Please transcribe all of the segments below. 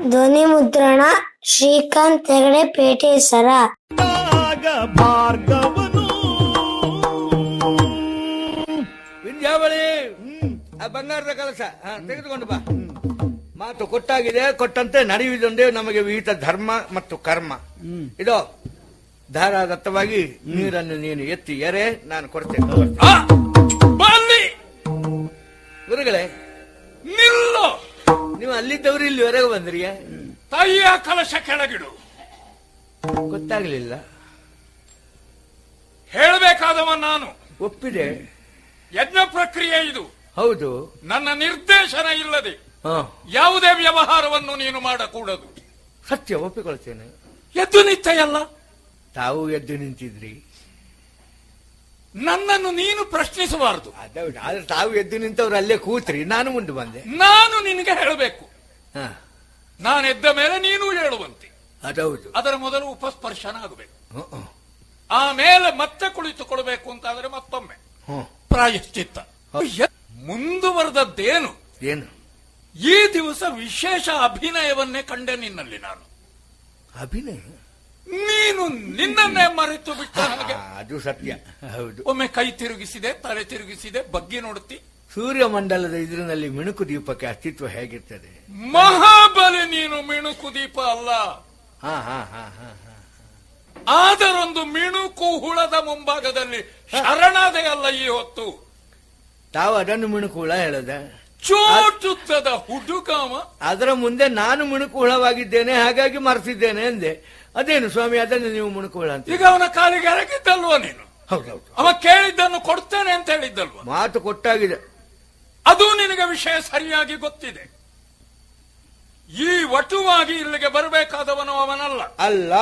ಧ್ವನಿ ಮುದ್ರಣ ಶ್ರೀಕಾಂತ್ ಹೆಗಡೆ ಪೇಟೆ ಸರ ಆಗ ಭಾರ್ಗವನು ವಿದ್ಯಾವಳಿ ಆ ಬಂಗಾರದ ಕಲಸ ಹಾ, ತೆಗೆದುಕೊಂಡು ಬಾ ಮಾತು ಕೊಟ್ಟಾಗಿದೆ ಕೊಟ್ಟಂತೆ ನಡೆಯುವುದೊಂದೇ ನಮಗೆ ವಿಹಿತ ಧರ್ಮ ಮತ್ತು ಕರ್ಮ ಇದು ಧಾರಾದತ್ತವಾಗಿ ನೀರನ್ನು ನೀನು ಎತ್ತಿ ಎರೆ ನಾನು ಕೊಡ್ತೇನೆ ಆ, ಬನ್ನಿ ಗುರುಗಳೇ ನಿಲ್ಲು ನೀವು ಅಲ್ಲಿದ್ದವರು ಇಲ್ಲಿವರೆಗೆ ಬಂದ್ರಿಯ ತಾಯಿಯ ಕಲಶ ಕೆಳಗಿಡು ಗೊತ್ತಾಗ್ಲಿಲ್ಲ ಹೇಳಬೇಕಾದವ ನಾನು ಒಪ್ಪಿದೆ ಯಜ್ಞ ಪ್ರಕ್ರಿಯೆ ಇದು ಹೌದು ನನ್ನ ನಿರ್ದೇಶನ ಇಲ್ಲದೆ ಹ ಯಾವುದೇ ವ್ಯವಹಾರವನ್ನು ನೀನು ಮಾಡಕೂಡದು ಸತ್ಯ ಒಪ್ಪಿಕೊಳ್ತೇನೆ ಎದ್ದು ನಿತ್ಯಲ್ಲ ತಾವು ಎದ್ದು ನಿಂತಿದ್ರಿ ನನ್ನನ್ನು ನೀನು ಪ್ರಶ್ನಿಸಬಾರದು ಅದೌದು ಆದ್ರೆ ತಾವು ಎದ್ದು ನಿಂತವ್ರು ಅಲ್ಲೇ ಕೂತ್ರಿ ನಾನು ಮುಂದೆ ಬಂದೆ ನಾನು ನಿನಗೆ ಹೇಳಬೇಕು ಹ ನಾನು ಎದ್ದ ಮೇಲೆ ನೀನು ಹೇಳುವಂತೆ ಅದೌದು ಅದರ ಮೊದಲು ಉಪಸ್ಪರ್ಶನ ಆಗಬೇಕು ಹ್ಮ್, ಹ್ಮ್, ಆಮೇಲೆ ಮತ್ತೆ ಕುಳಿತುಕೊಳ್ಬೇಕು ಅಂತಾದ್ರೆ ಮತ್ತೊಮ್ಮೆ ಹ್ಮ್. ಪ್ರಾಯಶ್ಚಿತ್ತ ಯ- ಮುಂದುವರೆದದ್ದೇನು ಏನು ಈ ದಿವಸ ವಿಶೇಷ ಅಭಿನಯವನ್ನೇ ಕಂಡೆ ನಿನ್ನಲ್ಲಿ ನಾನು ಅಭಿನಯ ನೀನು ನಿನ್ನನ್ನೇ ಮರೆತು ಬಿಟ್ಟ ಹಾಗೆ ಆ, ಅದು ಸತ್ಯ ಹೌದು ಒಮ್ಮೆ ಕೈ ತಿರುಗಿಸಿದೆ ತಲೆ ತಿರುಗಿಸಿದೆ ಬಗ್ಗಿ ನೋಡುತ್ತಿ ಸೂರ್ಯಮಂಡಲದ ಇದರಲ್ಲಿ ಮಿಣುಕು ದೀಪಕ್ಕೆ ಅಸ್ತಿತ್ವ ಹೇಗಿರ್ತದೆ ಮಹಾಬಲಿ ನೀನು ಮಿಣುಕು ದೀಪ ಅಲ್ಲ ಹಾ ಹಾ ಹಾ ಹಾ ಹಾ ಆದರೊಂದು ಮಿಣುಕು ಹುಳದ ಮುಂಭಾಗದಲ್ಲಿ ಶರಣಾದೆ ಅಲ್ಲ ಈ ಹೊತ್ತು ತಾವು ಅದನ್ನು ಮಿಣುಕು ಹುಳ ಹೇಳದ ಚೋಟುತ್ತದ ಹುಡುಗಾಮ ಅದರ ಮುಂದೆ ನಾನು ಮಿಣುಕು ಹುಳವಾಗಿದ್ದೇನೆ ಹಾಗಾಗಿ ಮರೆತಿದ್ದೇನೆ ಎಂದೆ ಅದೇನು ಸ್ವಾಮಿ ಅದನ್ನು ನೀವು ಮಿಣುಕು ಹುಳ ಅಂತ ಈಗ ಅವನ ಕಾಲಿಗೆ ಎರಗಿದ್ದಲ್ವ ನೀನು ಹೌದೌದು ಅವ ಕೇಳಿದ್ದನ್ನು ಕೊಡ್ತೇನೆ ಅಂತ ಹೇಳಿದ್ದಲ್ವ ಮಾತು ಕೊಟ್ಟಾಗಿದೆ ಅದು ನಿನಗೆ ವಿಷಯ ಸರಿಯಾಗಿ ಗೊತ್ತಿದೆ ಈ ವಟುವಾಗಿ ಇಲ್ಲಿಗೆ ಬರಬೇಕಾದವನು ಅವನಲ್ಲ ಅಲ್ಲ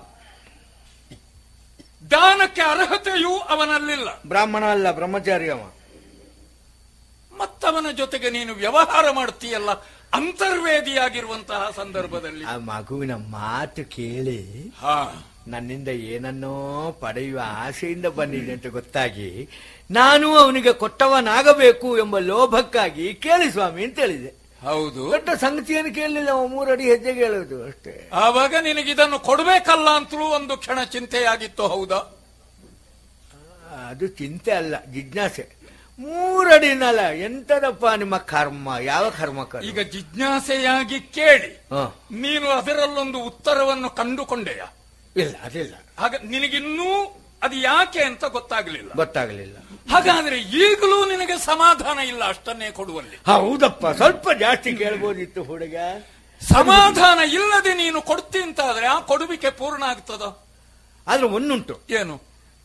ದಾನಕ್ಕೆ ಅರ್ಹತೆಯೂ ಅವನಲ್ಲಿಲ್ಲ ಬ್ರಾಹ್ಮಣ ಅಲ್ಲ ಬ್ರಹ್ಮಚಾರಿ ಅವ ಮತ್ತವನ ಜೊತೆಗೆ ನೀನು ವ್ಯವಹಾರ ಮಾಡ್ತೀಯಲ್ಲ ಅಂತರ್ವೇದಿಯಾಗಿರುವಂತಹ ಸಂದರ್ಭದಲ್ಲಿ ಆ ಮಗುವಿನ ಮಾತು ಕೇಳಿ ಹಾ ನನ್ನಿಂದ ಏನನ್ನೋ ಪಡೆಯುವ ಆಸೆಯಿಂದ ಬಂದಿದೆ ಅಂತ ಗೊತ್ತಾಗಿ ನಾನು ಅವನಿಗೆ ಕೊಟ್ಟವನಾಗಬೇಕು ಎಂಬ ಲೋಭಕ್ಕಾಗಿ ಕೇಳಿ ಸ್ವಾಮಿ ಅಂತ ಹೇಳಿದೆ ಹೌದು ದೊಡ್ಡ ಸಂಗತಿಯನ್ನು ಕೇಳಲಿಲ್ಲ ಅವ ಮೂರಡಿ ಹೆಜ್ಜೆಗೆ ಹೇಳೋದು ಅಷ್ಟೇ ಆವಾಗ ನಿನಗಿದನ್ನು ಕೊಡಬೇಕಲ್ಲ ಅಂತಲೂ ಒಂದು ಕ್ಷಣ ಚಿಂತೆಯಾಗಿತ್ತು ಹೌದಾ ಅದು ಚಿಂತೆ ಅಲ್ಲ ಜಿಜ್ಞಾಸೆ ಮೂರಡಿನಲ್ಲ ಎಂತದಪ್ಪ ನಿಮ್ಮ ಕರ್ಮ ಯಾವ ಕರ್ಮ ಕರ್ಮ ಈಗ ಜಿಜ್ಞಾಸೆಯಾಗಿ ಕೇಳಿ ಹ, ನೀನು ಅದರಲ್ಲೊಂದು ಉತ್ತರವನ್ನು ಕಂಡುಕೊಂಡೆಯ ಇಲ್ಲ ಅದಿಲ್ಲ ಆಗ ನಿನಗಿನ್ನೂ ಅದು ಯಾಕೆ ಅಂತ ಗೊತ್ತಾಗಲಿಲ್ಲ ಗೊತ್ತಾಗಲಿಲ್ಲ ಹಾಗಾದ್ರೆ ಈಗಲೂ ನಿನಗೆ ಸಮಾಧಾನ ಇಲ್ಲ ಅಷ್ಟನ್ನೇ ಕೊಡುವಲ್ಲಿ ಹೌದಪ್ಪ ಸ್ವಲ್ಪ ಜಾಸ್ತಿ ಕೇಳ್ಬೋದಿತ್ತು ಹುಡುಗ ಸಮಾಧಾನ ಇಲ್ಲದೆ ನೀನು ಕೊಡ್ತಿ ಅಂತಾದ್ರೆ ಆ ಕೊಡುವಿಕೆ ಪೂರ್ಣ ಆಗ್ತದ ಆದ್ರೆ ಒಂದುಂಟು ಏನು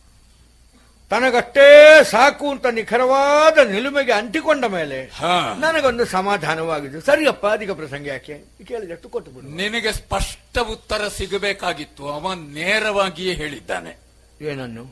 ತನಗಷ್ಟೇ ಸಾಕು ಅಂತ ನಿಖರವಾದ ನಿಲುಮೆಗೆ ಅಂಟಿಕೊಂಡ ಮೇಲೆ ಹಾ. ನನಗೊಂದು ಸಮಾಧಾನವಾಗಿದ್ದು ಸರಿಯಪ್ಪ ಅಧಿಕ ಪ್ರಸಂಗ ಯಾಕೆ ಕೇಳಿದಷ್ಟು ಕೊಟ್ಟು ಬಿಡು ನಿನಗೆ ಸ್ಪಷ್ಟ ಉತ್ತರ ಸಿಗಬೇಕಾಗಿತ್ತು ಅವ ನೇರವಾಗಿಯೇ ಹೇಳಿದ್ದಾನೆ ಏನನ್ನು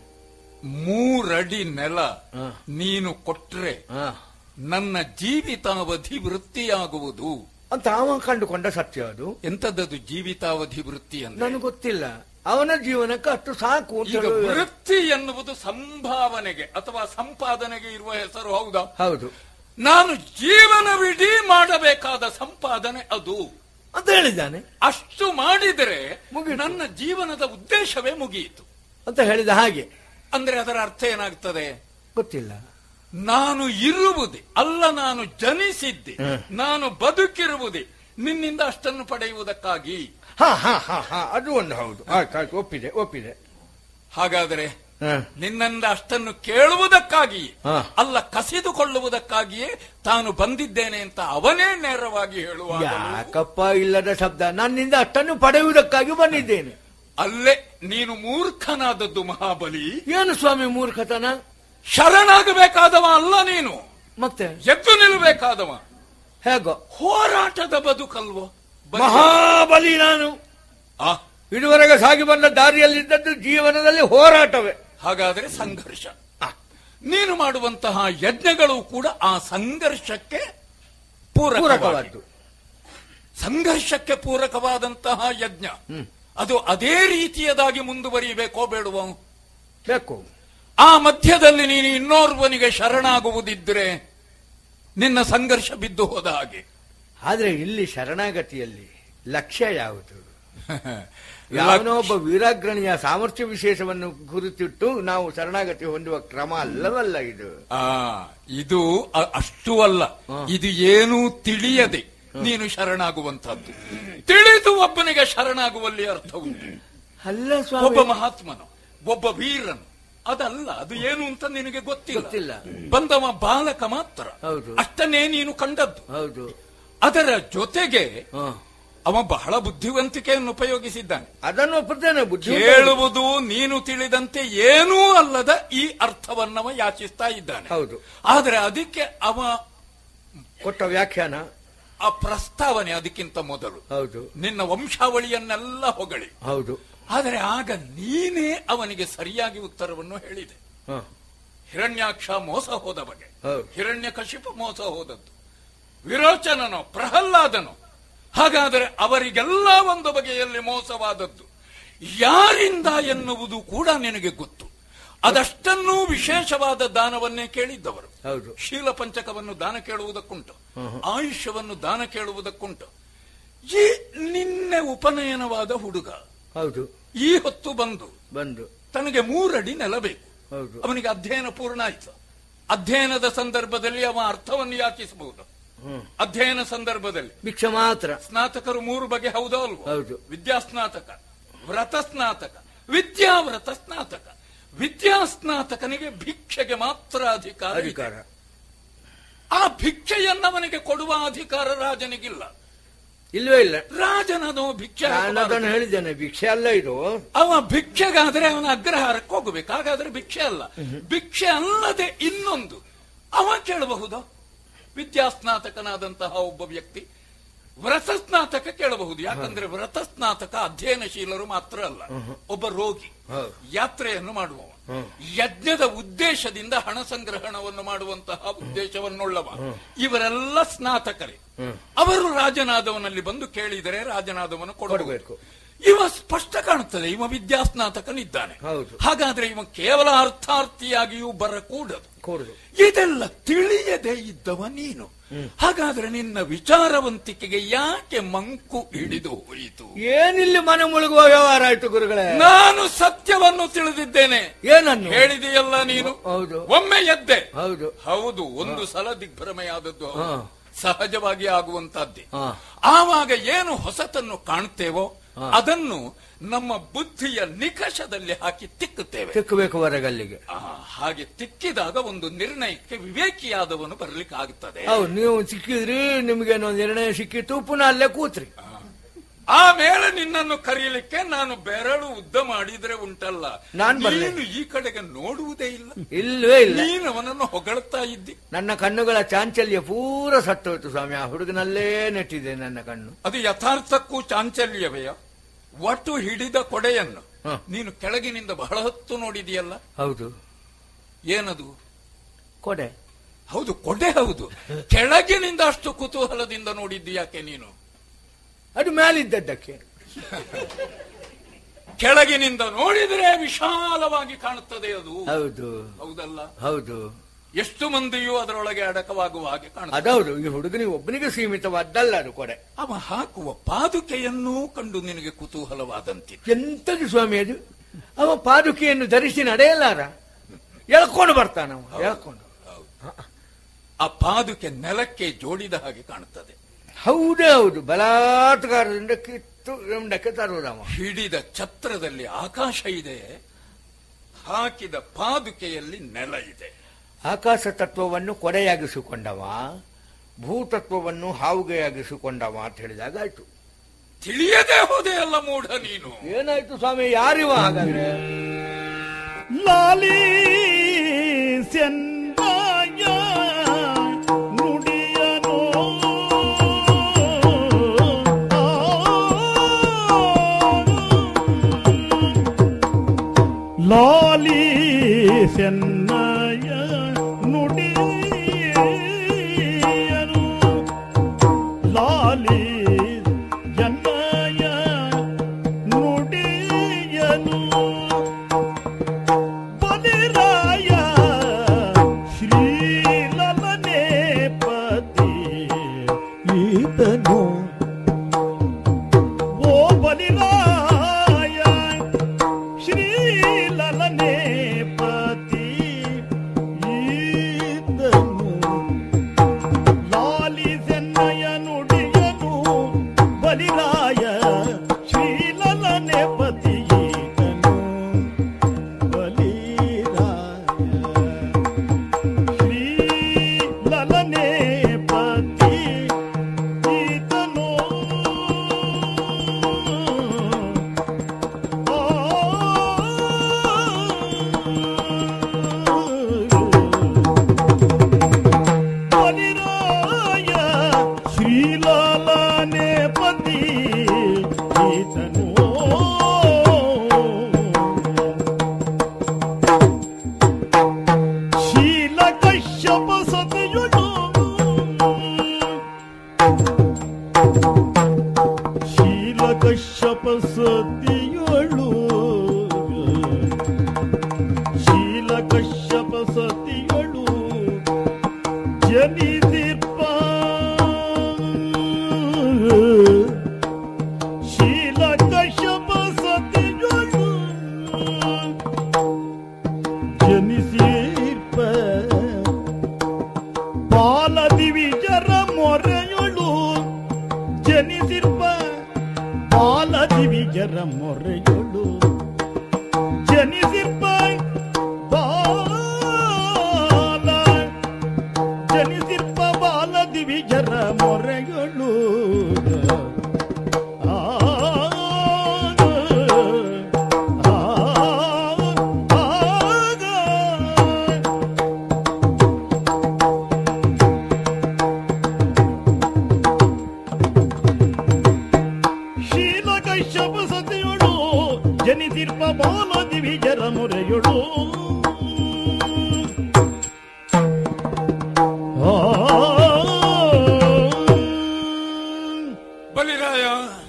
ಮೂರಡಿ ನೆಲ ಹಾ. ನೀನು ಕೊಟ್ರೆ ಹಾ ನನ್ನ ಜೀವಿತಾವಧಿ ವೃತ್ತಿಯಾಗುವುದು ಅಂತ ಅವ ಕಂಡುಕೊಂಡ ಸತ್ಯ ಅದು ಎಂತದದು ಜೀವಿತಾವಧಿ ವೃತ್ತಿ ಅಂದ್ರೆ ನನಗೆ ಗೊತ್ತಿಲ್ಲ ಅವನ ಜೀವನಕ್ಕೆ ಅಷ್ಟು ಸಾಕು ಅಂತ ಈಗ ಹೇಳುವ- ವೃತ್ತಿ ಎನ್ನುವುದು ಸಂಭಾವನೆಗೆ ಅಥವಾ ಸಂಪಾದನೆಗೆ ಇರುವ ಹೆಸರು ಹೌದಾ ಹೌದು ನಾನು ಜೀವನವಿಡೀ ಮಾಡಬೇಕಾದ ಸಂಪಾದನೆ ಅದು ಅಂತ ಹೇಳಿದ್ದಾನೆ ಅಷ್ಟು ಮಾಡಿದರೆ ಮುಗೀತು. ನನ್ನ ಜೀವನದ ಉದ್ದೇಶವೇ ಮುಗಿಯಿತು ಅಂತ ಹೇಳಿದ ಹಾಗೆ ಅಂದ್ರೆ ಅದರ ಅರ್ಥ ಏನಾಗ್ತದೆ ಗೊತ್ತಿಲ್ಲ ನಾನು ಇರುವುದೇ ಅಲ್ಲ ನಾನು ಜನಿಸಿದ್ದೆ ಹ್ಮ್. ನಾನು ಬದುಕಿರುವುದೇ ನಿನ್ನಿಂದ ಅಷ್ಟನ್ನು ಪಡೆಯುವುದಕ್ಕಾಗಿ ಹಾ ಹಾ ಹಾ ಹಾ ಅದು ಒಂದು ಹೌದು ಆಯ್ತು ಆಯ್ತು ಒಪ್ಪಿದೆ ಒಪ್ಪಿದೆ ಹಾಗಾದರೆ ಹಾ. ನಿನ್ನಿಂದ ಅಷ್ಟನ್ನು ಕೇಳುವುದಕ್ಕಾಗಿ ಹಾ. ಅಲ್ಲ ಕಸಿದುಕೊಳ್ಳುವುದಕ್ಕಾಗಿಯೇ ತಾನು ಬಂದಿದ್ದೇನೆ ಅಂತ ಅವನೇ ನೇರವಾಗಿ ಹೇಳುವ ಯಾಕಪ್ಪ ಇಲ್ಲದ ಶಬ್ದ ನನ್ನಿಂದ ಅಷ್ಟನ್ನು ಪಡೆಯುವುದಕ್ಕಾಗಿ ಬಂದಿದ್ದೇನೆ ಅಲ್ಲೇ ನೀನು ಮೂರ್ಖನಾದದ್ದು ಮಹಾಬಲಿ ಏನು ಸ್ವಾಮಿ ಮೂರ್ಖತನ ಶರಣಾಗಬೇಕಾದವ ಅಲ್ಲ ನೀನು ಮತ್ತೆ ಎದ್ದು ನಿಲ್ಲಬೇಕಾದವ ಹೇಗೋ ಹೋರಾಟದ ಬದುಕಲ್ವೋ ಬದುಕು. ಮಹಾಬಲಿ ನಾನು ಆ, ಇದುವರೆಗೆ ಸಾಗಿ ಬಂದ ದಾರಿಯಲ್ಲಿದ್ದದ್ದು ಜೀವನದಲ್ಲಿ ಹೋರಾಟವೇ ಹಾಗಾದ್ರೆ ಸಂಘರ್ಷ ಆ, ನೀನು ಮಾಡುವಂತಹ ಯಜ್ಞಗಳು ಕೂಡ ಆ ಸಂಘರ್ಷಕ್ಕೆ ಪೂರಕವಾದ ಪೂರಕವಾದ್ದು ಸಂಘರ್ಷಕ್ಕೆ ಪೂರಕವಾದಂತಹ ಯಜ್ಞ ಅದು ಅದೇ ರೀತಿಯದಾಗಿ ಮುಂದುವರಿಯಬೇಕೋ ಬೇಡುವ ಬೇಕು ಆ ಮಧ್ಯದಲ್ಲಿ ನೀನು ಇನ್ನೋರ್ವನಿಗೆ ಶರಣಾಗುವುದಿದ್ರೆ ನಿನ್ನ ಸಂಘರ್ಷ ಬಿದ್ದು ಹೋದ ಹಾಗೆ ಆದ್ರೆ ಇಲ್ಲಿ ಶರಣಾಗತಿಯಲ್ಲಿ ಲಕ್ಷ್ಯ ಯಾವುದು ಯಾವನೋ ಒಬ್ಬ ವೀರಾಗ್ರಣಿಯ ಸಾಮರ್ಥ್ಯ ವಿಶೇಷವನ್ನು ಗುರುತಿಟ್ಟು ನಾವು ಶರಣಾಗತಿ ಹೊಂದುವ ಕ್ರಮ ಅಲ್ಲವಲ್ಲ ಇದು ಆ ಇದು ಅ- ಅಷ್ಟು ಅಲ್ಲ ಇದು ಏನೂ ತಿಳಿಯದೆ ನೀನು ಶರಣಾಗುವಂತಹದ್ದು ತಿಳಿದು ಒಬ್ಬನಿಗೆ ಶರಣಾಗುವಲ್ಲಿ ಅರ್ಥ ಉಂಟು ಅಲ್ಲ ಒಬ್ಬ ಸ್ವಾಮಿ ಮಹಾತ್ಮನು ಒಬ್ಬ ವೀರನು ಅದಲ್ಲ ಅದು ಏನು ಅಂತ ನಿನಗೆ ಗೊತ್ತಿಲ್ಲ ಗೊತ್ತಿಲ್ಲ. ಬಂದವ ಬಾಲಕ ಮಾತ್ರ ಹೌದು. ಅಷ್ಟನ್ನೇ ನೀನು ಕಂಡದ್ದು ಹೌದು ಅದರ ಜೊತೆಗೆ ಹ. ಅವ ಬಹಳ ಬುದ್ಧಿವಂತಿಕೆಯನ್ನು ಉಪಯೋಗಿಸಿದ್ದಾನೆ ಅದನ್ನು ಒಪ್ಪುತ್ತೇನೆ ಬುದ್ಧಿ ಕೇಳುವುದು ನೀನು ತಿಳಿದಂತೆ ಏನೂ ಅಲ್ಲದ ಈ ಅರ್ಥವನ್ನವ ಯಾಚಿಸ್ತಾ ಇದ್ದಾನೆ ಹೌದು ಆದರೆ ಅದಕ್ಕೆ ಅವ ಕೊಟ್ಟ ವ್ಯಾಖ್ಯಾನ ಆ ಪ್ರಸ್ತಾವನೆ ಅದಕ್ಕಿಂತ ಮೊದಲು ಹೌದು ನಿನ್ನ ವಂಶಾವಳಿಯನ್ನೆಲ್ಲ ಹೊಗಳಿ ಹೌದು ಆದರೆ ಆಗ ನೀನೇ ಅವನಿಗೆ ಸರಿಯಾಗಿ ಉತ್ತರವನ್ನು ಹೇಳಿದೆ ಹ. ಹಿರಣ್ಯಾಕ್ಷ ಮೋಸ ಹೋದ ಬಗೆ ಹೌದು. ಹಿರಣ್ಯ ಕಶಿಪು ಮೋಸ ಹೋದದ್ದು ವಿರೋಚನನೋ ಪ್ರಹ್ಲಾದನೋ ಹಾಗಾದರೆ ಅವರಿಗೆಲ್ಲ ಒಂದು ಬಗೆಯಲ್ಲಿ ಮೋಸವಾದದ್ದು ಯಾರಿಂದ ಎನ್ನುವುದು ಕೂಡ ನಿನಗೆ ಗೊತ್ತು ಅದಷ್ಟನ್ನೂ ವಿಶೇಷವಾದ ದಾನವನ್ನೇ ಕೇಳಿದ್ದವರು ಹೌದು ಶೀಲ ಪಂಚಕವನ್ನು ದಾನ ಕೇಳುವುದಕ್ಕುಂಟು ಆಯುಷ್ಯವನ್ನು ದಾನ ಕೇಳುವುದಕ್ಕುಂಟು ಈ ನಿನ್ನೆ ಉಪನಯನವಾದ ಹುಡುಗ ಹೌದು ಈ ಹೊತ್ತು ಬಂದು ಬಂದು ತನಗೆ ಮೂರಡಿ ನೆಲ ಬೇಕು ಹೌದು ಅವನಿಗೆ ಅಧ್ಯಯನ ಪೂರ್ಣ ಆಯ್ತು ಅಧ್ಯಯನದ ಸಂದರ್ಭದಲ್ಲಿ ಅವ ಅರ್ಥವನ್ನು ಯಾಚಿಸಬಹುದು ಹ್ಮ್ ಅಧ್ಯಯನ ಸಂದರ್ಭದಲ್ಲಿ ಭಿಕ್ಷೆ ಮಾತ್ರ ಸ್ನಾತಕರು ಮೂರು ಬಗೆ ಹೌದೋ ಅಲ್ವೋ ಹೌದು. ವಿದ್ಯಾಸ್ನಾತಕ ವ್ರತ ಸ್ನಾತಕ ವಿದ್ಯಾವ್ರತ ಸ್ನಾತಕ ವಿದ್ಯಾಸ್ನಾತಕನಿಗೆ ಭಿಕ್ಷೆಗೆ ಮಾತ್ರ ಅಧಿಕಾರ ಇದೆ. ಅಧಿಕಾರ ಆ ಭಿಕ್ಷೆಯನ್ನವನಿಗೆ ಕೊಡುವ ಅಧಿಕಾರ ರಾಜನಿಗಿಲ್ಲ ಇಲ್ವೇ ಇಲ್ಲ ರಾಜನದು ಭಿಕ್ಷೆ ನಾನು ಹಾಕಬಾರದು. ಅದನ್ನು ಹೇಳಿದ್ದೇನೆ ಭಿಕ್ಷೆ ಅಲ್ಲ ಇದು ಅವ ಭಿಕ್ಷೆಗಾದ್ರೆ ಅವನ ಅಗ್ರಹಾರಕ್ಕೆ ಹೋಗಬೇಕು ಹಾಗಾದ್ರೆ ಭಿಕ್ಷೆ ಅಲ್ಲ ಭಿಕ್ಷೆ ಅಲ್ಲದೆ ಇನ್ನೊಂದು ಅವ ಕೇಳಬಹುದು ವಿದ್ಯಾಸ್ನಾತಕನಾದಂತಹ ಒಬ್ಬ ವ್ಯಕ್ತಿ ವ್ರತ ಸ್ನಾತಕ ಕೇಳಬಹುದು ಯಾಕಂದ್ರೆ ವ್ರತ ಸ್ನಾತಕ ಅಧ್ಯಯನಶೀಲರು ಮಾತ್ರ ಅಲ್ಲ ಒಬ್ಬ ರೋಗಿ ಹೌದು. ಯಾತ್ರೆಯನ್ನು ಮಾಡುವವ ಯಜ್ಞದ ಉದ್ದೇಶದಿಂದ ಹಣ ಸಂಗ್ರಹಣವನ್ನು ಮಾಡುವಂತಹ ಉದ್ದೇಶವನ್ನುಳ್ಳವ ಇವರೆಲ್ಲ ಸ್ನಾತಕರೇ ಅವರು ರಾಜನಾದವನಲ್ಲಿ ಬಂದು ಕೇಳಿದರೆ ರಾಜನಾದವನು ಕೊಡಬೇಕು ಕೊಡಬೇಕು. ಇವ ಸ್ಪಷ್ಟ ಕಾಣುತ್ತದೆ ಇವ ವಿದ್ಯಾಸ್ನಾತಕನಿದ್ದಾನೆ ಹೌದು. ಹಾಗಾದ್ರೆ ಇವ ಕೇವಲ ಅರ್ಥಾರ್ಥಿಯಾಗಿಯೂ ಬರಕೂಡದು ಕೂಡುದು ಇದೆಲ್ಲ ತಿಳಿಯದೆ ಇದ್ದವ ನೀನು ಹಾಗಾದ್ರೆ ನಿನ್ನ ವಿಚಾರವಂತಿಕೆಗೆ ಯಾಕೆ ಮಂಕು ಹಿಡಿದು ಹೋಯಿತು ಏನಿಲ್ಲಿ ಮನೆ ಮುಳುಗುವ ವ್ಯವಹಾರ ಆಯ್ತು ಗುರುಗಳೇ ನಾನು ಸತ್ಯವನ್ನು ತಿಳಿದಿದ್ದೇನೆ ಏನನ್ನು ಹೇಳಿದೆಯಲ್ಲ ನೀನು ಹೌದು. ಒಮ್ಮೆ ಎದ್ದೆ ಹೌದು ಹೌದು ಒಂದು ಸಲ ದಿಗ್ಭ್ರಮೆಯಾದದ್ದು ಹೌದು. ಹಾ. ಸಹಜವಾಗಿ ಆಗುವಂತದ್ದೇ ಹಾ. ಆವಾಗ ಏನು ಹೊಸತನ್ನು ಕಾಣುತ್ತೇವೋ ಅದನ್ನು ನಮ್ಮ ಬುದ್ಧಿಯ ನಿಕಷದಲ್ಲಿ ಹಾಕಿ ತಿಕ್ಕುತ್ತೇವೆ ತಿಕ್ಕಬೇಕು ಹೊರಗಲ್ಲಿಗೆ ಆ, ಹಾಗೆ ತಿಕ್ಕಿದಾಗ ಒಂದು ನಿರ್ಣಯಕ್ಕೆ ವಿವೇಕಿಯಾದವನು ಬರಲಿಕ್ಕಾಗುತ್ತದೆ ಹೌದು ನೀವು ಸಿಕ್ಕಿದ್ರಿ ನಿಮ್ಗೇನೋ ನಿರ್ಣಯ ಸಿಕ್ಕಿತ್ತು ಪುನಃ ಅಲ್ಲೇ ಕೂತ್ರಿ ಆಮೇಲೆ ನಿನ್ನನ್ನು ಕರೀಲಿಕ್ಕೆ ನಾನು ಬೆರಳು ಉದ್ದ ಮಾಡಿದ್ರೆ ಉಂಟಲ್ಲ ನಾನ್ ಬರ್ಲೆ. ನೀನು ಈ ಕಡೆಗೆ ನೋಡುವುದೇ ಇಲ್ಲ ಇಲ್ವೇ ಇಲ್ಲ ನೀನು ಅವನನ್ನು ಹೊಗಳ್ತಾ ಇದ್ದಿ ನನ್ನ ಕಣ್ಣುಗಳ ಚಾಂಚಲ್ಯ ಪೂರ ಸತ್ತೋಯ್ತು ಸ್ವಾಮಿ ಆ ಹುಡುಗನಲ್ಲೇ ನೆಟ್ಟಿದೆ ನನ್ನ ಕಣ್ಣು ಅದು ಯಥಾರ್ಥಕ್ಕೂ ಚಾಂಚಲ್ಯವೇ ಒಟ್ಟು ಹಿಡಿದ ಕೊಡೆಯನ್ನು ಹ. ನೀನು ಕೆಳಗಿನಿಂದ ಬಹಳ ಹೊತ್ತು ನೋಡಿದೆಯಲ್ಲ ಹೌದು ಏನದು ಕೊಡೆ ಹೌದು ಕೊಡೆ ಹೌದು ಕೆಳಗಿನಿಂದ ಅಷ್ಟು ಕುತೂಹಲದಿಂದ ನೋಡಿದ್ದು ಯಾಕೆ ನೀನು ಅದು ಮೇಲಿದ್ದದ್ದಕ್ಕೆ ಕೆಳಗಿನಿಂದ ನೋಡಿದರೆ ವಿಶಾಲವಾಗಿ ಕಾಣುತ್ತದೆ ಅದು ಹೌದು ಹೌದಲ್ಲ ಹೌದು ಎಷ್ಟು ಮಂದಿಯೂ ಅದರೊಳಗೆ ಅಡಕವಾಗುವ ಹಾಗೆ ಕಾಣುತ್ತದೆ ಅದೌದು ಈ ಹುಡುಗನಿಗೆ ಒಬ್ಬನಿಗೆ ಸೀಮಿತವಾದ್ದಲ್ಲ ಅದು ಕೊಡೆ ಅವ ಹಾಕುವ ಪಾದುಕೆಯನ್ನೂ ಕಂಡು ನಿನಗೆ ಕುತೂಹಲವಾದಂತಿತ್ತು ಎಂತದು ಸ್ವಾಮಿ ಅದು ಅವ ಪಾದುಕೆಯನ್ನು ಧರಿಸಿ ನಡೆಯಲಾರ ಎಳ್ಕೊಂಡು ಬರ್ತಾನವ ಎಳ್ಕೊಂಡು ಆ ಪಾದುಕೆ ನೆಲಕ್ಕೆ ಜೋಡಿದ ಹಾಗೆ ಕಾಣುತ್ತದೆ ಹೌದೇ ಹೌದು ಬಲಾತ್ಕಾರದಿಂದ ಕಿತ್ತು ರಂಡಕ್ಕೆ ತರುವುದವ ಹಿಡಿದ ಛತ್ರದಲ್ಲಿ ಆಕಾಶ ಇದೆ ಹಾಕಿದ ಪಾದುಕೆಯಲ್ಲಿ ನೆಲ ಇದೆ ಆಕಾಶ ತತ್ವವನ್ನು ಕೊಡೆಯಾಗಿಸಿಕೊಂಡವ ಭೂತತ್ವವನ್ನು ಹಾವುಗೆಯಾಗಿಸಿಕೊಂಡವ ಅಂತ ಹೇಳಿದಾಗ ಆಯ್ತು ತಿಳಿಯದೆ ಹೋದೆ ಅಲ್ಲ ಮೂಢ ನೀನು ಏನಾಯ್ತು ಸ್ವಾಮಿ ಯಾರಿವ ಹಾಗಾದ್ರೆ ಲಾಲಿ ಸೆಂದಾಯ ನುಡಿಯನು ಲಾಲಿ ಸೆನ್ನಯ ನುಡಿಯನು ಲಾಲಿ ಎನ್ನಯ ನುಡಿಯನು ಬಲಿರಾಯ ಶ್ರೀಲಲನೆ ಪತಿ ಈತನು ಬಲಿರಾಯ ಶ್ರೀಲಲನೆ ಪತಿಯೀತನು ಬಲಿರಾಯ ಶ್ರೀಲಲನೆ ಪತಿ ಈತನು ಬಲಿರಾಯ ಶ್ರೀಲಾಲನೆ ಪತಿ ಈತನು ಶೀಲ ಕಶ್ಯಪ ಸತಿಯುಳು ಶೀಲ ಕಶ್ಯಪ ಸತಿಯಳು ಶೀಲ ಕಶ್ಯಪ ಸತಿಯಳು ಜನಿಸಿರ್ಪ ಶೀಲ ಕಶ್ಯಪ ಸತಿಯಳು ಜನಿಸಿರ್ಪ ಬಾಲದಿ ವಿಜರ ಮೊರೆಯಳು ಜನಿಸಿರ್ಪ ಬಾಲದಿ ವಿಜರ ಮೊರೆಯಳು ಜನಿಸಿರ್ಪ ಬಾಲ ಜನಿಸಿರ್ಪ ಬಾಲದಿ ವಿಜರ ಮೊರೆಯಳು ಆ ಶೀಲ ಕಶ್ಯಪ ಸತಿಯೊಳು ಜನಿಸಿರ್ಪ ಬಾಲ ದಿವಿಜರ ಮೊರೆಯೊಳು ಆ ಬಲಿರಾಯ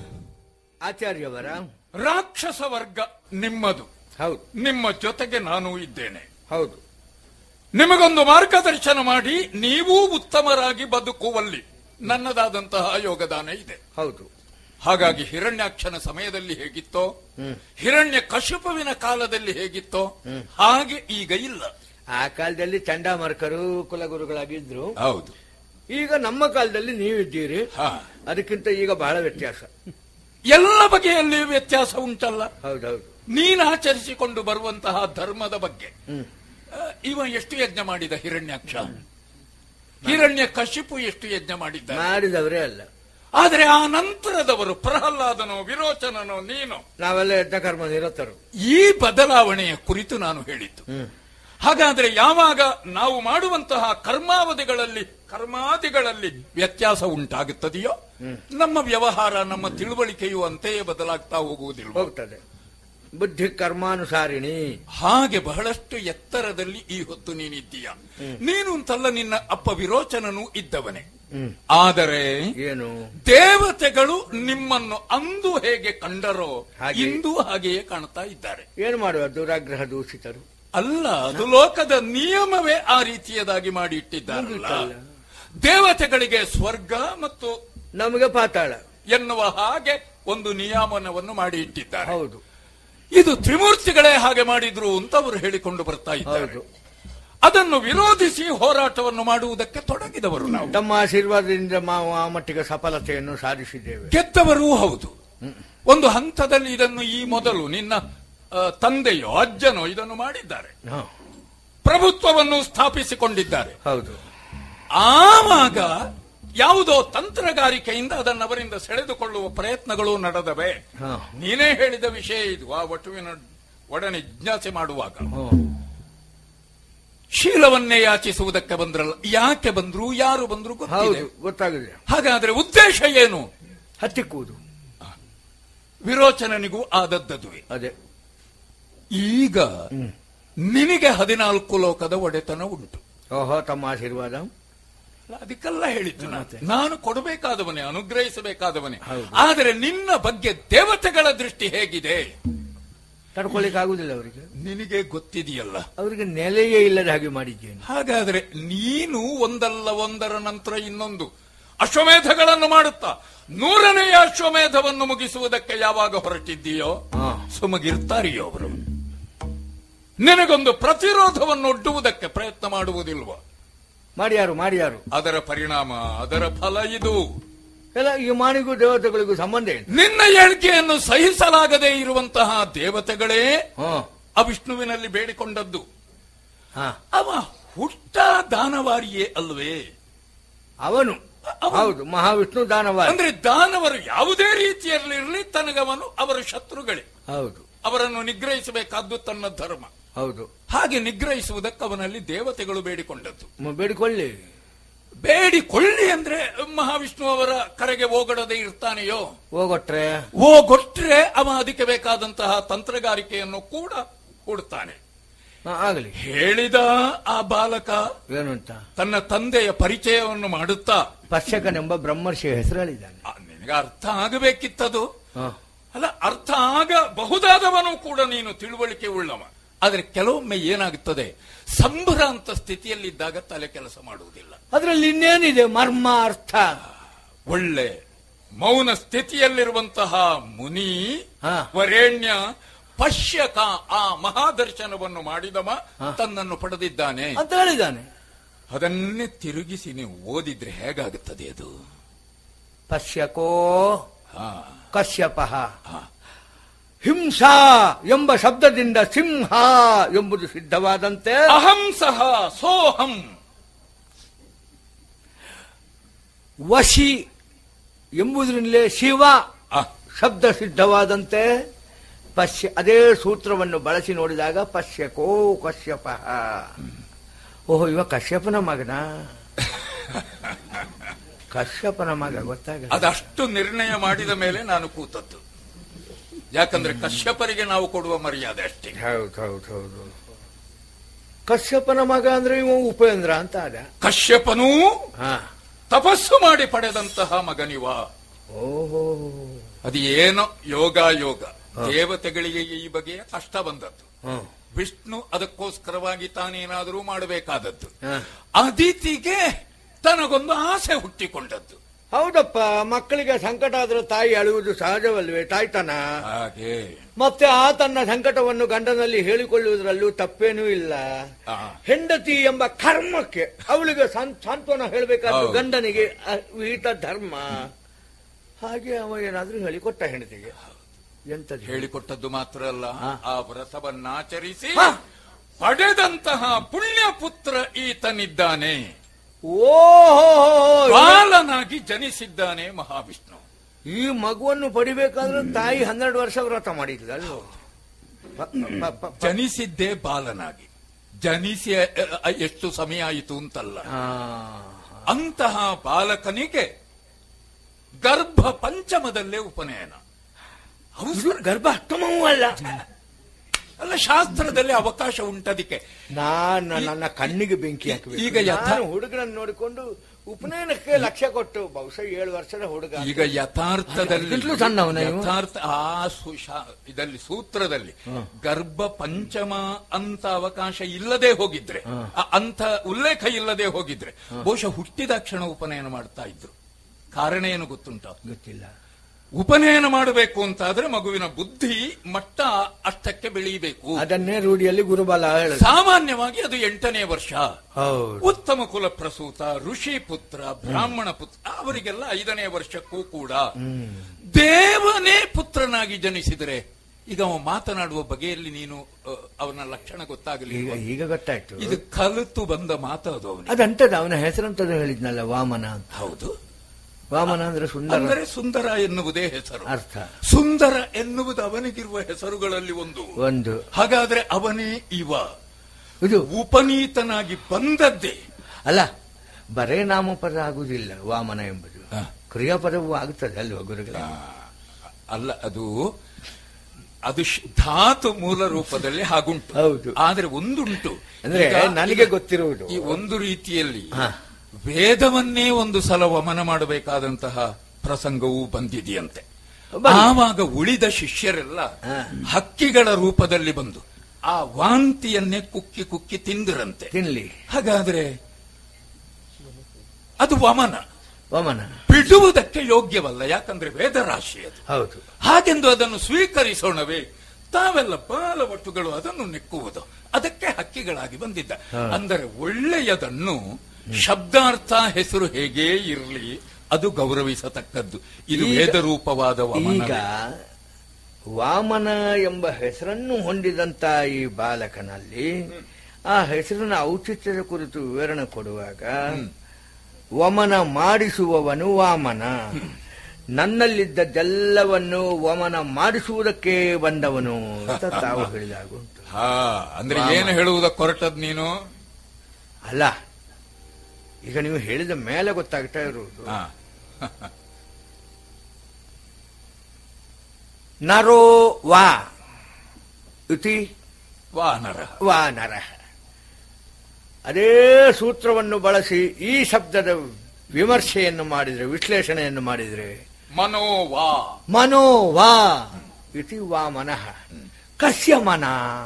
ಆಚಾರ್ಯವರ ರಾಕ್ಷಸ ವರ್ಗ ನಿಮ್ಮದು ಹೌದು ನಿಮ್ಮ ಜೊತೆಗೆ ನಾನು ಇದ್ದೇನೆ ಹೌದು ನಿಮಗೊಂದು ಮಾರ್ಗದರ್ಶನ ಮಾಡಿ ನೀವೂ ಉತ್ತಮರಾಗಿ ಬದುಕುವಲ್ಲಿ ನನ್ನದಾದಂತಹ ಯೋಗದಾನ ಇದೆ ಹೌದು ಹಾಗಾಗಿ ಹಿರಣ್ಯಾಕ್ಷನ ಸಮಯದಲ್ಲಿ ಹೇಗಿತ್ತೋ ಹಿರಣ್ಯ ಕಶುಪುವಿನ ಕಾಲದಲ್ಲಿ ಹೇಗಿತ್ತೋ ಹಾಗೆ ಈಗ ಇಲ್ಲ ಆ ಕಾಲದಲ್ಲಿ ಚಂಡಾಮರ್ಕರು ಕುಲಗುರುಗಳಾಗಿದ್ರು ಹೌದು ಈಗ ನಮ್ಮ ಕಾಲದಲ್ಲಿ ನೀವಿದ್ದೀರಿ ಹಾ ಅದಕ್ಕಿಂತ ಈಗ ಬಹಳ ವ್ಯತ್ಯಾಸ ಎಲ್ಲ ಬಗೆಯಲ್ಲಿ ವ್ಯತ್ಯಾಸ ಉಂಟಲ್ಲ ಹೌದೌದು ನೀನು ಆಚರಿಸಿಕೊಂಡು ಬರುವಂತಹ ಧರ್ಮದ ಬಗ್ಗೆ ಹ್ಮ್ ಆ, ಇವ ಎಷ್ಟು ಯಜ್ಞ ಮಾಡಿದ ಹಿರಣ್ಯಾಕ್ಷ ಹಿರಣ್ಯ ಕಶಿಪು ಎಷ್ಟು ಯಜ್ಞ ಮಾಡಿದ್ದಾರೆ ಮಾಡಿದವರೇ ಅಲ್ಲ ಆದರೆ ಆ ನಂತರದವರು ಪ್ರಹ್ಲಾದನೋ ವಿರೋಚನನೋ ನೀನು ನಾವೆಲ್ಲ ಯಜ್ಞಕರ್ಮ ನಿರತರು ಈ ಬದಲಾವಣೆಯ ಕುರಿತು ನಾನು ಹೇಳಿದ್ದು ಹಾಗಾದ್ರೆ ಯಾವಾಗ ನಾವು ಮಾಡುವಂತಹ ಕರ್ಮಾವಧಿಗಳಲ್ಲಿ ಕರ್ಮಾದಿಗಳಲ್ಲಿ ವ್ಯತ್ಯಾಸ ಉಂಟಾಗುತ್ತದೆಯೋ ನಮ್ಮ ವ್ಯವಹಾರ ನಮ್ಮ ತಿಳುವಳಿಕೆಯು ಅಂತೆಯೇ ಬದಲಾಗ್ತಾ ಹೋಗುವುದಿಲ್ಲ ಹೋಗ್ತದೆ ಬುದ್ಧಿ ಕರ್ಮಾನುಸಾರಿಣಿ ಹಾಗೆ ಬಹಳಷ್ಟು ಎತ್ತರದಲ್ಲಿ ಈ ಹೊತ್ತು ನೀನಿದ್ದೀಯ ನೀನು ಅಂತಲ್ಲ ನಿನ್ನ ಅಪ್ಪ ವಿರೋಚನನು ಇದ್ದವನೇ ಆದರೆ ಏನು ದೇವತೆಗಳು ನಿಮ್ಮನ್ನು ಅಂದು ಹೇಗೆ ಕಂಡರೋ ಹಾಗೆ. ಇಂದು ಹಾಗೆಯೇ ಕಾಣ್ತಾ ಇದ್ದಾರೆ ಏನು ಮಾಡುವ ದುರಾಗ್ರಹ ದೂಷಿತರು ಅಲ್ಲ ಅದು ಲೋಕದ ನಿಯಮವೇ ಆ ರೀತಿಯದಾಗಿ ಮಾಡಿ ಇಟ್ಟಿದ್ದಾರಲ್ಲ ಮುಗೀತಲ್ಲ. ದೇವತೆಗಳಿಗೆ ಸ್ವರ್ಗ ಮತ್ತು ನಮಗೆ ಪಾತಾಳ ಎನ್ನುವ ಹಾಗೆ ಒಂದು ನಿಯಮನವನ್ನು ಮಾಡಿ ಇಟ್ಟಿದ್ದಾರೆ ಹೌದು ಇದು ತ್ರಿಮೂರ್ತಿಗಳೇ ಹಾಗೆ ಮಾಡಿದ್ರು ಅಂತ ಅವರು ಹೇಳಿಕೊಂಡು ಬರ್ತಾ ಇದ್ದಾರೆ ಹೌದು ಅದನ್ನು ವಿರೋಧಿಸಿ ಹೋರಾಟವನ್ನು ಮಾಡುವುದಕ್ಕೆ ತೊಡಗಿದವರು ನಾವು ತಮ್ಮ ಆಶೀರ್ವಾದದಿಂದ ನಾವು ಆ ಮಟ್ಟಿಗೆ ಸಫಲತೆಯನ್ನು ಸಾಧಿಸಿದ್ದೇವೆ ಗೆದ್ದವರೂ ಹೌದು ಒಂದು ಹಂತದಲ್ಲಿ ಇದನ್ನು ಈ ಮೊದಲು ನಿನ್ನ ಆ, ತಂದೆಯೋ ಅಜ್ಜನೋ ಇದನ್ನು ಮಾಡಿದ್ದಾರೆ ಹ, ಪ್ರಭುತ್ವವನ್ನು ಸ್ಥಾಪಿಸಿಕೊಂಡಿದ್ದಾರೆ ಹೌದು ಆವಾಗ ಯಾವುದೋ ತಂತ್ರಗಾರಿಕೆಯಿಂದ ಅದನ್ನು ಅವರಿಂದ ಸೆಳೆದುಕೊಳ್ಳುವ ಪ್ರಯತ್ನಗಳು ನಡೆದವೆ ಹ, ನೀನೇ ಹೇಳಿದ ವಿಷಯ ಇದು ಆ ವಟುವಿನ ಒಡನೆ ಜಿಜ್ಞಾಸೆ ಮಾಡುವಾಗ ಹ. ಶೀಲವನ್ನೇ ಯಾಚಿಸುವುದಕ್ಕೆ ಬಂದ್ರಲ್ಲ ಯಾಕೆ ಬಂದ್ರು ಯಾರು ಬಂದ್ರು ಗೊತ್ತಿದೆ ಹೌದು ಗೊತ್ತಾಗಿದೆ ಹಾಗಾದ್ರೆ ಉದ್ದೇಶ ಏನು ಹತ್ತಿಕ್ಕುವುದು ವಿರೋಚನನಿಗೂ ಆದದ್ದದುವೆ ಅದೇ ಈಗ ನಿನಗೆ ಹದಿನಾಲ್ಕು ಲೋಕದ ಒಡೆತನ ಉಂಟು ಓಹೋ ತಮ್ಮ ಆಶೀರ್ವಾದ ಅಲ್ಲ, ಅದಕ್ಕೆಲ್ಲ ಹೇಳಿದ್ದು ನಾನು. ನಾನು ಕೊಡಬೇಕಾದವನೇ ಅನುಗ್ರಹಿಸಬೇಕಾದವನೇ ಹೌದು. ಆದರೆ ನಿನ್ನ ಬಗ್ಗೆ ದೇವತೆಗಳ ದೃಷ್ಟಿ ಹೇಗಿದೆ ತಡ್ಕೊಳ್ಳಿಕ್ ಆಗುದಿಲ್ಲ ಅವರಿಗೆ ನಿನಗೆ ಗೊತ್ತಿದೆಯಲ್ಲ ಅವರಿಗೆ ನೆಲೆಯೇ ಇಲ್ಲದ ಹಾಗೆ ಮಾಡಿದ್ದೇನೆ ಹಾಗಾದ್ರೆ ನೀನು ಒಂದಲ್ಲ ಒಂದರ ನಂತರ ಇನ್ನೊಂದು ಅಶ್ವಮೇಧಗಳನ್ನು ಮಾಡುತ್ತಾ ನೂರನೆಯ ಅಶ್ವಮೇಧವನ್ನು ಮುಗಿಸುವುದಕ್ಕೆ ಯಾವಾಗ ಹೊರಟಿದ್ದೀಯೋ ಹಾ. ಸುಮಗಿರ್ತಾರಿಯೋ ಅವರು ನಿನಗೊಂದು ಪ್ರತಿರೋಧವನ್ನು ಒಡ್ಡುವುದಕ್ಕೆ ಪ್ರಯತ್ನ ಮಾಡುವುದಿಲ್ವ ಮಾಡ್ಯಾರು ಮಾಡ್ಯಾರು ಅದರ ಪರಿಣಾಮ ಅದರ ಫಲ ಇದು ಎಲ್ಲ ಈ ಮಾನಿಗೂ ದೇವತೆಗಳಿಗೂ ಸಂಬಂಧ ಏನು ನಿನ್ನ ಹೇಳಿಕೆಯನ್ನು ಸಹಿಸಲಾಗದೇ ಇರುವಂತಹ ದೇವತೆಗಳೇ ಹಾ ಆ ವಿಷ್ಣುವಿನಲ್ಲಿ ಬೇಡಿಕೊಂಡದ್ದು ಹಾ ಅವ ಹುಟ್ಟ ದಾನವಾರಿಯೇ ಅಲ್ವೇ ಅವನು ಅವನು. ಹೌದು ಮಹಾವಿಷ್ಣು ದಾನವ ಅಂದ್ರೆ ದಾನವರು ಯಾವುದೇ ರೀತಿಯಲ್ಲಿರಲಿ ತನಗವನು ಅವರ ಶತ್ರುಗಳೇ ಹೌದು ಅವರನ್ನು ನಿಗ್ರಹಿಸಬೇಕಾದ್ದು ತನ್ನ ಧರ್ಮ ಹೌದು ಹಾಗೆ ನಿಗ್ರಹಿಸುವುದಕ್ಕೆ ಅವನಲ್ಲಿ ದೇವತೆಗಳು ಬೇಡಿಕೊಂಡದ್ದು ಮ- ಬೇಡಿಕೊಳ್ಳಿ ಬೇಡಿಕೊಳ್ಳಿ ಅಂದ್ರೆ ಮಹಾವಿಷ್ಣು ಅವರ ಕರೆಗೆ ಹೋಗಡದೆ ಇರ್ತಾನೆಯೋ ಹೋಗೊಟ್ರೆ ಹೋಗೊಟ್ರೆ ಅವ ಅದಕ್ಕೆ ಬೇಕಾದಂತಹ ತಂತ್ರಗಾರಿಕೆಯನ್ನು ಕೂಡ ಕೊಡ್ತಾನೆ ಹಾ, ಆಗಲಿ ಹೇಳಿದ ಆ ಬಾಲಕ ಏನು ಅಂತ ತನ್ನ ತಂದೆಯ ಪರಿಚಯವನ್ನು ಮಾಡುತ್ತಾ ಪಶ್ಯಕನೆಂಬ ಬ್ರಹ್ಮರ್ಷಿಯ ಹೆಸರು ಹೇಳಿದ್ದಾನೆ ಆ, ನಿನಗೆ ಅರ್ಥ ಆಗಬೇಕಿತ್ತದು ಹಾ. ಅಲ್ಲ ಅರ್ಥ ಆಗಬಹುದಾದವನು ಕೂಡ ನೀನು ತಿಳುವಳಿಕೆ ಉಳ್ಳವ ಆದ್ರೆ ಕೆಲವೊಮ್ಮೆ ಏನಾಗುತ್ತದೆ ಸಂಭ್ರಾಂತ ಸ್ಥಿತಿಯಲ್ಲಿದ್ದಾಗ ತಲೆ ಕೆಲಸ ಮಾಡುವುದಿಲ್ಲ ಅದ್ರಲ್ಲಿ ಇನ್ನೇನಿದೆ ಮರ್ಮ ಅರ್ಥ ಒಳ್ಳೆ ಮೌನ ಸ್ಥಿತಿಯಲ್ಲಿರುವಂತಹ ಮುನಿ ಹಾ. ವರೇಣ್ಯ ಪಶ್ಯಕ ಆ ಮಹಾದರ್ಶನವನ್ನು ಮಾಡಿದವ ತನ್ನನ್ನು ಪಡೆದಿದ್ದಾನೆ ಅಂತ ಹೇಳಿದ್ದಾನೆ ಅದನ್ನೇ ತಿರುಗಿಸಿ ನೀವು ಓದಿದ್ರೆ ಹೇಗಾಗುತ್ತದೆ ಅದು ಪಶ್ಯಕೋ ಹಾ ಕಶ್ಯಪ ಹಾ. ಹಿಂಸಾ ಎಂಬ ಶಬ್ದದಿಂದ ಸಿಂಹ ಎಂಬುದು ಸಿದ್ಧವಾದಂತೆ ಅಹಂ ಸಹ ಸೋಹಂ ವಶಿ ಎಂಬುದರಿಂದಲೇ ಶಿವ ಆ, ಶಬ್ದ ಸಿದ್ಧವಾದಂತೆ ಪಶ್ಯ ಅದೇ ಸೂತ್ರವನ್ನು ಬಳಸಿ ನೋಡಿದಾಗ ಪಶ್ಯಕೋ ಕಶ್ಯಪ ಓಹೋ ಇವ ಕಶ್ಯಪನ ಮಗನ ಕಶ್ಯಪನ ಮಗ ಗೊತ್ತಾಗ ಅದಷ್ಟು ನಿರ್ಣಯ ಮಾಡಿದ ಮೇಲೆ ನಾನು ಕೂತದ್ದು ಯಾಕಂದ್ರೆ ಕಶ್ಯಪರಿಗೆ ನಾವು ಕೊಡುವ ಮರ್ಯಾದೆ ಅಷ್ಟೇ ಹೌದು ಹೌದು ಹೌದು ಕಶ್ಯಪನ ಮಗ ಅಂದ್ರೆ ಇವ ಉಪೇಂದ್ರ ಅಂತ ಆದ ಕಶ್ಯಪನೂ ಹಾ ತಪಸ್ಸು ಮಾಡಿ ಪಡೆದಂತಹ ಮಗನಿವ ಓಹೋ ಅದು ಏನೋ ಯೋಗ ಯೋಗ ದೇವತೆಗಳಿಗೆ ಈ ಬಗೆಯ ಕಷ್ಟ ಬಂದದ್ದು ಹ್ಮ್ ವಿಷ್ಣು ಅದಕ್ಕೋಸ್ಕರವಾಗಿ ತಾನೇನಾದರೂ ಮಾಡಬೇಕಾದದ್ದು ಹಾ. ಅದಿತಿಗೆ ತನಗೊಂದು ಆಸೆ ಹುಟ್ಟಿಕೊಂಡದ್ದು ಹೌದಪ್ಪ ಮಕ್ಕಳಿಗೆ ಸಂಕಟ ಆದ್ರೆ ತಾಯಿ ಅಳುವುದು ಸಹಜವಲ್ವೇ ತಾಯ್ತನ ಹಾಗೆ ಮತ್ತೆ ಆ ತನ್ನ ಸಂಕಟವನ್ನು ಗಂಡನಲ್ಲಿ ಹೇಳಿಕೊಳ್ಳುವುದರಲ್ಲೂ ತಪ್ಪೇನೂ ಇಲ್ಲ ಆ. ಹೆಂಡತಿ ಎಂಬ ಕರ್ಮಕ್ಕೆ ಅವಳಿಗೆ ಸಾನ್- ಸಾಂತ್ವನ ಹೇಳಬೇಕಾದ ಹೌದು. ಗಂಡನಿಗೆ ಅ- ವಿಹಿತ ಧರ್ಮ ಹಾಗೆ ಅವ ಏನಾದ್ರೂ ಹೇಳಿಕೊಟ್ಟ ಹೆಂಡತಿಗೆ ಎಂತದ್ದು ಹೇಳಿಕೊಟ್ಟದ್ದು ಮಾತ್ರ ಅಲ್ಲ ಹಾ. ಆ ವ್ರತವನ್ನಾಚರಿಸಿ ಹಾ. ಪಡೆದಂತಹ ಪುಣ್ಯ ಪುತ್ರ ಈತನಿದ್ದಾನೆ ಓಹೋ ಬಾಲನಾಗಿ ಜನಿಸಿದ್ದಾನೆ ಮಹಾವಿಷ್ಣು ಈ ಮಗುವನ್ನು ಪಡಿಬೇಕಾದ್ರೆ ತಾಯಿ ಹನ್ನೆರಡು ವರ್ಷ ವ್ರತ ಮಾಡಿದ್ಲ ಅಲ್ವೋ ಪ- ಪ- ಪ- ಪ- ಜನಿಸಿದ್ದೇ ಬಾಲನಾಗಿ ಜನಿಸಿ ಅ, ಅ, ಎಷ್ಟು ಸಮಯ ಆಯಿತು ಅಂತಲ್ಲ ಆ, ಅಂತಹ ಬಾಲಕನಿಗೆ ಗರ್ಭ ಪಂಚಮದಲ್ಲೇ ಉಪನಯನ ಇದು ಗರ್ಭ ಅಷ್ಟಮವೂ ಅಲ್ಲ ಅಲ್ಲ ಶಾಸ್ತ್ರದಲ್ಲಿ ಅವಕಾಶ ಉಂಟದಕ್ಕೆ ನಾನು ನನ್ನ ಕಣ್ಣಿಗೆ ಬೆಂಕಿ ಹಾಕಬೇಕು ಈಗ ಯಥಾ- ನಾನು ಹುಡುಗನನ್ನು ನೋಡಿಕೊಂಡು ಉಪನಯನಕ್ಕೆ ಲಕ್ಷ್ಯ ಕೊಟ್ಟು ಬಹುಶಃ ಏಳು ವರ್ಷದ ಹುಡುಗ ಈಗ ಯಥಾರ್ಥದಲ್ಲಿ ಅದಕ್ಕಿಂತಲೂ ಸಣ್ಣವನ ಇವ? ಯಥಾರ್ಥ ಆ ಸು- ಶಾ- ಇದರಲ್ಲಿ ಸೂತ್ರದಲ್ಲಿ ಗರ್ಭ ಪಂಚಮ ಅಂತ ಅವಕಾಶ ಇಲ್ಲದೆ ಹೋಗಿದ್ರೆ ಅ- ಅಂತ ಉಲ್ಲೇಖ ಇಲ್ಲದೆ ಹೋಗಿದ್ರೆ ಬಹುಶಃ ಹುಟ್ಟಿದ ಕ್ಷಣ ಉಪನಯನ ಮಾಡ್ತಾ ಇದ್ರು ಕಾರಣ ಏನು ಗೊತ್ತುಂಟ ಗೊತ್ತಿಲ್ಲ ಉಪನಯನ ಮಾಡಬೇಕು ಅಂತಾದ್ರೆ ಮಗುವಿನ ಬುದ್ಧಿ ಮಟ್ಟ ಅಷ್ಟಕ್ಕೆ ಬೆಳೆಯಬೇಕು ಅದನ್ನೇ ರೂಢಿಯಲ್ಲಿ ಗುರುಬಲ ಹೇಳುದು ಸಾಮಾನ್ಯವಾಗಿ ಅದು ಎಂಟನೇ ವರ್ಷ ಹೌದು ಉತ್ತಮ ಕುಲ ಪ್ರಸೂತ ಋಷಿ ಪುತ್ರ ಬ್ರಾಹ್ಮಣ ಪುತ್ರ ಅವರಿಗೆಲ್ಲ ಐದನೇ ವರ್ಷಕ್ಕೂ ಕೂಡ ದೇವನೇ ಪುತ್ರನಾಗಿ ಜನಿಸಿದರೆ ಈಗ ಅವ ಮಾತನಾಡುವ ಬಗೆಯಲ್ಲಿ ನೀನು ಅ, ಅವನ ಲಕ್ಷಣ ಗೊತ್ತಾಗಲಿ ಈಗ ಈಗ ಗೊತ್ತಾಯ್ತು ಇದು ಕಲಿತು ಬಂದ ಮಾತು ಅದು ಅವನಿಗೆ ಅದಂತದ ಅವನ ಹೆಸರಂತದ್ದು ಹೇಳಿದ್ನಲ್ಲ ವಾಮನ ಅಂತ ಹೌದು ವಾಮನ ಅಂದ್ರೆ ಸುಂದರ ಅಂದರೆ ಸುಂದರ ಎನ್ನುವುದೇ ಹೆಸರು ಅರ್ಥ ಸುಂದರ ಎನ್ನುವುದು ಅವನಿಗಿರುವ ಹೆಸರುಗಳಲ್ಲಿ ಒಂದು ಒಂದು ಹಾಗಾದ್ರೆ ಅವನೇ ಇವ ಇದು ಉಪನೀತನಾಗಿ ಬಂದದ್ದೇ ಅಲ್ಲ ಬರೇ ನಾಮಪದ ಆಗುವುದಿಲ್ಲ ವಾಮನ ಎಂಬುದು ಹ. ಕ್ರಿಯಾಪದವೂ ಆಗುತ್ತದೆ ಅಲ್ವಾ ಗುರುಗಳೇ ಆ, ಅಲ್ಲ ಅದು ಅದು ಶ್- ಧಾತು ಮೂಲ ರೂಪದಲ್ಲಿ ಹಾಗುಂಟು ಹೌದು. ಆದ್ರೆ ಒಂದುಂಟು ಅಂದ್ರೆ ಈಗ- ನನಗೆ ಈಗ ಗೊತ್ತಿರುವುದು ಈ ಒಂದು ರೀತಿಯಲ್ಲಿ ಹ. ವೇದವನ್ನೇ ಒಂದು ಸಲ ವಮನ ಮಾಡಬೇಕಾದಂತಹ ಪ್ರಸಂಗವೂ ಬಂದಿದೆಯಂತೆ ಬನ್ನಿ. ಆವಾಗ ಉಳಿದ ಶಿಷ್ಯರೆಲ್ಲ ಹ. ಹಕ್ಕಿಗಳ ರೂಪದಲ್ಲಿ ಬಂದು ಆ ವಾಂತಿಯನ್ನೇ ಕುಕ್ಕಿ ಕುಕ್ಕಿ ತಿಂದಿರಂತೆ ತಿನ್ಲಿ ಹಾಗಾದ್ರೆ ಅದು ವಮನ ವಾಮನ ಬಿಡುವುದಕ್ಕೆ ಯೋಗ್ಯವಲ್ಲ ಯಾಕಂದ್ರೆ ವೇದರಾಶಿ ಅದು ಹೌದು ಹಾಗೆಂದು ಅದನ್ನು ಸ್ವೀಕರಿಸೋಣವೇ ತಾವೆಲ್ಲ ಬಾಲವಟುಗಳು ಅದನ್ನು ನೆಕ್ಕುವುದು ಅದಕ್ಕೆ ಹಕ್ಕಿಗಳಾಗಿ ಬಂದಿದ್ದ ಅಂದರೆ ಒಳ್ಳೆಯದನ್ನು ಶಬ್ದಾರ್ಥ ಹೆಸರು ಹೇಗೇ ಇರಲಿ ಅದು ಗೌರವಿಸತಕ್ಕದ್ದು ಇದು ಈಗ- ವೇದ ರೂಪವಾದ ಈಗ ವಾಮನ ಎಂಬ ಹೆಸರನ್ನು ಹೊಂದಿದಂತ ಈ ಬಾಲಕನಲ್ಲಿ ಆ ಹೆಸರಿನ ಔಚಿತ್ಯದ ಕುರಿತು ವಿವರಣೆ ಕೊಡುವಾಗ ವಮನ ಮಾಡಿಸುವವನು ವಾಮನ ನನ್ನಲ್ಲಿದ್ದದ್ದೆಲ್ಲವನ್ನು ವಮನ ಮಾಡಿಸುವುದಕ್ಕೆ ಬಂದವನು ಅಂತ ತಾವು ಹೇಳಿದಾಗ ಉಂಟು. ಹಾ ಅಂದ್ರೆ ಏನು ಹೇಳುವುದಕ್ಕೆ ಹೊರಟದ್ ನೀನು ಅಲ್ಲ ಈಗ ನೀವು ಹೇಳಿದ ಮೇಲೆ ಗೊತ್ತಾಗ್ತಾ ಇರುವುದು ಹಾ ನರೋ ವಾ ಇತಿ ವಾನರ ವಾನರ ಅದೇ ಸೂತ್ರವನ್ನು ಬಳಸಿ ಈ ಶಬ್ದದ ವಿಮರ್ಶೆಯನ್ನು ಮಾಡಿದ್ರೆ ವಿಶ್ಲೇಷಣೆಯನ್ನು ಮಾಡಿದ್ರೆ ಮನೋವಾ ಮನೋ ವಾ ಇತಿ ವಾ ಮನಃ ಕಸ್ಯ ಮನ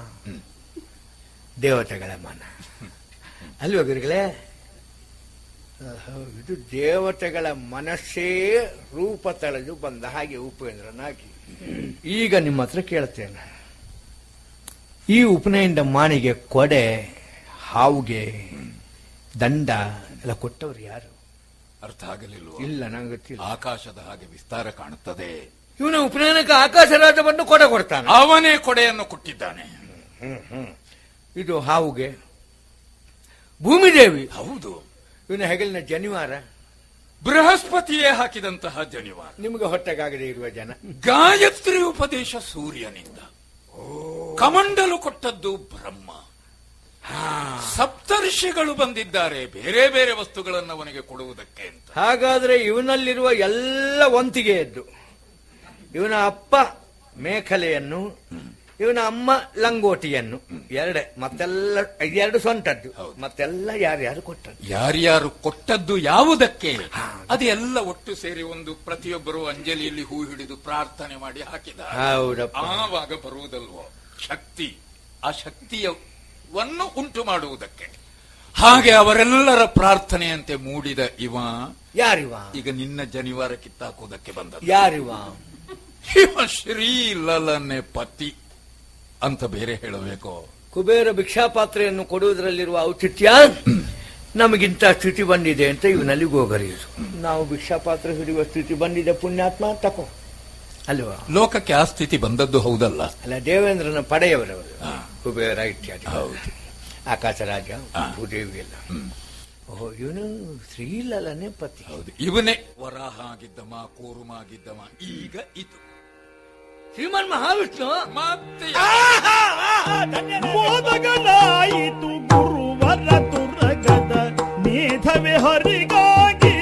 ದೇವತೆಗಳ ಮನ ಅಲ್ವಾ ಗುರುಗಳೇ ಆಹಾ, ಇದು ದೇವತೆಗಳ ಮನಸ್ಸೇ ರೂಪ ತಳೆದು ಬಂದ ಹಾಗೆ ಉಪೇಂದ್ರನಾಗಿ ಈಗ ನಿಮ್ಮ ಹತ್ರ ಕೇಳ್ತೇನೆ ಈ ಉಪನಯನದ ಮಾಣಿಗೆ ಕೊಡೆ ಹಾವುಗೆ ದಂಡ ಎಲ್ಲ ಕೊಟ್ಟವ್ರು ಯಾರು ಅರ್ಥ ಆಗಲಿಲ್ವ ಇಲ್ಲ ನಂಗೆ ಗೊತ್ತಿಲ್ಲ ಆಕಾಶದ ಹಾಗೆ ವಿಸ್ತಾರ ಕಾಣುತ್ತದೆ ಇವನ ಉಪನಯನಕ್ಕೆ ಆಕಾಶ ರಾಜವನ್ನು ಕೊಡೆ ಕೊಡ್ತಾನೆ ಅವನೇ ಕೊಡೆಯನ್ನು ಕೊಟ್ಟಿದ್ದಾನೆ ಇದು ಹಾವುಗೆ ಭೂಮಿದೇವಿ ಹೌದು ಇವನ ಹೆಗಲಿನ ಜನಿವಾರ ಬೃಹಸ್ಪತಿಯೇ ಹಾಕಿದಂತಹ ಜನಿವಾರ ನಿಮಗೆ ಹೊಟ್ಟೆಗಾಗದೆ ಇರುವ ಜನ ಗಾಯತ್ರಿ ಉಪದೇಶ ಸೂರ್ಯನಿಂದ ಕಮಂಡಲು ಕೊಟ್ಟದ್ದು ಬ್ರಹ್ಮ ಸಪ್ತರ್ಷಿಗಳು ಬಂದಿದ್ದಾರೆ ಬೇರೆ ಬೇರೆ ವಸ್ತುಗಳನ್ನು ಅವನಿಗೆ ಕೊಡುವುದಕ್ಕೆ ಅಂತ ಹಾಗಾದ್ರೆ ಇವನಲ್ಲಿರುವ ಎಲ್ಲ ವಂತಿಗೆ ಎದ್ದು ಇವನ ಅಪ್ಪ ಮೇಖಲೆಯನ್ನು ಇವನ ಅಮ್ಮ ಲಂಗೋಟಿಯನ್ನು ಎರಡೇ ಮತ್ತೆಲ್ಲ ಎರಡು ಸ್ವಂತದ್ದು ಹೌದು. ಮತ್ತೆಲ್ಲ ಯಾರ್ಯಾರು ಕೊಟ್ಟದ್ದು ಯಾರ್ಯಾರು ಕೊಟ್ಟದ್ದು ಯಾವುದಕ್ಕೆ ಅದು ಎಲ್ಲ ಒಟ್ಟು ಸೇರಿ ಒಂದು ಪ್ರತಿಯೊಬ್ಬರು ಅಂಜಲಿಯಲ್ಲಿ ಹೂ ಹಿಡಿದು ಪ್ರಾರ್ಥನೆ ಮಾಡಿ ಹಾಕಿದ ಹೌದಪ್ಪ ಆವಾಗ ಬರುವುದಲ್ವೋ ಶಕ್ತಿ ಆ ಶಕ್ತಿಯವನ್ನು ಉಂಟು ಮಾಡುವುದಕ್ಕೆ ಹಾಗೆ ಅವರೆಲ್ಲರ ಪ್ರಾರ್ಥನೆಯಂತೆ ಮೂಡಿದ ಇವ ಯಾರಿವ ಈಗ ನಿನ್ನ ಜನಿವಾರ ಕಿತ್ತಾಕುವುದಕ್ಕೆ ಬಂದ ಯಾರಿವ ಇವ ಶ್ರೀಲಲನೆ ಪತಿ ಅಂತ ಬೇರೆ ಹೇಳಬೇಕೋ ಕುಬೇರ ಭಿಕ್ಷಾಪಾತ್ರೆಯನ್ನು ಕೊಡುವುದರಲ್ಲಿರುವ ಔಚಿತ್ಯ ನಮಗಿಂತ ಸ್ಥಿತಿ ಬಂದಿದೆ ಅಂತ ಇವನಲ್ಲಿ ಗೋಗರಿಯುದು ನಾವು ಭಿಕ್ಷಾಪಾತ್ರೆ ಹಿಡಿಯುವ ಸ್ಥಿತಿ ಬಂದಿದೆ ಪುಣ್ಯಾತ್ಮ ತಕೋ ಅಲ್ವಾ ಲೋಕಕ್ಕೆ ಆ ಸ್ಥಿತಿ ಬಂದದ್ದು ಹೌದಲ್ಲ ಅಲ್ಲ ದೇವೇಂದ್ರನ ಪಡೆಯವರವರು ಹಾ. ಕುಬೇರ ಇತ್ಯಾದಿ ಹೌದು ಆಕಾಶರಾಜ ಹಾ. ಭೂದೇವಿ ಎಲ್ಲ ಓಹೋ ಇವನು ಶ್ರೀಲಲನೆ ಪತಿ ಹೌದು ಇವನೇ ವರಾಹ ಆಗಿದ್ದಮ ಕೂರುಮ ಆಗಿದ್ದಮ ಈಗ ಇದು ಶ್ರೀಮನ್ ಮಹಾವಿಷ್ಣು ಮತ್ತೆ ಮೋದಗಳಾಯಿತು ಗುರುವರ ತುರಗದ ಮೇಧವೆ ಹರಿಗಾಗಿ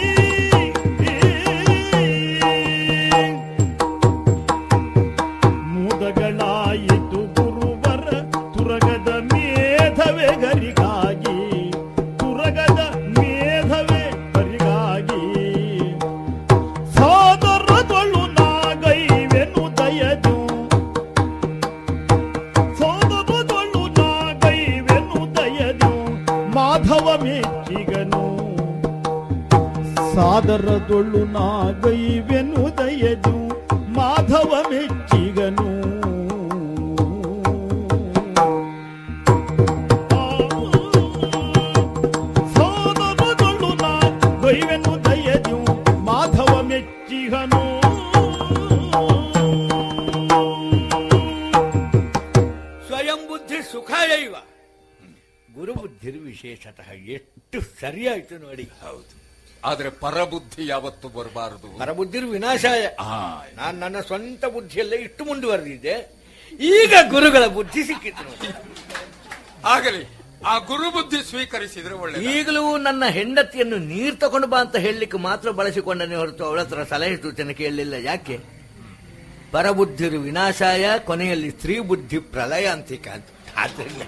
ಮೋದಗಳಾಯಿತು ಗುರುವರ ತುರಗದ ಮೇಧವೆ ಗರಿಗಾಗಿ ತುರಗದ ಮೇಧವೆ ಹರಿಗಾಗಿ ಸಾದರದೊಳು ನಾಗೈವೆನು ದಯದು ಸೋದರದೊಳು ನಾಗೈವೆನು ದಯದು ಮಾಧವ ಮೆಚ್ಚಿಗನು ಸಾದರದೊಳು ನಾಗೈವೆನು ದಯದು ಮಾಧವ ಮೆಚ್ಚಿಗನು ಸೋದರದೊಳು ನಾಗೈವೆನು ದಯದು ಮಾಧವ ಮೆಚ್ಚಿಗನು ಸ್ವಯಂ ಬುದ್ಧಿ ಸುಖಾಯೈವ ಗುರು ಬುದ್ಧಿ ವಿಶೇಷತಃ ಎಷ್ಟು ಸರಿಯಾಯ್ತು ನೋಡಿ ಹೌದು ಆದ್ರೆ ಪರಬುದ್ಧಿ ಯಾವತ್ತು ಬರಬಾರದು ಪರಬುದ್ಧಿರ್ ವಿನಾಶಾಯ ಹಾ ನಾನು ನನ್ನ ಸ್ವಂತ ಬುದ್ಧಿಯಲ್ಲೇ ಇಟ್ಟು ಮುಂದುವರೆದಿದ್ದೆ ಈಗ ಗುರುಗಳ ಬುದ್ಧಿ ಸಿಕ್ಕಿತು ನೋಡಿ ಆಗಲಿ ಆ ಗುರು ಬುದ್ಧಿ ಸ್ವೀಕರಿಸಿದ್ರೆ ಒಳ್ಳೆ ಈಗಲೂ ನನ್ನ ಹೆಂಡತಿಯನ್ನು ನೀರ್ ತಗೊಂಡು ಬಾ ಅಂತ ಹೇಳಲಿಕ್ಕೆ ಮಾತ್ರ ಬಳಸಿಕೊಂಡನೇ ಹೊರತು ಅವಳ ಹತ್ರ ಸಲಹೆ ಸೂಚನೆ ಕೇಳಲಿಲ್ಲ ಯಾಕೆ ಪರಬುದ್ಧಿರು ವಿನಾಶಾಯ ಕೊನೆಯಲ್ಲಿ ಸ್ತ್ರೀ ಬುದ್ಧಿ ಪ್ರಳಯ ಅಂತಿಕ ಅಂತ ಆದ್ರಿಂದ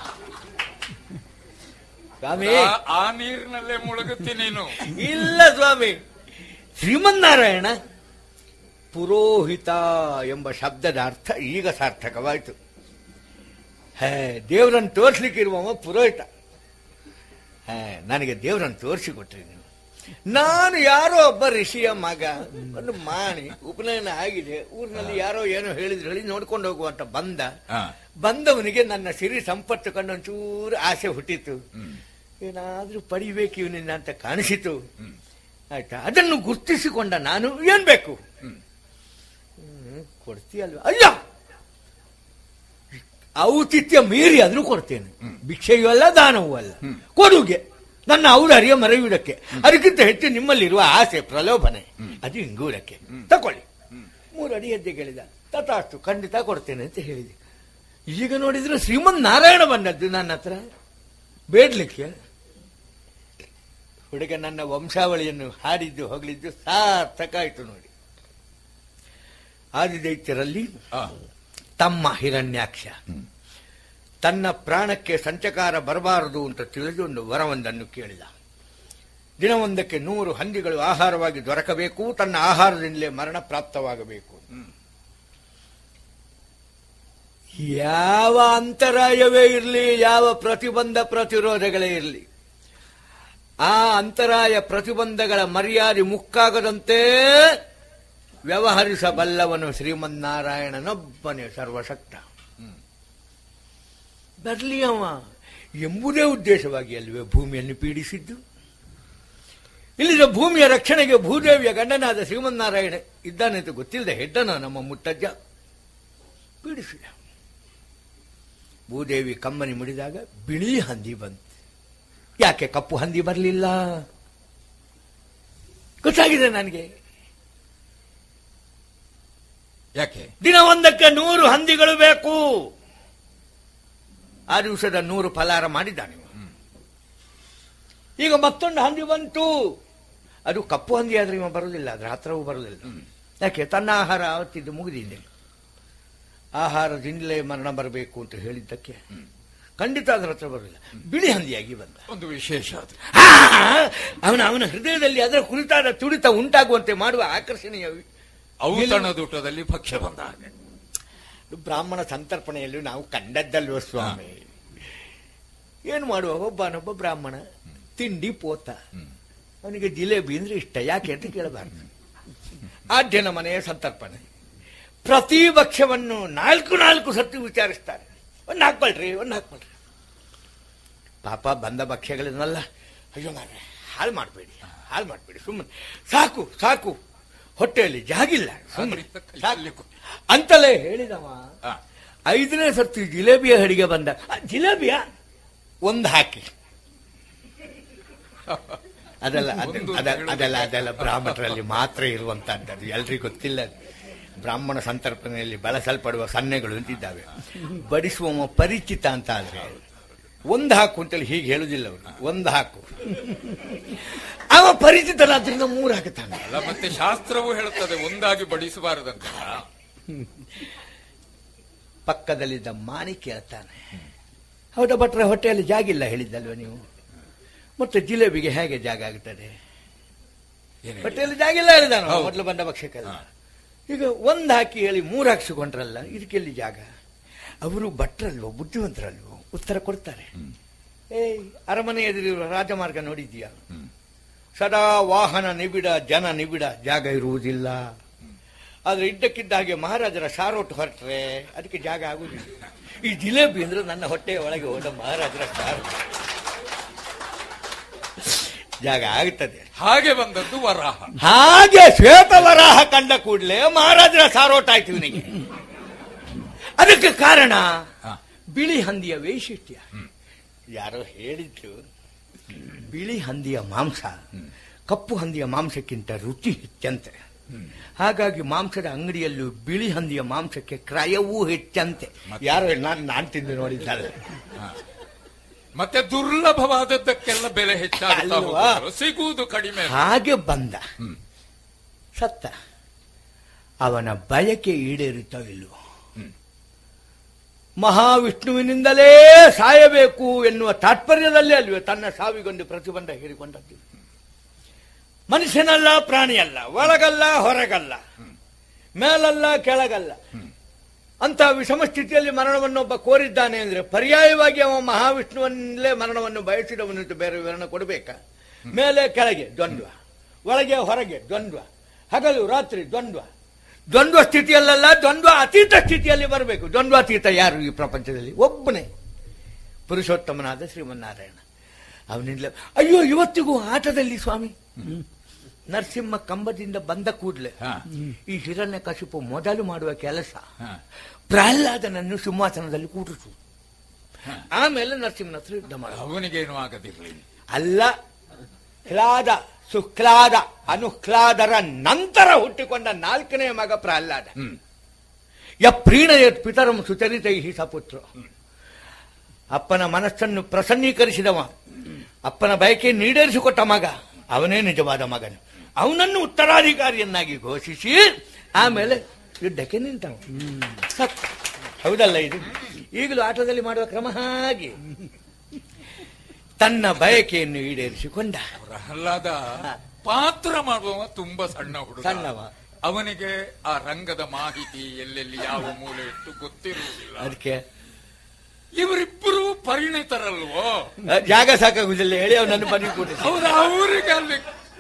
ಸ್ವಾಮಿ ಆ- ಆ ನೀರಿನಲ್ಲೇ ಮುಳುಗುತ್ತಿ ನೀನು ಇಲ್ಲ ಸ್ವಾಮಿ ಶ್ರೀಮನ್ನಾರಾಯಣ ಪುರೋಹಿತ ಎಂಬ ಶಬ್ದದ ಅರ್ಥ ಈಗ ಸಾರ್ಥಕವಾಯಿತು ಹೇ ದೇವರನ್ನು ತೋರಿಸ್ಲಿಕ್ಕೆ ಇರುವವ ಪುರೋಹಿತ ಹೇ ನನಗೆ ದೇವರನ್ನು ತೋರಿಸಿಕೊಟ್ರಿ ನೀವು ನಾನು ಯಾರೋ ಒಬ್ಬ ಋಷಿಯ ಮಗ ಒಂದು ಮಾಣಿ ಉಪನಯನ ಆಗಿದೆ ಊರಿನಲ್ಲಿ ಯಾರೋ ಏನೋ ಹೇಳಿದ್ರು ಹೇಳಿ ನೋಡ್ಕೊಂಡು ಹೋಗುವಂತ ಬಂದ ಹಾ. ಬಂದವನಿಗೆ ನನ್ನ ಸಿರಿ ಸಂಪತ್ತು ಕಂಡು ಒಂಚೂರು ಆಸೆ ಹುಟ್ಟಿತು ಏನಾದ್ರೂ ಪಡಿಬೇಕು ಇವನಿಂದ ಅಂತ ಕಾಣಿಸಿತು ಆಯ್ತಾ ಅದನ್ನು ಗುರ್ತಿಸಿಕೊಂಡ ನಾನು ಏನ್ ಬೇಕು ಹ್ಮ್, ಕೊಡ್ತೀಯಲ್ವ ಅಯ್ಯ ಔಚಿತ್ಯ ಮೀರಿ ಆದ್ರೂ ಕೊಡ್ತೇನೆ ಭಿಕ್ಷೆಯೂ ಅಲ್ಲ ದಾನವೂ ಅಲ್ಲ ಕೊಡುಗೆ ನನ್ನ ಔದಾರ್ಯ ಮರೆಯುವುದಕ್ಕೆ ಅದಕ್ಕಿಂತ ಹೆಚ್ಚು ನಿಮ್ಮಲ್ಲಿರುವ ಆಸೆ ಪ್ರಲೋಭನೆ ಅದು ಇಂಗುವುದಕ್ಕೆ ತಕೊಳ್ಳಿ ಮೂರು ಅಡಿ ಹೆಜ್ಜೆ ಕೇಳಿದ ತಥಾಸ್ತು ಖಂಡಿತ ಕೊಡ್ತೇನೆ ಅಂತ ಹೇಳಿದೆ ಈಗ ನೋಡಿದ್ರೆ ಶ್ರೀಮನ್ ನಾರಾಯಣ ಬಂದದ್ದು ನನ್ನ ಹತ್ರ ಬೇಡ್ಲಿಕ್ಕೆ ಹುಡುಗ ನನ್ನ ವಂಶಾವಳಿಯನ್ನು ಹಾಡಿದ್ದು ಹೊಗಳಿದ್ದು ಸಾರ್ಥಕ ಆಯ್ತು ನೋಡಿ ಆದಿದೈತ್ಯರಲ್ಲಿ ಆ, ತಮ್ಮ ಹಿರಣ್ಯಾಕ್ಷ ತನ್ನ ಪ್ರಾಣಕ್ಕೆ ಸಂಚಕಾರ ಬರಬಾರದು ಅಂತ ತಿಳಿದು ಒಂದು ವರವೊಂದನ್ನು ಕೇಳಿದ ದಿನವೊಂದಕ್ಕೆ ನೂರು ಹಂದಿಗಳು ಆಹಾರವಾಗಿ ದೊರಕಬೇಕು ತನ್ನ ಆಹಾರದಿಂದಲೇ ಮರಣ ಪ್ರಾಪ್ತವಾಗಬೇಕು ಯಾವ ಅಂತರಾಯವೇ ಇರಲಿ ಯಾವ ಪ್ರತಿಬಂಧ ಪ್ರತಿರೋಧಗಳೇ ಇರಲಿ ಆ ಅಂತರಾಯ ಪ್ರತಿಬಂಧಗಳ ಮರ್ಯಾದೆ ಮುಕ್ಕಾಗದಂತೆ ವ್ಯವಹರಿಸಬಲ್ಲವನು ಶ್ರೀಮನ್ನಾರಾಯಣನೊಬ್ಬನೇ ಸರ್ವಶಕ್ತ ಬರ್ಲಿ ಅವ ಎಂಬುದೇ ಉದ್ದೇಶವಾಗಿ ಅಲ್ವೇ ಭೂಮಿಯನ್ನು ಪೀಡಿಸಿದ್ದು ಇಲ್ಲಿನ ಭೂಮಿಯ ರಕ್ಷಣೆಗೆ ಭೂದೇವಿಯ ಗಂಡನಾದ ಶ್ರೀಮನ್ನಾರಾಯಣ ಇದ್ದಾನೆ ಅಂತ ಗೊತ್ತಿಲ್ಲದೆ ಹೆಡ್ಡನ ನಮ್ಮ ಮುಟ್ಟಜ್ಜ ಪೀಡಿಸಿದ ಭೂದೇವಿ ಕಮ್ಮನಿ ಮುಡಿದಾಗ ಬಿಳಿ ಹಂದಿ ಬಂತು ಯಾಕೆ ಕಪ್ಪು ಹಂದಿ ಬರಲಿಲ್ಲ ಗೊತ್ತಾಗಿದೆ ನನಗೆ ಯಾಕೆ ದಿನ ಒಂದಕ್ಕೆ ನೂರು ಹಂದಿಗಳು ಬೇಕು ಆ ದಿವಸದ ನೂರು ಫಲಾರ ಮಾಡಿದ್ದಾನೆ ಇವ. ಈಗ ಮತ್ತೊಂದು ಹಂದಿ ಬಂತು ಅದು ಕಪ್ಪು ಹಂದಿ ಆದ್ರೆ ಇವ ಬರುವುದಿಲ್ಲ ಅದ್ರ ಹತ್ರವೂ ಬರುವುದಿಲ್ಲ ಯಾಕೆ ತನ್ನ ಆಹಾರ ಅವತ್ತಿದ್ದು ಮುಗಿದಿದೆ ಆಹಾರದಿಂದಲೇ ಮರಣ ಬರಬೇಕು ಅಂತ ಹೇಳಿದ್ದಕ್ಕೆ ಖಂಡಿತ ಅದರ ಹತ್ರ ಬರುವುದಿಲ್ಲ ಬಿಳಿ ಹಂದಿಯಾಗಿ ಬಂದ ಒಂದು ವಿಶೇಷ ಅದು ಆ, ಅವನ ಅವನ ಹೃದಯದಲ್ಲಿ ಅದರ ಕುರಿತಾದ ತುಡಿತ ಉಂಟಾಗುವಂತೆ ಮಾಡುವ ಆಕರ್ಷಣೀಯ ಔತಣದೂಟದಲ್ಲಿ ಭಕ್ಷ್ಯ ಬಂದ ಹಾಗೆ ಬ್ರಾಹ್ಮಣ ಸಂತರ್ಪಣೆಯಲ್ಲೂ ನಾವು ಕಂಡದ್ದಲ್ವ ಸ್ವಾಮಿ ಏನು ಮಾಡುವ ಒಬ್ಬನೊಬ್ಬ ಬ್ರಾಹ್ಮಣ ತಿಂಡಿ ಪೋತ ಅವನಿಗೆ ಜಿಲೇಬಿ ಅಂದ್ರೆ ಇಷ್ಟ ಯಾಕೆ ಅಂತ ಕೇಳಬಾರ್ದು ಆದ್ಯನ ಮನೆಯ ಸಂತರ್ಪಣೆ ಪ್ರತಿ ಭಕ್ಷ್ಯವನ್ನು ನಾಲ್ಕು ನಾಲ್ಕು ಸತ್ತು ವಿಚಾರಿಸ್ತಾರೆ ಒಂದು ಹಾಕ್ಕೊಳ್ರಿ ಒಂದು ಹಾಕ್ಕೊಳ್ರಿ ಪಾಪ ಬಂದ ಭಕ್ಷ್ಯಗಳನ್ನೆಲ್ಲ ಅಯ್ಯೋ ಮಾರ್ರೆ ಹಾಳು ಮಾಡಬೇಡಿ ಹಾಳು ಮಾಡಬೇಡಿ ಸುಮ್ಮನೆ ಸಾಕು ಸಾಕು ಹೊಟ್ಟೆಯಲ್ಲಿ ಜಾಗಿಲ್ಲ ಸುಮ್ಮನೆ ಆದ್ರಿಂದ ಕೈಯಲ್ಲಿ ಸಾಕು ಅಂತಲೇ ಹೇಳಿದವ ಆ, ಐದನೇ ಸರ್ತಿ ಜಿಲೇಬಿಯ ಹಡಿಗೆ ಬಂದ ಆ, ಜಿಲೇಬಿಯ ಒಂದು ಹಾಕಿ ಅದೆಲ್ಲ ಅದೆ- ಒಂದು ಅದೆ- ಹೇಳುವುದಕ್ಕೆ- ಅದೆಲ್ಲ ಅದೆಲ್ಲ ಬ್ರಾಹ್ಮಣರಲ್ಲಿ ಮಾತ್ರ ಇರುವಂತಹದ್ದು ಎಲ್ರಿಗೂ ಗೊತ್ತಿಲ್ಲ ಅದು. ಬ್ರಾಹ್ಮಣ ಸಂತರ್ಪಣೆಯಲ್ಲಿ ಬಳಸಲ್ಪಡುವ ಸನ್ನೆಗಳು ಅಂತಿದ್ದಾವೆ ಬಡಿಸುವ ಪರಿಚಿತ ಅಂತ ಆದ್ರೆ ಒಂದು ಹಾಕು ಅಂತೇಳಿ ಹೀಗೆ ಹೇಳುದಿಲ್ಲ ಅವರು ಒಂದು ಹಾಕು ಅವ ಪರಿಚಿತನಾದ್ರಿಂದ ಮೂರು ಹಾಕುತ್ತಾನೆ ಅಲ್ಲ ಮತ್ತೆ ಶಾಸ್ತ್ರವು ಹೇಳುತ್ತದೆ ಒಂದಾಗಿ ಬಡಿಸಬಾರದಂತೆ ಪಕ್ಕದಲ್ಲಿದ್ದ ಮಾನಿ ಕೇಳ್ತಾನೆ ಹೌದಾ ಭಟ್ರೆ ಹೊಟ್ಟೆಯಲ್ಲಿ ಜಾಗಿಲ್ಲ ಹೇಳಿದ್ದಲ್ವ ನೀವು ಮತ್ತೆ ಜಿಲೇಬಿಗೆ ಹೇಗೆ ಜಾಗ ಆಗುತ್ತದೆ ಏನ್ ಹೇಳಿ? ಹೊಟ್ಟೆಯಲ್ಲಿ ಜಾಗಿಲ್ಲ ಹೇಳಿದಾನ ಹೌದು. ಮೊದಲು ಬಂದ ಭಕ್ಷ್ಯಕ್ಕೆಲ್ಲ ಈಗ ಒಂದ್ ಹಾಕಿ ಹೇಳಿ ಮೂರು ಹಾಕ್ಸಿಕೊಂಡ್ರಲ್ಲ ಇದಕ್ಕೆಲ್ಲಿ ಜಾಗ ಅವರು ಭಟ್ರಲ್ವೋ ಬುದ್ಧಿವಂತರಲ್ವೋ ಉತ್ತರ ಕೊಡ್ತಾರೆ ಏಯ್ ಅರಮನೆ ಎದುರಿರುವ ರಾಜಮಾರ್ಗ ನೋಡಿದ್ಯಾ ಸದಾ ವಾಹನ ನಿಬಿಡ ಜನ ನಿಬಿಡ ಜಾಗ ಇರುವುದಿಲ್ಲ ಆದ್ರೆ ಇದ್ದಕ್ಕಿದ್ದ ಹಾಗೆ ಮಹಾರಾಜರ ಸಾರೋಟು ಹೊರಟ್ರೆ ಅದಕ್ಕೆ ಜಾಗ ಆಗುದಿಲ್ಲ ಈ ಜಿಲೇಬಿ ಅಂದ್ರೆ ನನ್ನ ಹೊಟ್ಟೆಯ ಒಳಗೆ ಹೋದ ಮಹಾರಾಜರ ಸಾರೋಟು ಜಾಗ ಆಗುತ್ತದೆ ಹಾಗೆ ಬಂದದ್ದು ವರಾಹ ಹಾಗೆ ಶ್ವೇತವರಾಹ ಕಂಡ ಕೂಡಲೇ ಮಹಾರಾಜರ ಸಾರೋಟ ಆಯ್ತು ಇವನಿಗೆ ಅದಕ್ಕೆ ಕಾರಣ ಹಾ. ಬಿಳಿ ಹಂದಿಯ ವೈಶಿಷ್ಟ್ಯ ಯಾರೋ ಹೇಳಿದ್ರು ಬಿಳಿ ಹಂದಿಯ ಮಾಂಸ ಕಪ್ಪು ಹಂದಿಯ ಮಾಂಸಕ್ಕಿಂತ ರುಚಿ ಹೆಚ್ಚಂತೆ ಹಾಗಾಗಿ ಮಾಂಸದ ಅಂಗಡಿಯಲ್ಲೂ ಬಿಳಿ ಹಂದಿಯ ಮಾಂಸಕ್ಕೆ ಕ್ರಯವೂ ಹೆಚ್ಚಂತೆ ಯಾರೋ ನಾನು ನಾನು ತಿಂದು ನೋಡಿದ್ದಾರೆ ಮತ್ತೆ ದುರ್ಲಭವಾದದ್ದಕ್ಕೆಲ್ಲ ಬೆಲೆ ಹೆಚ್ಚಾಗುತ್ತಾ ಅಲ್ವಾ? ಹೋಗುವುದು. ಸಿಗುವುದು ಕಡಿಮೆ ಹಾಗೆ ಬಂದ ಹ್ಮ್. ಸತ್ತ ಅವನ ಬಯಕೆ ಈಡೇರುತ್ತೋ ಇಲ್ವೋ ಹ್ಮ್. ಮಹಾವಿಷ್ಣುವಿನಿಂದಲೇ ಸಾಯಬೇಕು ಎನ್ನುವ ತಾತ್ಪರ್ಯದಲ್ಲೇ ಅಲ್ವೇ ತನ್ನ ಸಾವಿಗೊಂದು ಪ್ರತಿಬಂಧ ಹೇರಿಕೊಂಡದ್ದು ಮನುಷ್ಯನಲ್ಲ ಪ್ರಾಣಿಯಲ್ಲ ಒಳಗಲ್ಲ ಹೊರಗಲ್ಲ ಮೇಲಲ್ಲ ಕೆಳಗಲ್ಲ ಅಂತ ವಿಷಮ ಸ್ಥಿತಿಯಲ್ಲಿ ಮರಣವನ್ನೊಬ್ಬ ಕೋರಿದ್ದಾನೆ ಅಂದ್ರೆ ಪರ್ಯಾಯವಾಗಿ ಅವ ಮಹಾವಿಷ್ಣುವನ್ನಲ್ಲೇ ಮರಣವನ್ನು ಬಯಸಿದವನು ಅಂತ ಬೇರೆ ವಿವರಣೆ ಕೊಡಬೇಕಾ ಮೇಲೆ ಕೆಳಗೆ ದ್ವಂದ್ವ ಒಳಗೆ ಹೊರಗೆ ದ್ವಂದ್ವ ಹಗಲು ರಾತ್ರಿ ದ್ವಂದ್ವ ದ್ವಂದ್ವ ಸ್ಥಿತಿಯಲ್ಲ ದ್ವಂದ್ವ ಅತೀತ ಸ್ಥಿತಿಯಲ್ಲಿ ಬರಬೇಕು ದ್ವಂದ್ವಾತೀತ ಯಾರು ಈ ಪ್ರಪಂಚದಲ್ಲಿ ಒಬ್ಬನೇ ಪುರುಷೋತ್ತಮನಾದ ಶ್ರೀಮನ್ನಾರಾಯಣ ಅವನಿಂದಲೇ ಅಯ್ಯೋ ಇವತ್ತಿಗೂ ಆಟದಲ್ಲಿ ಸ್ವಾಮಿ ನರಸಿಂಹ ಕಂಬದಿಂದ ಬಂದ ಕೂಡಲೇ ಹಾ. ಈ ಹಿರಣ್ಯ ಕಶಿಪು ಮೊದಲು ಮಾಡುವ ಕೆಲಸ ಹಾ. ಪ್ರಹ್ಲಾದನನ್ನು ಸಿಂಹಾಸನದಲ್ಲಿ ಕೂರಿಸು ಆಮೇಲೆ ನರಸಿಂಹನ ಹತ್ರ ಯುದ್ಧ ಮಾಡ ಅವನಿಗೇನು ಆಗದಿರಲಿ ಅಲ್ಲ ಕ್ಲಾದ ಸುಕ್ಲಾದ ಅನುಹ್ಲಾದರ ನಂತರ ಹುಟ್ಟಿಕೊಂಡ ನಾಲ್ಕನೇ ಮಗ ಪ್ರಹ್ಲಾದ ಹ್ಮ್ ಯ ಪ್ರೀಣಯತ್ ಪಿತರಂ ಸುಚರಿತೈ ಸಪುತ್ರ ಅಪ್ಪನ ಮನಸ್ಸನ್ನು ಪ್ರಸನ್ನೀಕರಿಸಿದವ ಅಪ್ಪನ ಬಯಕೆ ಈಡೇರಿಸಿಕೊಟ್ಟ ಮಗ ಅವನೇ ನಿಜವಾದ ಮಗನು ಅವನನ್ನು ಉತ್ತರಾಧಿಕಾರಿಯನ್ನಾಗಿ ಘೋಷಿಸಿ ಆಮೇಲೆ ಯುದ್ಧಕ್ಕೆ ನಿಂತವ ಸತ್ ಹೌದಲ್ಲ ಇದು ಈಗಲೂ ಆಟದಲ್ಲಿ ಮಾಡುವ ಕ್ರಮ ಹಾಗೆ ತನ್ನ ಬಯಕೆಯನ್ನು ಈಡೇರಿಸಿಕೊಂಡ ಪ್ರಹ್ಲಾದ ಪಾತ್ರ ಮಾಡುವವ ತುಂಬಾ ಸಣ್ಣ ಹುಡುಗ ಸಣ್ಣವ. ಅವನಿಗೆ ಆ ರಂಗದ ಮಾಹಿತಿ ಎಲ್ಲೆಲ್ಲಿ ಯಾವ ಮೂಲೆ ಇಟ್ಟು ಗೊತ್ತಿರುವುದಿಲ್ಲ ಅದಕ್ಕೆ ಇವರಿಬ್ಬರು ಪರಿಣಿತರಲ್ವೋ ಅಹ್, ಜಾಗ ಸಾಕಾಗುದಿಲ್ಲ ಹೇಳಿ ಅವನನ್ನು ಬನ್ನಿ ಕೂಡಿಸಿ ಹೌದು ಅವರಿಗೆ ಅಲ್ಲಿ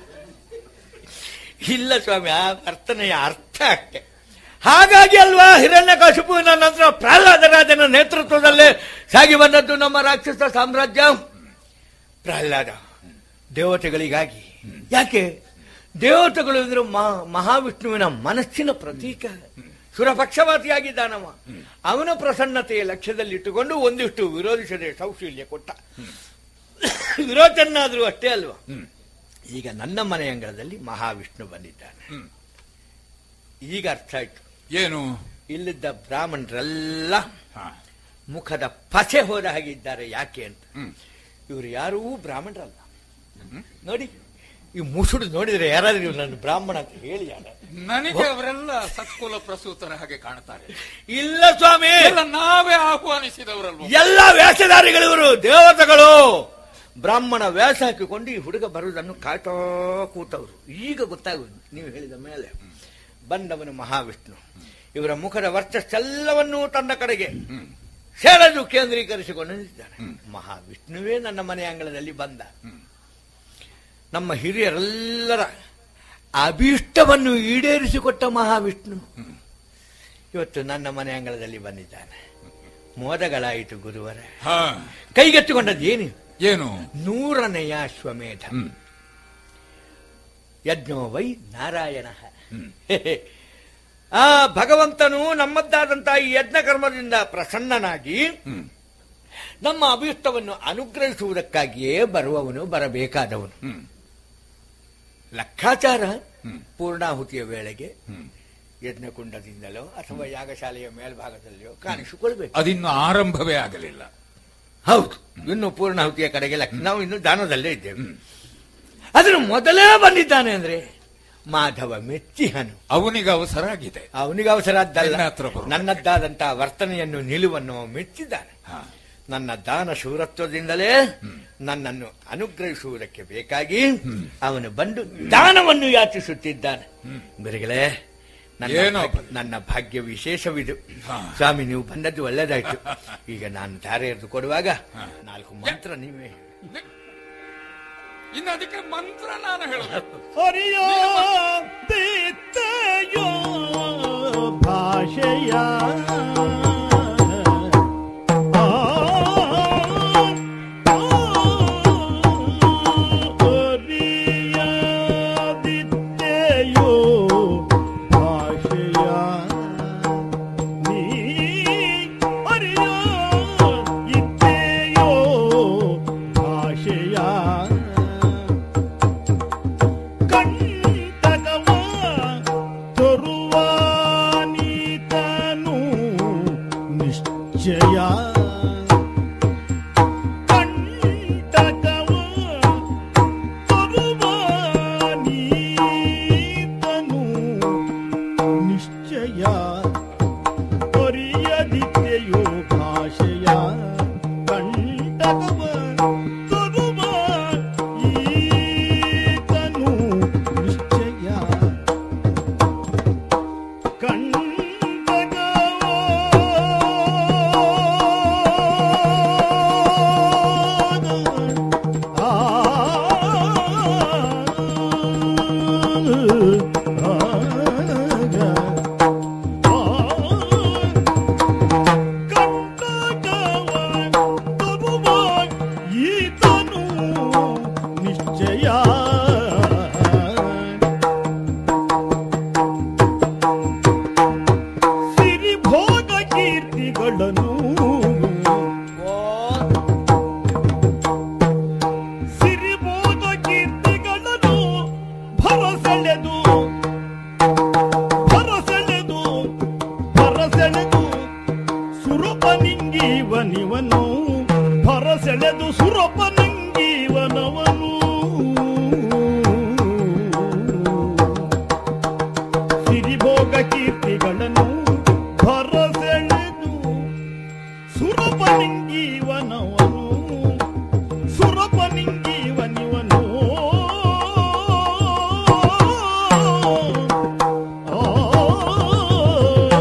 ಇಲ್ಲ ಸ್ವಾಮಿ ಆ ವರ್ತನೆಯ ಅರ್ಥ ಅಷ್ಟೆ ಹಾಗಾಗಿ ಅಲ್ವಾ ಹಿರಣ್ಯಕಶಿಪುವಿನ ನಂತರ ಪ್ರಹ್ಲಾದರಾಜನ ನೇತೃತ್ವದಲ್ಲೇ ಸಾಗಿ ಬಂದದ್ದು ನಮ್ಮ ರಾಕ್ಷಸ ಸಾಮ್ರಾಜ್ಯ ಪ್ರಹ್ಲಾದ ದೇವತೆಗಳಿಗಾಗಿ ಯಾಕೆ ದೇವತೆಗಳು ಅಂದ್ರೆ ಮಹಾ- ಮಹಾವಿಷ್ಣುವಿನ ಮನಸ್ಸಿನ ಪ್ರತೀಕ ಸುರಪಕ್ಷಪಾತಿಯಾಗಿದ್ದಾನವ ಅವನ ಪ್ರಸನ್ನತೆಯ ಲಕ್ಷ್ಯದಲ್ಲಿಟ್ಟುಕೊಂಡು ಒಂದಿಷ್ಟು ವಿರೋಧಿಸದೆ ಸೌಶೀಲ್ಯ ಕೊಟ್ಟ ವಿರೋಧನಾದ್ರೂ ಅಷ್ಟೇ ಅಲ್ವಾ ಈಗ ನನ್ನ ಮನೆ ಅಂಗಳದಲ್ಲಿ ಮಹಾವಿಷ್ಣು ಬಂದಿದ್ದಾನೆ ಹ್ಮ್. ಈಗ ಅರ್ಥ ಆಯ್ತು ಏನು ಇಲ್ಲಿದ್ದ ಬ್ರಾಹ್ಮಣರೆಲ್ಲ ಹಾ. ಮುಖದ ಪಸೆ ಹೋದ ಹಾಗೆ ಇದ್ದಾರೆ ಯಾಕೆ ಅಂತ ಹ್ಮ್. ಇವರು ಯಾರೂ ಬ್ರಾಹ್ಮಣರಲ್ಲ ನೋಡಿ ಈ ಮುಸುಡು ನೋಡಿದ್ರೆ ಯಾರಾದ್ರೂ ಇವ್ರು ನನ್ನ ಬ್ರಾಹ್ಮಣ ಅಂತ ಹೇಳಿ ಯಾರ ನನಗೆ ಅವರೆಲ್ಲ ಸತ್ಕುಲ ಪ್ರಸೂತರ ಹಾಗೆ ಕಾಣ್ತಾರೆ ಇಲ್ಲ ಸ್ವಾಮಿ ಎಲ್ಲ ನಾವೇ ಆಹ್ವಾನಿಸಿದವರಲ್ವ ಎಲ್ಲ ವೇಷಧಾರಿಗಳಿವರು ದೇವತೆಗಳು ಬ್ರಾಹ್ಮಣ ವೇಷ ಹಾಕಿಕೊಂಡು ಈ ಹುಡುಗ ಬರುವುದನ್ನು ಕಾಯ್ತಾ ಕೂತವರು ಈಗ ಗೊತ್ತಾಗುವುದು ನೀವು ಹೇಳಿದ ಮೇಲೆ ಬಂದವನು ಮಹಾವಿಷ್ಣು ಇವರ ಮುಖದ ವರ್ಚಸ್ಸೆಲ್ಲವನ್ನೂ ತನ್ನ ಕಡೆಗೆ ಸೆಳೆದು ಕೇಂದ್ರೀಕರಿಸಿಕೊಂಡು ನಿಂತಿದ್ದಾನೆ ಮಹಾವಿಷ್ಣುವೇ ನನ್ನ ಮನೆ ಅಂಗಳದಲ್ಲಿ ಬಂದ ನಮ್ಮ ಹಿರಿಯರೆಲ್ಲರ ಅಭೀಷ್ಟವನ್ನು ಈಡೇರಿಸಿಕೊಟ್ಟ ಮಹಾವಿಷ್ಣು ಇವತ್ತು ನನ್ನ ಮನೆ ಅಂಗಳದಲ್ಲಿ ಬಂದಿದ್ದಾನೆ ಮೋದಗಳಾಯಿತು ಗುರುವರ ಹಾ ಕೈಗೆತ್ತಿಕೊಂಡದ್ದು ಏನು ಏನು ನೂರನೆಯ ಅಶ್ವಮೇಧ ಹ್ಮ್. ಯಜ್ಞೋ ವೈ ನಾರಾಯಣ ಹ್ಮ್. ಆ ಭಗವಂತನು ನಮ್ಮದ್ದಾದಂತಹ ಈ ಯಜ್ಞ ಕರ್ಮದಿಂದ ಪ್ರಸನ್ನನಾಗಿ ಹ್ಮ್. ನಮ್ಮ ಅಭೀಷ್ಟವನ್ನು ಅನುಗ್ರಹಿಸುವುದಕ್ಕಾಗಿಯೇ ಬರುವವನು ಬರಬೇಕಾದವನು ಹ್ಮ್. ಲೆಕ್ಕಾಚಾರ ಹ್ಮ್. ಪೂರ್ಣಾಹುತಿಯ ವೇಳೆಗೆ ಹ್ಮ್. ಯಜ್ಞಕುಂಡದಿಂದಲೋ ಅಥವಾ ಯಾಗಶಾಲೆಯ ಮೇಲ್ಭಾಗದಲ್ಲಿಯೋ ಕಾಣಿಸಿಕೊಳ್ಬೇಕು ಅದಿನ್ನು ಆರಂಭವೇ ಆಗಲಿಲ್ಲ ಹೌದು ಇನ್ನು ಪೂರ್ಣಾಹುತಿಯ ಕಡೆಗೆ ಲಕ್ಷ ನಾವು ಇನ್ನು ದಾನದಲ್ಲೇ ಇದ್ದೇವೆ ಅದನ್ನು ಮೊದಲೇ ಬಂದಿದ್ದಾನೆ ಅಂದ್ರೆ ಮಾಧವ ಮೆಚ್ಚಿಹನು ಅವನಿಗೆ ಅವಸರ ಆಗಿದೆ ಅವನಿಗೆ ಅವಸರದ್ದಲ್ಲ ನಿನ್ನ ಹತ್ರ ಬರು. ನನ್ನದ್ದಾದಂತಹ ವರ್ತನೆಯನ್ನು ನಿಲುವನ್ನು ಅವ ಮೆಚ್ಚಿದ್ದಾನೆ ಹಾ. ನನ್ನ ದಾನ ಶೂರತ್ವದಿಂದಲೇ ನನ್ನನ್ನು ಅನುಗ್ರಹಿಸುವುದಕ್ಕೆ ಬೇಕಾಗಿ ಅವನು ಬಂದು ದಾನವನ್ನು ಯಾಚಿಸುತ್ತಿದ್ದಾನೆ ಗುರುಗಳೇ ನನ್ನ ಏನೋ ಭಾಗ್ಯ- ನನ್ನ ಭಾಗ್ಯ ವಿಶೇಷವಿದು ಹಾ. ಸ್ವಾಮಿ ನೀವು ಬಂದದ್ದು ಒಳ್ಳೆದಾಯ್ತು ಈಗ ನಾನು ಧಾರೆ ಎರೆದು ಕೊಡುವಾಗ ನಾಲ್ಕು ಮಂತ್ರ ನೀವೇ ಹೇಳಿ. ಇನ್ನು ಅದಕ್ಕೆ ಮಂತ್ರ ನಾನು ಹೇಳಬೇಕು ಹರಿಯೋ ದಿತ್ತೆಯೋ ಭಾಷೆಯ ಆ, ಆ, ಹರಿಯ ದಿತ್ತೆಯೋ ಭಾಷೆಯ ನೀ ಹರಿಯೋ ಇತ್ತೆಯೋ ಭಾಷೆಯ ಕಂಟಕವ ತರುವ ನೀತನು ನಿಶ್ಚಯ ಕಂಟಕವ ತರುವ ನೀತನು ನಿಶ್ಚಯ ಹೊರಿಯದಿತ್ತೆಯೋ ಭಾಷೆಯ ಕಂಟಕವ ತರುವ ಈತನು ನಿಶ್ಚಯ ಕಂಟಕವೋ ಭರಸೆಳೆದು ಸುರಪನಿಂಗೀವನಿವನು ಭರಸೆಳೆದು ಸುರಪನಿಂಗೀವನವನು ಸಿರಿಭೋಗ ಕೀರ್ತಿಗಳನ್ನು ಭರಸೆಳೆದು ಸುರಪನಿಂಗೀವನವನು ಸುರಪನಿಂಗೀವನಿವನು ಆ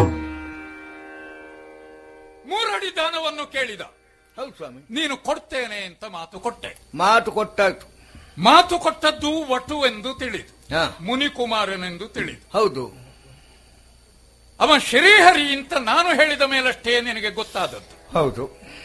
ಮೂರಡಿ ದಾನವನ್ನು ಕೇಳಿದ ಹೌದು ಸ್ವಾಮಿ ನೀನು ಕೊಡ್ತೇನೆ ಅಂತ ಮಾತು ಕೊಟ್ಟೆ ಮಾತು ಕೊಟ್ಟಾಯ್ತು ಮಾತು ಕೊಟ್ಟದ್ದು ವಟು ಎಂದು ತಿಳಿದು ಹಾ ಮುನಿಕುಮಾರನೆಂದು ತಿಳಿದು ಹೌದು ಅವ ಶ್ರೀಹರಿ ಅಂತ ನಾನು ಹೇಳಿದ ಮೇಲಷ್ಟೇ ನಿನಗೆ ಗೊತ್ತಾದದ್ದು ಹೌದು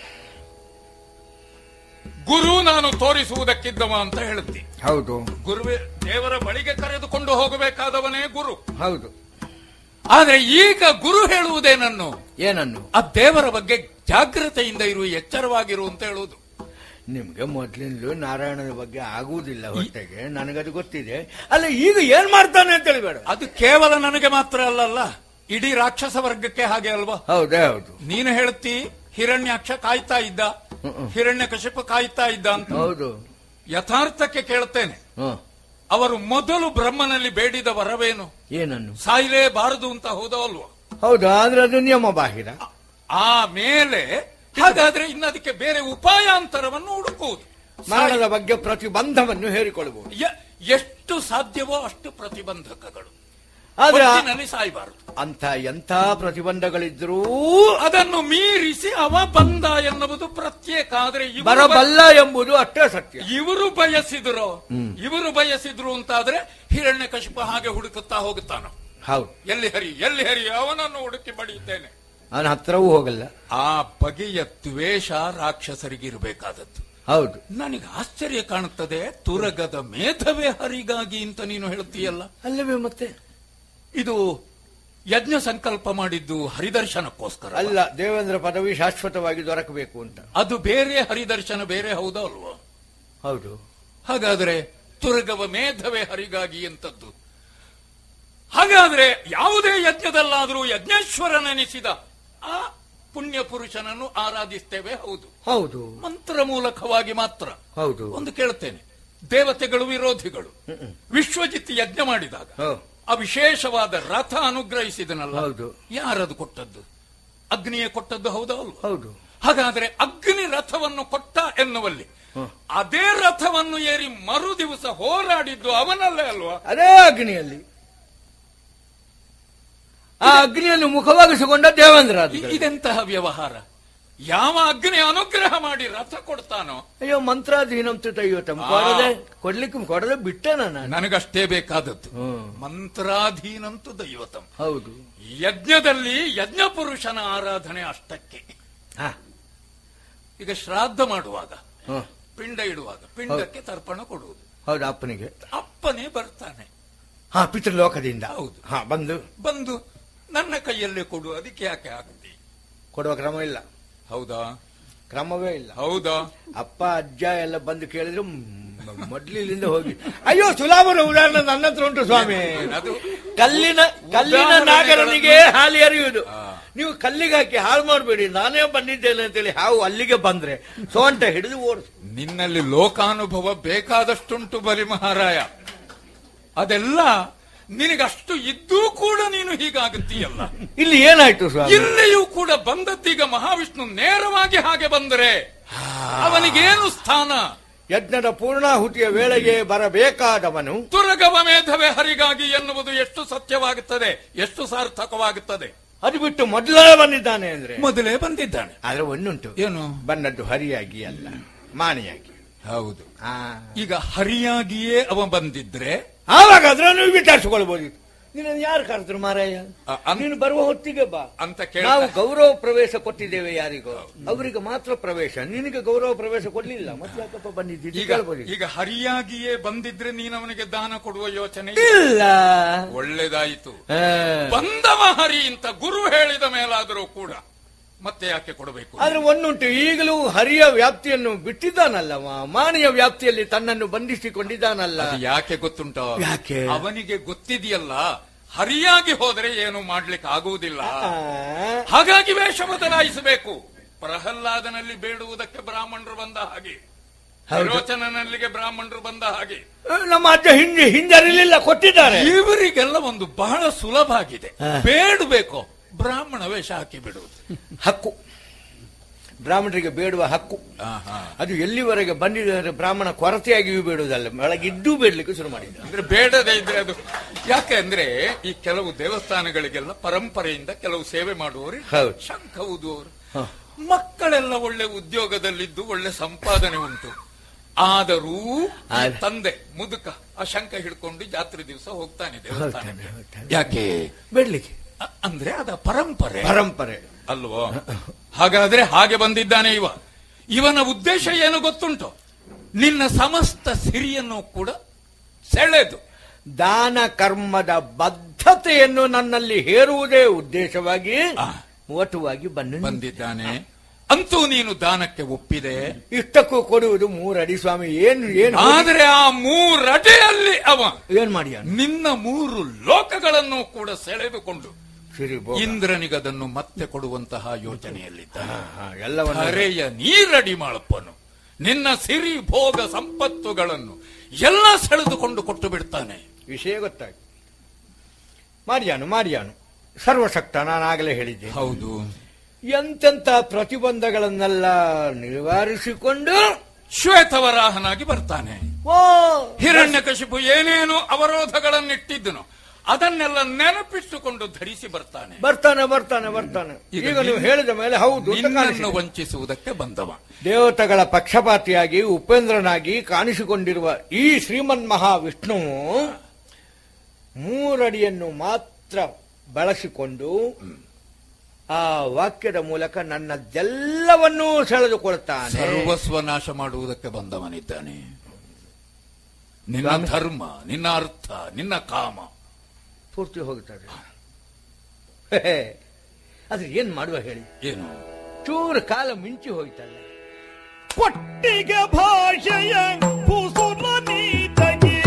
ಗುರು ನಾನು ತೋರಿಸುವುದಕ್ಕಿದ್ದವ ಅಂತ ಹೇಳುತ್ತಿ ಹೌದು ಗುರುವೇ ದೇವರ ಬಳಿಗೆ ಕರೆದುಕೊಂಡು ಹೋಗಬೇಕಾದವನೇ ಗುರು ಹೌದು ಆದ್ರೆ ಈಗ ಗುರು ಹೇಳುವುದೇನನ್ನು ಏನನ್ನು ಆ ದೇವರ ಬಗ್ಗೆ ಜಾಗ್ರತೆಯಿಂದ ಇರು ಎಚ್ಚರವಾಗಿರು ಅಂತ ಹೇಳುವುದು ನಿಮ್ಗೆ ಮೊದ್ಲಿಂದಲೂ ನಾರಾಯಣನ ಬಗ್ಗೆ ಆಗುವುದಿಲ್ಲ ಹೊಟ್ಟೆಗೆ ನನಗದು ಗೊತ್ತಿದೆ ಅಲ್ಲ ಈಗ ಏನ್ ಮಾಡ್ತಾನೆ ಅಂತ ಹೇಳಿಬೇಡ ಅದು ಕೇವಲ ನನಗೆ ಮಾತ್ರ ಅಲ್ಲಲ್ಲ ಇಡೀ ರಾಕ್ಷಸ ವರ್ಗಕ್ಕೆ ಹಾಗೆ ಅಲ್ವಾ ಹೌದೇ ಹೌದು ನೀನು ಹೇಳುತ್ತಿ ಹಿರಣ್ಯಾಕ್ಷ ಕಾಯ್ತಾ ಇದ್ದ ಹಿರಣ್ಯ ಕಶಿಪ ಕಾಯ್ತಾ ಇದ್ದ ಅಂತ ಹೌದು ಯಥಾರ್ಥಕ್ಕೆ ಕೇಳುತ್ತೇನೆ ಹ್ಮ್ ಅವರು ಮೊದಲು ಬ್ರಹ್ಮನಲ್ಲಿ ಬೇಡಿದ ವರವೇನು ಏನನ್ನು ಸಾಯಲೇಬಾರದು ಅಂತ ಹೌದೋ ಅಲ್ವಾ ಹೌದು ಆದ್ರೆ ಅದು ನಿಯಮ ಬಾಹಿರ ಆಮೇಲೆ ಹಾಗಾದ್ರೆ ಇನ್ನದಕ್ಕೆ ಬೇರೆ ಉಪಾಯಾಂತರವನ್ನು ಹುಡುಕುವುದು ಮರಣದ ಬಗ್ಗೆ ಪ್ರತಿಬಂಧವನ್ನು ಹೇರಿಕೊಳ್ಳಬಹುದು ಯ- ಎಷ್ಟು ಸಾಧ್ಯವೋ ಅಷ್ಟು ಪ್ರತಿಬಂಧಕಗಳು ಆದ್ರೆ ಆ- ಒಟ್ಟಿನಲ್ಲಿ ಸಾಯಬಾರದು ಅಂತ ಎಂಥ ಪ್ರತಿಬಂಧಗಳಿದ್ರೂ ಅದನ್ನು ಮೀರಿಸಿ ಅವ ಬಂದ ಎನ್ನುವುದು ಪ್ರತ್ಯೇಕ ಆದ್ರೆ ಇವರು ಬ- ಬರಬಲ್ಲ ಎಂಬುದು ಅಷ್ಟೇ ಸತ್ಯ ಇವರು ಬಯಸಿದ್ರು ಇವರು ಬಯಸಿದ್ರು ಅಂತಾದ್ರೆ ಹಿರಣ್ಯ ಕಶಿಪ ಹಾಗೆ ಹುಡುಕುತ್ತಾ ಹೋಗುತ್ತಾನ ಹೌದು ಎಲ್ಲಿ ಹರಿ ಎಲ್ಲಿ ಹರಿ ಅವನನ್ನು ಹುಡುಕಿ ಬಡಿಯುತ್ತೇನೆ ಅವನ ಹತ್ರವೂ ಹೋಗಲ್ಲ ಆ ಬಗೆಯ ದ್ವೇಷ ರಾಕ್ಷಸರಿಗಿರಬೇಕಾದದ್ದು ಹೌದು ನನಗೆ ಆಶ್ಚರ್ಯ ಕಾಣುತ್ತದೆ ತುರಗದ ಮೇಧವೇ ಹರಿಗಾಗಿ ಅಂತ ನೀನು ಹೇಳುತ್ತೀಯಲ್ಲ ಅಲ್ಲವೇ ಮತ್ತೆ ಇದು ಯಜ್ಞ ಸಂಕಲ್ಪ ಮಾಡಿದ್ದು ಹರಿದರ್ಶನಕ್ಕೋಸ್ಕರ ಅಲ್ಲ ದೇವೇಂದ್ರ ಪದವಿ ಶಾಶ್ವತವಾಗಿ ದೊರಕಬೇಕು ಅಂತ ಅದು ಬೇರೆ ಹರಿದರ್ಶನ ಬೇರೆ ಹೌದಾ ಅಲ್ವಾ ಹೌದು ಹಾಗಾದ್ರೆ ತುರಗವ ಮೇಧವೇ ಹರಿಗಾಗಿ ಎಂತದ್ದು ಹಾಗಾದ್ರೆ ಯಾವುದೇ ಯಜ್ಞದಲ್ಲಾದರೂ ಯಜ್ಞೇಶ್ವರನೆನಿಸಿದ ಆ ಪುಣ್ಯ ಪುರುಷನನ್ನು ಆರಾಧಿಸ್ತೇವೆ ಹೌದು ಹೌದು ಮಂತ್ರ ಮೂಲಕವಾಗಿ ಮಾತ್ರ ಹೌದು ಒಂದು ಕೇಳುತ್ತೇನೆ ದೇವತೆಗಳು ವಿರೋಧಿಗಳು ವಿಶ್ವಜಿತ್ ಯಜ್ಞ ಮಾಡಿದಾಗ ಹೋ, ಆ ವಿಶೇಷವಾದ ರಥ ಅನುಗ್ರಹಿಸಿದನಲ್ಲ ಹೌದು ಯಾರದು ಕೊಟ್ಟದ್ದು ಅಗ್ನಿಯೇ ಕೊಟ್ಟದ್ದು ಹೌದಾ ಅಲ್ವಾ ಹೌದು ಹಾಗಾದ್ರೆ ಅಗ್ನಿ ರಥವನ್ನು ಕೊಟ್ಟ ಎನ್ನುವಲ್ಲಿ ಅದೇ ರಥವನ್ನು ಏರಿ ಮರು ದಿವಸ ಹೋರಾಡಿದ್ದು ಅವನಲ್ಲೇ ಅಲ್ವಾ ಅದೇ ಅಗ್ನಿಯಲ್ಲಿ ಆ ಅಗ್ನಿಯನ್ನು ಮುಖವಾಗಿಸಿಕೊಂಡ ದೇವೇಂದ್ರ ಇ- ಆದಿಗಳು. ಇದೆಂತಹ ವ್ಯವಹಾರ ಯಾವ ಅಗ್ನಿ ಅನುಗ್ರಹ ಮಾಡಿ ರಥ ಕೊಡ್ತಾನೋ ಅಯ್ಯೋ ಮಂತ್ರಾಧೀನಂತ ತಯ್ಯೋತಮ್ ಕೊಡದೆ ಕೊಡ್ಲಿಕ್ಕೆ ಕೊಡದೆ ಬಿಟ್ಟೆ ನಾನು ನನಗಷ್ಟೇ ಬೇಕಾದದ್ದು ಹ್ಮ್. ಮಂತ್ರಾಧೀನಂತೂ ದೈವತಂ ಹೌದು ಯಜ್ಞದಲ್ಲಿ ಯಜ್ಞ ಪುರುಷನ ಆರಾಧನೆ ಅಷ್ಟಕ್ಕೆ ಹಾ ಈಗ ಶ್ರಾದ್ದ ಮಾಡುವಾಗ ಹಾ. ಪಿಂಡ ಇಡುವಾಗ ಪಿಂಡಕ್ಕೆ ತರ್ಪಣ ಕೊಡುವುದು ಹೌದು ಅಪ್ಪನಿಗೆ ಅಪ್ಪನೇ ಬರ್ತಾನೆ ಹಾ ಪಿತೃಲೋಕದಿಂದ ಹೌದು. ಹಾ ಬಂದು ಬಂದು ನನ್ನ ಕೈಯಲ್ಲೇ ಕೊಡು ಅದಕ್ಕೆ ಯಾಕೆ ಆಗ್ತಿ ಕೊಡುವ ಕ್ರಮ ಇಲ್ಲ ಹೌದಾ ಕ್ರಮವೇ ಇಲ್ಲ ಹೌದಾ ಅಪ್ಪ ಅಜ್ಜ ಎಲ್ಲ ಬಂದು ಕೇಳಿದ್ರು ಮ್- ಮೊದ್ಲು ಇಲ್ಲಿಂದ ಹೋಗಿ ಅಯ್ಯೋ ಸುಲಾಭನ ಉದಾಹರಣೆ ನನ್ನ ಹತ್ರ ಉಂಟು ಸ್ವಾಮಿ ಅದು ಕಲ್ಲಿನ ಕಲ್ಲಿನ ಉದಾಹರಣೆಗಳನ್ನು- ನಾಗರನಿಗೆ ಹಾಲು ಎರೆಯುವುದು ನೀವು ಕಲ್ಲಿಗೆ ಹಾಕಿ ಹಾಳು ಮಾಡಬೇಡಿ ನಾನೇ ಬಂದಿದ್ದೇನೆ ಅಂತೇಳಿ ಹಾವು ಅಲ್ಲಿಗೆ ಬಂದ್ರೆ ಸೋಂಟ ಹಿಡಿದು ಓಡಿಸು ನಿನ್ನಲ್ಲಿ ಲೋಕಾನುಭವ ಬೇಕಾದಷ್ಟುಂಟು ಬಲಿ ಮಹಾರಾಯ ಅದೆಲ್ಲ ನಿನಗಷ್ಟು ಇದ್ದೂ ಕೂಡ ನೀನು ಹೀಗಾಗುತ್ತೀಯಲ್ಲ ಇಲ್ಲಿ ಏನಾಯ್ತು ಸ್ವಾಮಿ ಇಲ್ಲಿಯೂ ಕೂಡ ಬಂದದ್ದೀಗ ಮಹಾವಿಷ್ಣು ನೇರವಾಗಿ ಹಾಗೆ ಬಂದರೆ ಅವನಿಗೇನು ಸ್ಥಾನ ಯಜ್ಞದ ಪೂರ್ಣಾಹುತಿಯ ವೇಳೆಗೆ ಬರಬೇಕಾದವನು ತುರಗವ ಮೇಧವೇ ಹರಿಗಾಗಿ ಎನ್ನುವುದು ಎಷ್ಟು ಸತ್ಯವಾಗುತ್ತದೆ ಎಷ್ಟು ಸಾರ್ಥಕವಾಗುತ್ತದೆ ಅದು ಬಿಟ್ಟು ಮೊದಲೇ ಬಂದಿದ್ದಾನೆ ಅಂದ್ರೆ ಮೊದಲೇ ಬಂದಿದ್ದಾನೆ ಆದ್ರೆ ಒಂದುಂಟು ಏನು ಬಂದದ್ದು ಹರಿಯಾಗಿ ಅಲ್ಲ ಮಾಣಿಯಾಗಿ ಹೌದು ಆ. ಈಗ ಹರಿಯಾಗಿಯೇ ಅವ ಬಂದಿದ್ರೆ ಆವಾಗ ಅದನ್ನು ವಿಚಾರಿಸಿಕೊಳ್ಬಹುದು ನೀನು ಯಾರು ಕರೆದ್ರು ಮಾರಾಯ ಅ- ಅನ್- ನೀನು ಬರುವ ಹೊತ್ತಿಗೆ ಬಾ ಅಂತ ಕೇಳ ನಾವು ಗೌರವ ಪ್ರವೇಶ ಕೊಟ್ಟಿದ್ದೇವೆ ಯಾರಿಗೋ ಅವರಿಗೆ ಮಾತ್ರ ಪ್ರವೇಶ ನಿನಗೆ ಗೌರವ ಪ್ರವೇಶ ಕೊಡ್ಲಿಲ್ಲ ಮತ್ತೆ ಯಾಕಪ್ಪ ಬಂದಿದ್ದೀರಿ ಈಗ ಕೇಳ್ಬೋದು. ಈಗ ಹರಿಯಾಗಿಯೇ ಬಂದಿದ್ರೆ ನೀನು ಅವನಿಗೆ ದಾನ ಕೊಡುವ ಯೋಚನೆ ಇಲ್ಲ ಒಳ್ಳೇದಾಯಿತು ಆ, ಬಂದವ ಹರಿ ಅಂತ ಗುರು ಹೇಳಿದ ಮೇಲಾದರೂ ಕೂಡ ಮತ್ತೆ ಯಾಕೆ ಕೊಡಬೇಕು ಆದ್ರೆ ಒಂದುಂಟು ಈಗಲೂ ಹರಿಯ ವ್ಯಾಪ್ತಿಯನ್ನು ಬಿಟ್ಟಿದ್ದಾನಲ್ಲವ ಮಾಣಿಯ ವ್ಯಾಪ್ತಿಯಲ್ಲಿ ತನ್ನನ್ನು ಬಂಧಿಸಿಕೊಂಡಿದ್ದಾನಲ್ಲ ಅದು ಯಾಕೆ ಗೊತ್ತುಂಟ ಯಾಕೆ? ಅವನಿಗೆ ಗೊತ್ತಿದೆಯಲ್ಲ ಹರಿಯಾಗಿ ಹೋದರೆ ಏನು ಮಾಡ್ಲಿಕ್ಕೆ ಆಗುವುದಿಲ್ಲ ಆ, ಹಾಗಾಗಿ ವೇಷ ಬದಲಾಯಿಸಬೇಕು ಪ್ರಹ್ಲಾದನಲ್ಲಿ ಬೇಡುವುದಕ್ಕೆ ಬ್ರಾಹ್ಮಣರು ಬಂದ ಹಾಗೆ ಹೌದು. ವಿರೋಚನನಲ್ಲಿಗೆ ಬ್ರಾಹ್ಮಣರು ಬಂದ ಹಾಗೆ ನಮ್ಮ ಅಜ್ಜ ಹಿಂದೆ ಹಿಂಜರಿಲಿಲ್ಲ ಕೊಟ್ಟಿದ್ದಾರೆ ಇವರಿಗೆಲ್ಲ ಒಂದು ಬಹಳ ಸುಲಭ ಆಗಿದೆ ಹಾ. ಬೇಡಬೇಕು ಬ್ರಾಹ್ಮಣ ವೇಷ ಹಾಕಿ ಬಿಡುವುದು ಹಕ್ಕು ಬ್ರಾಹ್ಮಣರಿಗೆ ಬೇಡುವ ಹಕ್ಕು ಆಹಾ. ಅದು ಎಲ್ಲಿವರೆಗೆ ಬಂದಿದೆ ಬ್ರಾಹ್ಮಣ ಕೊರತೆಯಾಗಿಯೂ ಬೇಡುವುದಲ್ಲ ಒಳಗಿದ್ದೂ ಬೇಡಲಿಕ್ಕೆ ಶುರು ಮಾಡಿದ ಅಂದ್ರೆ ಬೇಡದೇ ಇದ್ರೆ ಅದು ಯಾಕೆ ಅಂದ್ರೆ ಈ ಕೆಲವು ದೇವಸ್ಥಾನಗಳಿಗೆಲ್ಲ ಪರಂಪರೆಯಿಂದ ಕೆಲವು ಸೇವೆ ಮಾಡುವವರು ಹೌದು. ಶಂಖ ಊದುವವರು ಹ. ಮಕ್ಕಳೆಲ್ಲ ಒಳ್ಳೆ ಉದ್ಯೋಗದಲ್ಲಿದ್ದು ಒಳ್ಳೆ ಸಂಪಾದನೆ ಉಂಟು ಆದರೂ ಈ ಆದ್ರೆ- ತಂದೆ ಮುದುಕ ಆ ಶಂಖ ಹಿಡ್ಕೊಂಡು ಜಾತ್ರೆ ದಿವಸ ಹೋಗ್ತಾನೆ ದೇವಸ್ಥಾನಕ್ಕೆ ಹೋಗ್ತಾನೆ, ಹೋಗ್ತಾನೆ. ಯಾಕೆ ಬೇಡ್ಲಿಕ್ಕೆ ಅ- ಅಂದ್ರೆ ಅದ ಪರಂಪರೆ ಪರಂಪರೆ ಅಲ್ವೋ ಹಾಗಾದ್ರೆ ಹಾಗೆ ಬಂದಿದ್ದಾನೆ ಇವ ಇವನ ಉದ್ದೇಶ ಏನು ಗೊತ್ತುಂಟು ನಿನ್ನ ಸಮಸ್ತ ಸಿರಿಯನ್ನು ಕೂಡ ಸೆಳೆದು ದಾನ ಕರ್ಮದ ಬದ್ಧತೆಯನ್ನು ನನ್ನಲ್ಲಿ ಹೇರುವುದೇ ಉದ್ದೇಶವಾಗಿ ಆ. ವಟುವಾಗಿ ಬಂದು ನಿಂತೆ. ಬಂದಿದ್ದಾನೆ ಅಂತೂ ನೀನು ದಾನಕ್ಕೆ ಒಪ್ಪಿದೆ ಇಷ್ಟಕ್ಕೂ ಕೊಡುವುದು ಮೂರಡಿ ಸ್ವಾಮಿ ಏನು ಏನು ಆದರೆ ಆ ಮೂರಡೆಯಲ್ಲಿ ಅವ ಏನ್ ಮಾಡಿ ನಿನ್ನ ಮೂರು ಲೋಕಗಳನ್ನು ಕೂಡ ಸೆಳೆದುಕೊಂಡು ಸಿರಿ ಭೋಗ. ಇಂದ್ರನಿಗದನ್ನು ಮತ್ತೆ ಕೊಡುವಂತಹ ಯೋಚನೆಯಲ್ಲಿದ್ದಾನೆ ಹಾ, ಹಾ, ಎಲ್ಲವನ್ನ ಹರೆಯ ನೀರಡಿ ಮಾಡಪ್ಪನು ನಿನ್ನ ಸಿರಿ ಭೋಗ ಸಂಪತ್ತುಗಳನ್ನು ಎಲ್ಲ ಸೆಳೆದುಕೊಂಡು ಕೊಟ್ಟು ಬಿಡ್ತಾನೆ ವಿಷಯ ಗೊತ್ತಾಗಿ ಮಾರಿಯಾನು ಮಾರಿಯಾನು ಸರ್ವಶಕ್ತ ನಾನಾಗಲೇ ಹೇಳಿದ್ದೆ ಹೌದು ಎಂತೆಂತ ಪ್ರತಿಬಂಧಗಳನ್ನೆಲ್ಲ ನಿವಾರಿಸಿಕೊಂಡು ಶ್ವೇತವರಾಹನಾಗಿ ಬರ್ತಾನೆ ಓ ಹಿರಣ್ಯಕಶಿಪು ಏನೇನು ಅವರೋಧಗಳನ್ನಿಟ್ಟಿದ್ದನು ಅದನ್ನೆಲ್ಲ ನೆನಪಿಟ್ಟುಕೊಂಡು ಧರಿಸಿ ಬರ್ತಾನೆ ಬರ್ತಾನೆ ಬರ್ತಾನೆ ಬರ್ತಾನೆ ಈಗ ಈಗ ನೀವು ನಿನ್ನ- ಹೇಳಿದ ಮೇಲೆ ಹೌದು ಅಂತ ನಿನ್ನನ್ನು ಕಾಣಿಸಿದೆ. ವಂಚಿಸುವುದಕ್ಕೆ ಬಂದವ ದೇವತೆಗಳ ಪಕ್ಷಪಾತಿಯಾಗಿ ಉಪೇಂದ್ರನಾಗಿ ಕಾಣಿಸಿಕೊಂಡಿರುವ ಈ ಶ್ರೀಮನ್ ಮಹಾವಿಷ್ಣುವು ಮೂರಡಿಯನ್ನು ಮಾತ್ರ ಬಳಸಿಕೊಂಡು ಆ ವಾಕ್ಯದ ಮೂಲಕ ನನ್ನದೆಲ್ಲವನ್ನೂ ಸೆಳೆದುಕೊಳ್ತಾನೆ ಸರ್ವಸ್ವ ನಾಶ ಮಾಡುವುದಕ್ಕೆ ಬಂದವನಿದ್ದಾನೆ ನಿನ್ನ ಸ್ವಾಮಿ. ಧರ್ಮ ನಿನ್ನ ಅರ್ಥ ನಿನ್ನ ಕಾಮ ಪೂರ್ತಿ ಹೋಗ್ತದೆ ಆದ್ರೆ ಏನ್ ಮಾಡುವ ಹೇಳಿ ಏನು ಚೂರು ಕಾಲ ಮಿಂಚಿ ಹೋಯ್ತಲ್ಲ ಕೊಟ್ಟಿಗೆ ಭಾಷೆಯ ಕುಸುಮ ನೀತಗೆ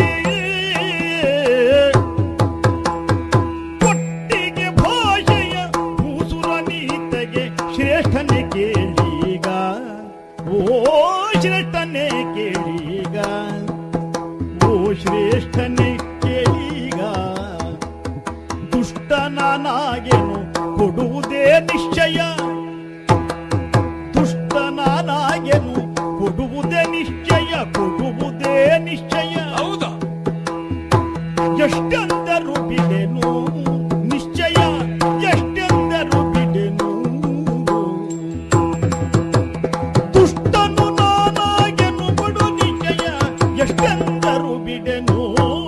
ಕೊಟ್ಟಿಗೆ ಭಾಷೆಯ ಕುಸುರ ನೀತಗೆ ಶ್ರೇಷ್ಠನೆ ಕೇಳೀಗ ಓ ಶ್ರೇಷ್ಠನೆ ಕೇಳೀಗ ಓ ಶ್ರೇಷ್ಠನೆ ಕೇಳೀಗ ದುಷ್ಟನಾನಾಗೆನು ಕೊಡುವುದೇ ನಿಶ್ಚಯ ದುಷ್ಟನಾನಾಗೆನು ಕೊಡುವುದೇ ನಿಶ್ಚಯ ಕೊಡುವುದೇ ನಿಶ್ಚಯ ಹೌದಾ ಎಷ್ಟೆಂದರು ಬಿಡೆನು ನಿಶ್ಚಯ ಎಷ್ಟೆಂದರು ಬಿಡೆನು ದುಷ್ಟನು ನಾನಾಗೆನು ಕೊಡು ನಿಶ್ಚಯ ಎಷ್ಟೆಂದರು ಬಿಡೆನು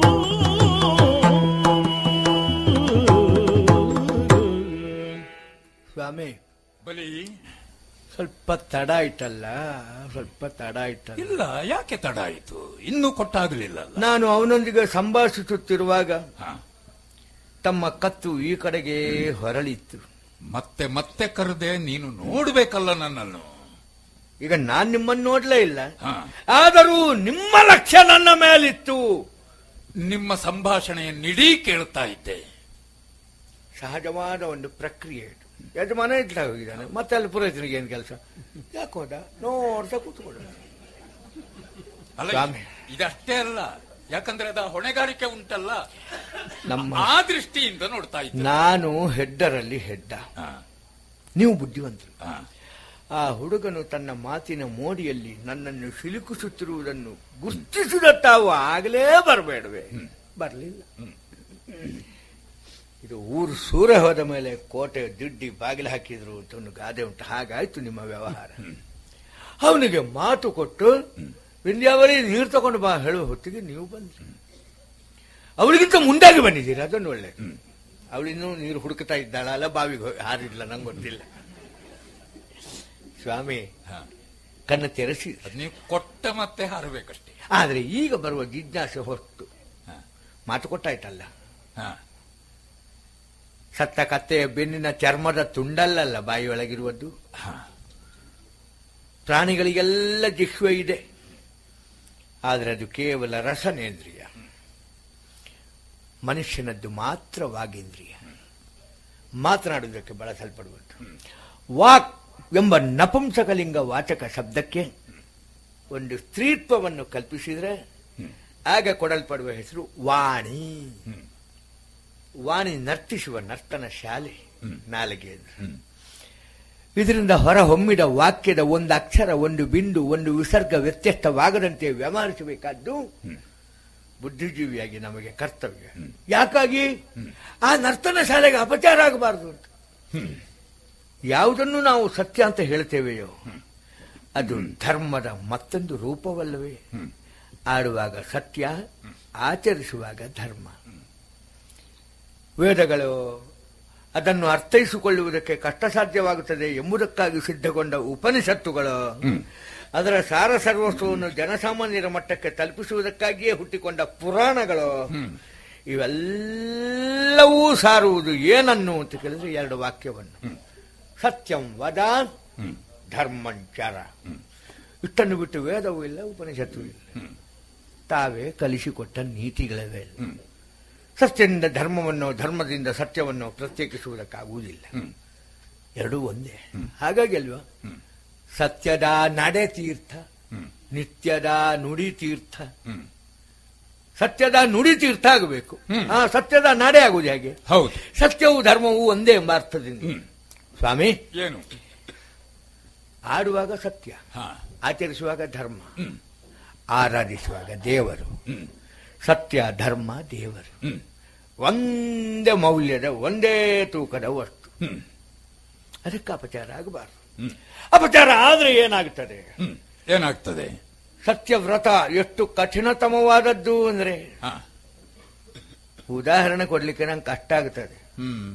ಸ್ವಾಮಿ ಬಲಿ ಸ್ವಲ್ಪ ತಡ ಆಯ್ತಲ್ಲ ಸ್ವಲ್ಪ ತಡ ಆಯ್ತಲ್ಲ ಇಲ್ಲ ಯಾಕೆ ತಡ ಆಯಿತು ಇನ್ನೂ ಕೊಟ್ಟಾಗಲಿಲ್ಲ ನಾನು ಅವನೊಂದಿಗೆ ಸಂಭಾಷಿಸುತ್ತಿರುವಾಗ ತಮ್ಮ ಕತ್ತು ಈ ಕಡೆಗೆ ಹೊರಳಿತ್ತು ಮತ್ತೆ ಮತ್ತೆ ಕರೆದೆ ನೀನು ನೋಡ್ಬೇಕಲ್ಲ ನನ್ನನ್ನು ಈಗ ನಾನ್ ನಿಮ್ಮನ್ನು ನೋಡ್ಲೇ ಇಲ್ಲ ಹಾ. ಆದರೂ ನಿಮ್ಮ ಲಕ್ಷ್ಯ ನನ್ನ ಮೇಲಿತ್ತು ನಿಮ್ಮ ಸಂಭಾಷಣೆಯನ್ನಿಡೀ ಕೇಳ್ತಾ ಇದ್ದೆ ಸಹಜವಾದ ಒಂದು ಪ್ರಕ್ರಿಯೆ ಇದು ಯಜಮಾನ ಇಟ್ಲ ಹೋಗಿದ್ದಾನೆ ಮತ್ತೆ ಅಲ್ಲಿ ಪುರೋಹಿತನಿಗೆ ಏನ್ ಕೆಲಸ ಯಾಕೆ ಹೋದ ನೋಡ್ತಾ ಕೂತ್ಕೊಡ ಅಲ್ಲ ಸ್ವಾಮಿ. ಇದಷ್ಟೇ ಅಲ್ಲ ಯಾಕಂದ್ರೆ ಅದ ಹೊಣೆಗಾರಿಕೆ ಉಂಟಲ್ಲ ನಮ್ಮ ಆ ದೃಷ್ಟಿಯಿಂದ ನೋಡ್ತಾ ಇದ್ದೆ ನಾನು ಹೆಡ್ಡರಲ್ಲಿ ಹೆಡ್ಡ ಹಾ, ನೀವು ಬುದ್ಧಿವಂತರು ಹಾ. ಆ ಹುಡುಗನು ತನ್ನ ಮಾತಿನ ಮೋಡಿಯಲ್ಲಿ ನನ್ನನ್ನು ಸಿಲುಕಿಸುತ್ತಿರುವುದನ್ನು ಗುರ್ತಿಸಿದ ತಾವು ಆಗಲೇ ಬರಬೇಡವೆ ಬರಲಿಲ್ಲ ಇದು ಊರು ಸೂರ ಹೋದ ಮೇಲೆ ಕೋಟೆ ದಿಡ್ಡಿ ಬಾಗಿಲು ಹಾಕಿದ್ರು ಅಂತ ಒಂದು ಗಾದೆ ಉಂಟು ಹಾಗಾಯ್ತು ನಿಮ್ಮ ವ್ಯವಹಾರ ಅವನಿಗೆ ಮಾತು ಕೊಟ್ಟು ವಿಂಧ್ಯಾವಳಿ ನೀರು ತಗೊಂಡು ಬಾ ಹೇಳುವ ಹೊತ್ತಿಗೆ ನೀವು ಬಂದ್ರಿ ಅವಳಿಗಿಂತ ಮುಂದಾಗಿ ಬಂದಿದ್ದೀರಿ ಅದೊಂದು ಒಳ್ಳೆ ಅವಳಿನ್ನೂ ನೀರು ಹುಡುಕ್ತಾ ಇದ್ದಾಳಲ್ಲ ಬಾವಿಗೆ ಹೋಗಿ ಹಾರಿಲ್ಲ ನಂಗೆ ಗೊತ್ತಿಲ್ಲ ಸ್ವಾಮಿ ಹಾ. ಕಣ್ಣು ತೆರೆಸಿ ಅದ್ ನೀವು ಕೊಟ್ಟ ಮತ್ತೆ ಹಾರಬೇಕಷ್ಟೇ ಆದ್ರೆ ಈಗ ಬರುವ ಜಿಜ್ಞಾಸೆ ಹೊತ್ತು ಹಾ. ಮಾತು ಕೊಟ್ಟಾಯ್ತಲ್ಲ ಹಾ. ಸತ್ತ ಕತ್ತೆಯ ಬೆನ್ನಿನ ಚರ್ಮದ ತುಂಡಲ್ಲಲ್ಲ ಬಾಯಿಯೊಳಗಿರುವುದು ಹಾ. ಪ್ರಾಣಿಗಳಿಗೆಲ್ಲ ಜಿಹ್ವೆ ಇದೆ ಆದರೆ ಅದು ಕೇವಲ ರಸನೇಂದ್ರಿಯ ಮನುಷ್ಯನದ್ದು ಮಾತ್ರ ವಾಗೇಂದ್ರಿಯ ಮಾತನಾಡುವುದಕ್ಕೆ ಬಳಸಲ್ಪಡುವುದು ವಾಕ್ ಎಂಬ ನಪುಂಸಕಲಿಂಗ ವಾಚಕ ಶಬ್ದಕ್ಕೆ ಒಂದು ಸ್ತ್ರೀತ್ವವನ್ನು ಕಲ್ಪಿಸಿದರೆ ಆಗ ಕೊಡಲ್ಪಡುವ ಹೆಸರು ವಾಣಿ ವಾಣಿ ನರ್ತಿಸುವ ನರ್ತನ ಶಾಲೆ ನಾಲಿಗೆ ಎಂದು. ಇದರಿಂದ ಹೊರಹೊಮ್ಮಿದ ವಾಕ್ಯದ ಒಂದು ಅಕ್ಷರ ಒಂದು ಬಿಂದು ಒಂದು ವಿಸರ್ಗ ವ್ಯತ್ಯಸ್ತವಾಗದಂತೆ ವ್ಯವಹರಿಸಬೇಕಾದ್ದು ಬುದ್ಧಿಜೀವಿಯಾಗಿ ನಮಗೆ ಕರ್ತವ್ಯ ಯಾಕಾಗಿ ಆ ನರ್ತನ ಶಾಲೆಗೆ ಅಪಚಾರ ಆಗಬಾರದು ಅಂತ ಯಾವುದನ್ನು ನಾವು ಸತ್ಯ ಅಂತ ಹೇಳ್ತೇವೆಯೋ ಅದು ಧರ್ಮದ ಮತ್ತೊಂದು ರೂಪವಲ್ಲವೇ ಆಡುವಾಗ ಸತ್ಯ ಆಚರಿಸುವಾಗ ಧರ್ಮ ವೇದಗಳು ಅದನ್ನು ಅರ್ಥೈಸಿಕೊಳ್ಳುವುದಕ್ಕೆ ಕಷ್ಟ ಸಾಧ್ಯವಾಗುತ್ತದೆ ಎಂಬುದಕ್ಕಾಗಿ ಸಿದ್ಧಗೊಂಡ ಉಪನಿಷತ್ತುಗಳು ಅದರ ಸಾರ ಸರ್ವಸ್ವವನ್ನು ಜನಸಾಮಾನ್ಯರ ಮಟ್ಟಕ್ಕೆ ತಲುಪಿಸುವುದಕ್ಕಾಗಿಯೇ ಹುಟ್ಟಿಕೊಂಡ ಪುರಾಣಗಳು ಇವೆಲ್ಲವೂ ಸಾರುವುದು ಏನನ್ನು ಅಂತ ಕೇಳಿದ್ರೆ ಎರಡು ವಾಕ್ಯವನ್ನು ಸತ್ಯಂ ವದ ಧರ್ಮಂಚರ ಇಷ್ಟನ್ನು ಬಿಟ್ಟು ವೇದವೂ ಇಲ್ಲ ಉಪನಿಷತ್ತೂ ಇಲ್ಲ ತಾವೇ ಕಲಿಸಿಕೊಟ್ಟ ನೀತಿಗಳವೇ ಇಲ್ಲ ಸತ್ಯದಿಂದ ಧರ್ಮವನ್ನು ಧರ್ಮದಿಂದ ಸತ್ಯವನ್ನು ಪ್ರತ್ಯೇಕಿಸುವುದಕ್ಕಾಗುವುದಿಲ್ಲ ಎರಡೂ ಒಂದೇ ಹಾಗಾಗಿ ಅಲ್ವಾ ಸತ್ಯದ ನಡೆ ತೀರ್ಥ ನಿತ್ಯದ ನುಡಿ ತೀರ್ಥ ಸತ್ಯದ ನುಡಿ ತೀರ್ಥ ಆಗಬೇಕು ಆ ಸತ್ಯದ ನಡೆ ಆಗುವುದು ಹೇಗೆ ಹೌದು ಸತ್ಯವೂ ಧರ್ಮವೂ ಒಂದೇ ಎಂಬ ಅರ್ಥದಿಂದ ಸ್ವಾಮಿ ಏನು ಆಡುವಾಗ ಸತ್ಯ ಹಾ ಆಚರಿಸುವಾಗ ಧರ್ಮ ಆರಾಧಿಸುವಾಗ ದೇವರು ಸತ್ಯ ಧರ್ಮ ದೇವರು ಒಂದೇ ಮೌಲ್ಯದ ಒಂದೇ ತೂಕದ ವಸ್ತು ಅದಕ್ಕೆ ಅಪಚಾರ ಆಗಬಾರದು ಅಪಚಾರ ಆದ್ರೆ ಏನಾಗುತ್ತದೆ ಹ್ಮ್ ಏನಾಗ್ತದೆ ಸತ್ಯವ್ರತ ಎಷ್ಟು ಕಠಿಣತಮವಾದದ್ದು ಅಂದ್ರೆ ಹಾ ಉದಾಹರಣೆ ಕೊಡ್ಲಿಕ್ಕೆ ನಂಗೆ ಕಷ್ಟ ಆಗುತ್ತದೆ ಹ್ಮ್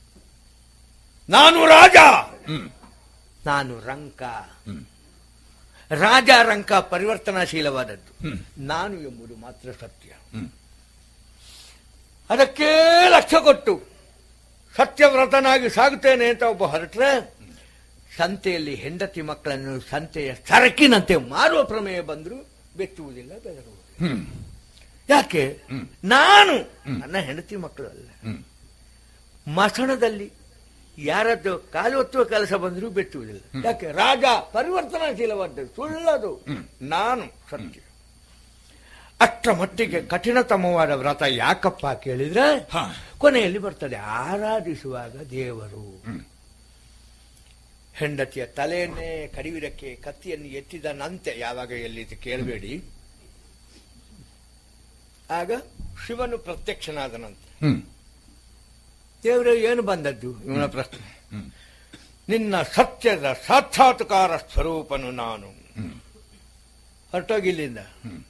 ನಾನು ರಾಜ ಹ್ಮ್ ನಾನು ರಂಕ ಹ್ಮ್. ರಾಜ ರಂಕ ಪರಿವರ್ತನಾಶೀಲವಾದದ್ದು ಹ್ಮ್. ನಾನು ಎಂಬುದು ಮಾತ್ರ ಸತ್ಯ ಹ್ಮ್. ಅದಕ್ಕೆ ಲಕ್ಷ್ಯ ಕೊಟ್ಟು ಸತ್ಯವ್ರತನಾಗಿ ಸಾಗುತ್ತೇನೆ ಅಂತ ಒಬ್ಬ ಹೊರಟ್ರೆ ಸಂತೆಯಲ್ಲಿ ಹೆಂಡತಿ ಮಕ್ಕಳನ್ನು ಸಂತೆಯ ಸರಕಿನಂತೆ ಮಾರುವ ಪ್ರಮೇಯ ಬಂದರೂ ಬೆಚ್ಚುವುದಿಲ್ಲ ಬೆದರುವುದಿಲ್ಲ ಹ್ಮ್ ಯಾಕೆ ಹ್ಮ್. ನಾನು ನನ್ನ ಹೆಂಡತಿ ಮಕ್ಕಳು ಅಲ್ಲ ಹ್ಮ್ ಮಸಣದಲ್ಲಿ ಯಾರದ್ದು ಕಾಲು ಒತ್ತುವ ಕೆಲಸ ಬಂದರೂ ಬೆಚ್ಚುವುದಿಲ್ಲ ಯಾಕೆ ರಾಜ ಪರಿವರ್ತನಾಶೀಲವಾದದ್ದು ಸುಳ್ಳದು ಹ್ಮ್. ನಾನು ಸತ್ಯ ಅಷ್ಟರ ಮಟ್ಟಿಗೆ ಕಠಿಣತಮವಾದ ವ್ರತ ಯಾಕಪ್ಪ ಕೇಳಿದ್ರೆ ಹಾ. ಕೊನೆಯಲ್ಲಿ ಬರ್ತದೆ ಆರಾಧಿಸುವಾಗ ದೇವರು ಹ್ಮ್. ಹೆಂಡತಿಯ ತಲೆಯನ್ನೇ ಕಡಿಯುವುದಕ್ಕೆ ಕತ್ತಿಯನ್ನು ಎತ್ತಿದನಂತೆ ಯಾವಾಗ ಎಲ್ಲಿ ಅಂತ ಕೇಳಬೇಡಿ ಆಗ ಶಿವನು ಪ್ರತ್ಯಕ್ಷನಾದನಂತೆ ಹ್ಮ್ ದೇವರ ಏನು ಬಂದದ್ದು ಇವನ ಪ್ರಶ್ನೆ ಹ್ಮ್. ನಿನ್ನ ಸತ್ಯದ ಸಾಕ್ಷಾತ್ಕಾರ ಸ್ವರೂಪನು ನಾನು ಹೊರಟೋಗಿಲ್ಲಿಂದ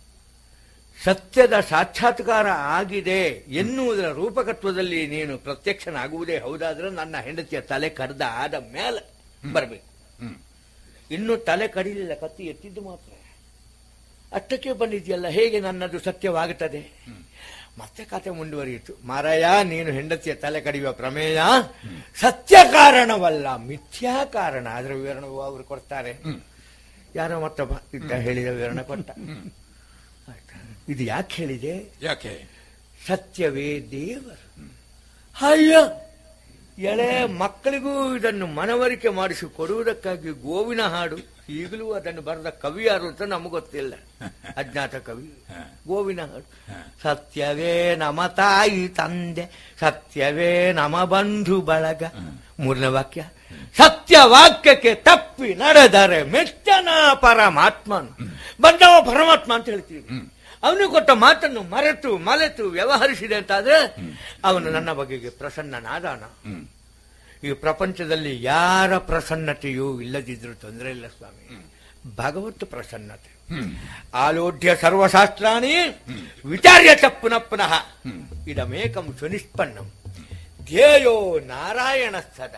ಸತ್ಯದ ಸಾಕ್ಷಾತ್ಕಾರ ಆಗಿದೆ ಎನ್ನುವುದರ ರೂಪಕತ್ವದಲ್ಲಿ ನೀನು ಪ್ರತ್ಯಕ್ಷನಾಗುವುದೇ ಹೌದಾದ್ರೆ ನನ್ನ ಹೆಂಡತಿಯ ತಲೆ ಕಡ್ದ ಆದ ಮೇಲೆ ಬರಬೇಕು ಹ್ಮ್. ಇನ್ನು ತಲೆ ಕಡಿಲಿಲ್ಲ ಕತ್ತಿ ಎತ್ತಿದ್ದು ಮಾತ್ರ ಅಷ್ಟಕ್ಕೆ ಬಂದಿದೆಯಲ್ಲ ಹೇಗೆ ನನ್ನದು ಸತ್ಯವಾಗುತ್ತದೆ ಮತ್ತೆ ಕತೆ ಮುಂದುವರಿಯಿತು ಮಾರಾಯ ನೀನು ಹೆಂಡತಿಯ ತಲೆ ಕಡಿಯುವ ಪ್ರಮೇಯ ಸತ್ಯ ಕಾರಣವಲ್ಲ ಮಿಥ್ಯಾ ಕಾರಣ ಅದರ ವಿವರಣವು ಅವರು ಕೊಡ್ತಾರೆ ಯಾರೋ ಮತ್ತೊಬ್ಬ ಇದ್ದ ಹೇಳಿದ ವಿವರಣೆ ಕೊಟ್ಟ ಆಯ್ತಾ? ಇದು ಯಾಕೆ ಹೇಳಿದೆ ಯಾಕೆ ಸತ್ಯವೇ ದೇವರು ಅಯ್ಯ ಎಳೆ ಮಕ್ಕಳಿಗೂ ಇದನ್ನು ಮನವರಿಕೆ ಮಾಡಿಸಿ ಕೊಡುವುದಕ್ಕಾಗಿ ಗೋವಿನ ಹಾಡು ಈಗಲೂ ಅದನ್ನು ಬರೆದ ಕವಿ ಯಾರು ಅಂತ ನಮಗೆ ಗೊತ್ತಿಲ್ಲ ಅಜ್ಞಾತ ಕವಿ ಗೋವಿನ ಹಾಡು ಸತ್ಯವೇ ನಮ ತಾಯಿ ತಂದೆ ಸತ್ಯವೇ ನಮ ಬಂಧು ಬಳಗ ಮೂರನೇ ವಾಕ್ಯ ಸತ್ಯ ವಾಕ್ಯಕ್ಕೆ ತಪ್ಪಿ ನಡೆದರೆ ಮೆಚ್ಚನ ಪರಮಾತ್ಮನು ಬಂದವ ಪರಮಾತ್ಮ ಅಂತ ಹೇಳ್ತೀವಿ ಅವನು ಕೊಟ್ಟ ಮಾತನ್ನು ಮರೆತು ಮಲೆತು ವ್ಯವಹರಿಸಿದೆ ಅಂತಾದ್ರೆ ಅವನು ನನ್ನ ಬಗೆಗೆ ಪ್ರಸನ್ನನಾದಾನ ಹ್ಮ್. ಈ ಪ್ರಪಂಚದಲ್ಲಿ ಯಾರ ಪ್ರಸನ್ನತೆಯೂ ಇಲ್ಲದಿದ್ರೂ ತೊಂದರೆ ಇಲ್ಲ ಸ್ವಾಮಿ ಭಗವತ್ ಪ್ರಸನ್ನತೆ ಹ್ಮ್. ಆಲೋಢ್ಯ ಸರ್ವಶಾಸ್ತ್ರಾಣಿ ವಿಚಾರ್ಯ ಚ ಪುನಃ ಪುನಃ ಇದಮೇಕಂ ಸುನಿಷ್ಪನ್ನಂ ಧ್ಯೇಯೋ ನಾರಾಯಣ ಸದ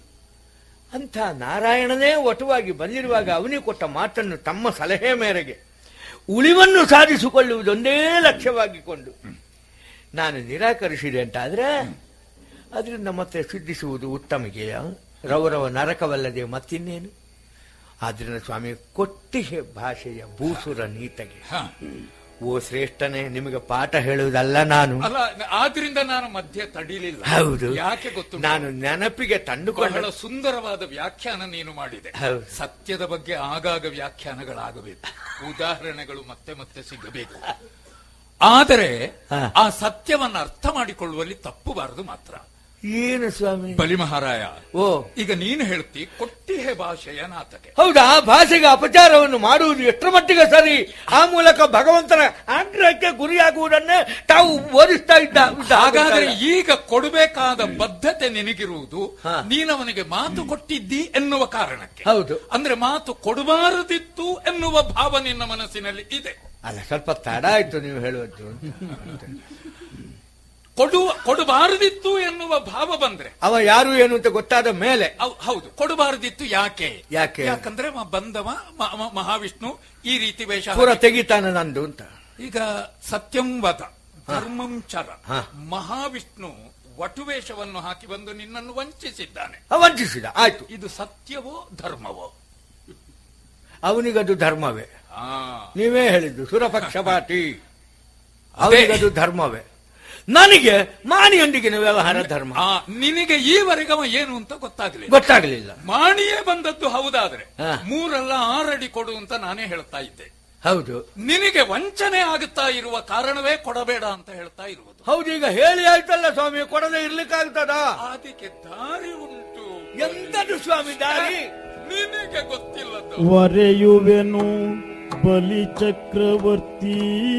ಅಂಥ ನಾರಾಯಣನೇ ಒಟುವಾಗಿ ಬಂದಿರುವಾಗ ಅವನಿಗೆ ಕೊಟ್ಟ ಮಾತನ್ನು ತಮ್ಮ ಸಲಹೆ ಮೇರೆಗೆ ಉಳಿವನ್ನು ಸಾಧಿಸಿಕೊಳ್ಳುವುದೊಂದೇ ಲಕ್ಷ್ಯವಾಗಿಕೊಂಡು ನಾನು ನಿರಾಕರಿಸಿದೆ ಅಂತಾದ್ರೆ ಅದರಿಂದ ಮತ್ತೆ ಸಿದ್ಧಿಸುವುದು ಉತ್ತಮಿಗೆಯ ರೌರವ ನರಕವಲ್ಲದೆ ಮತ್ತಿನ್ನೇನು ಆದ್ರಿಂದ ಸ್ವಾಮಿ ಕೊಟ್ಟಿಗೆ ಭಾಷೆಯ ಭೂಸುರ ನೀತಗೆ ಹಾ. ಓ ಶ್ರೇಷ್ಠನೇ ನಿಮಗೆ ಪಾಠ ಹೇಳುವುದಲ್ಲ ನಾನು ಅಲ್ಲ ಆದ್ರಿಂದ ನಾನು ಮಧ್ಯೆ ತಡಿಲಿಲ್ಲ ಹೌದು ಯಾಕೆ ಗೊತ್ತು ನಾನು ನೆನಪಿಗೆ ಬಹಳ ತಂದುಕೊಂಡ ಸುಂದರವಾದ ವ್ಯಾಖ್ಯಾನ ನೀನು ಮಾಡಿದೆ ಹೌದು. ಸತ್ಯದ ಬಗ್ಗೆ ಆಗಾಗ ವ್ಯಾಖ್ಯಾನಗಳಾಗಬೇಕು ಉದಾಹರಣೆಗಳು ಮತ್ತೆ ಮತ್ತೆ ಸಿಗಬೇಕು ಆದರೆ ಹಾ. ಆ ಸತ್ಯವನ್ನ ಅರ್ಥ ಮಾಡಿಕೊಳ್ಳುವಲ್ಲಿ ತಪ್ಪಬಾರದು ಮಾತ್ರ ಏನು ಸ್ವಾಮಿ ಬಲಿ ಮಹಾರಾಯ ಓ ಈಗ ನೀನು ಹೇಳ್ತಿ ಕೊಟ್ಟಿಹೆ ಭಾಷೆಯ ನಾಟಕ ಹೌದಾ ಭಾಷೆಗೆ ಅಪಚಾರವನ್ನು ಮಾಡುವುದು ಎಷ್ಟರ ಮಟ್ಟಿಗೆ ಸರಿ ಆ ಮೂಲಕ ಭಗವಂತನ ಆಗ್ರಹಕ್ಕೆ ಗುರಿಯಾಗುವುದನ್ನೇ ತಾವು ಓದಿಸ್ತಾ ಇದ್ದ ಇದ್ದ ಹಾಗಾದ್ರೆ ಈಗ ಕೊಡಬೇಕಾದ ಬದ್ಧತೆ ನಿನಗಿರುವುದು ಹಾ. ನೀನವನಿಗೆ ಮಾತು ಕೊಟ್ಟಿದ್ದಿ ಎನ್ನುವ ಕಾರಣಕ್ಕೆ ಹೌದು. ಅಂದ್ರೆ ಮಾತು ಕೊಡಬಾರದಿತ್ತು ಎನ್ನುವ ಭಾವ ನಿನ್ನ ಮನಸ್ಸಿನಲ್ಲಿ ಇದೆ ಅಲ್ಲ ಸ್ವಲ್ಪ ತಡ ಆಯ್ತು ನೀವು ಹೇಳುವುದು ಕೊಡುವ ಕೊಡಬಾರದಿತ್ತು ಎನ್ನುವ ಭಾವ ಬಂದ್ರೆ ಅವ ಯಾರು ಏನು ಅಂತ ಗೊತ್ತಾದ ಮೇಲೆ ಅವ್- ಹೌದು ಕೊಡಬಾರದಿತ್ತು ಯಾಕೆ ಯಾಕೆ? ಯಾಕಂದ್ರೆ ಮ- ಬಂದವ ಮ- ಮ- ಮಹಾವಿಷ್ಣು ಈ ರೀತಿ ವೇಷ ಪೂರ ಹಾಕಿ- ತೆಗಿತಾನ ನಂದು ಅಂತ ಈಗ ಸತ್ಯಂ ವದ ಧರ್ಮಂ ಚರ ಹಾ. ಮಹಾವಿಷ್ಣು ವಟುವೇಷವನ್ನು ಹಾಕಿ ಬಂದು ನಿನ್ನನ್ನು ವಂಚಿಸಿದ್ದಾನೆ ಅವ ವಂಚಿಸಿದ ಆಯ್ತು ಇದು ಸತ್ಯವೋ ಧರ್ಮವೋ ಅವನಿಗದು ಧರ್ಮವೇ ಆ, ನೀವೇ ಹೇಳಿದ್ದು ಸುರಪಕ್ಷಪಾತಿ ಅದೇ. ಅವನಿಗದು ಧರ್ಮವೇ ನನಗೆ ಮಾಣಿಯೊಂದಿಗಿನ ವ್ಯವಹಾರ ಧರ್ಮ ಆ, ನಿನಗೆ ಈವರೆಗವ ಏನು ಅಂತ ಗೊತ್ತಾಗ್ಲಿಲ್ಲ ಗೊತ್ತಾಗಲಿಲ್ಲ ಮಾಣಿಯೇ ಬಂದದ್ದು ಹೌದಾದ್ರೆ ಹಾ. ಮೂರಲ್ಲ ಆರಡಿ ಕೊಡು ಅಂತ ನಾನೇ ಹೇಳ್ತಾ ಇದ್ದೆ ಹೌದು ನಿನಗೆ ವಂಚನೆ ಆಗುತ್ತಾ ಇರುವ ಕಾರಣವೇ ಕೊಡಬೇಡ ಅಂತ ಹೇಳ್ತಾ ಇರುವುದು ಹೌದು ಈಗ ಹೇಳಿ ಆಯ್ತಲ್ಲ ಸ್ವಾಮಿ ಕೊಡದೆ ಇರ್ಲಿಕ್ಕಾಗ್ತದ ಅದಕ್ಕೆ ದಾರಿ ಉಂಟು ಎಂತದು ಸ್ವಾಮಿ ದಾರಿ ನಿನಗೆ ಗೊತ್ತಿಲ್ಲದ್ದು ವರೆಯುವೆನು ಬಲಿ ಚಕ್ರವರ್ತಿ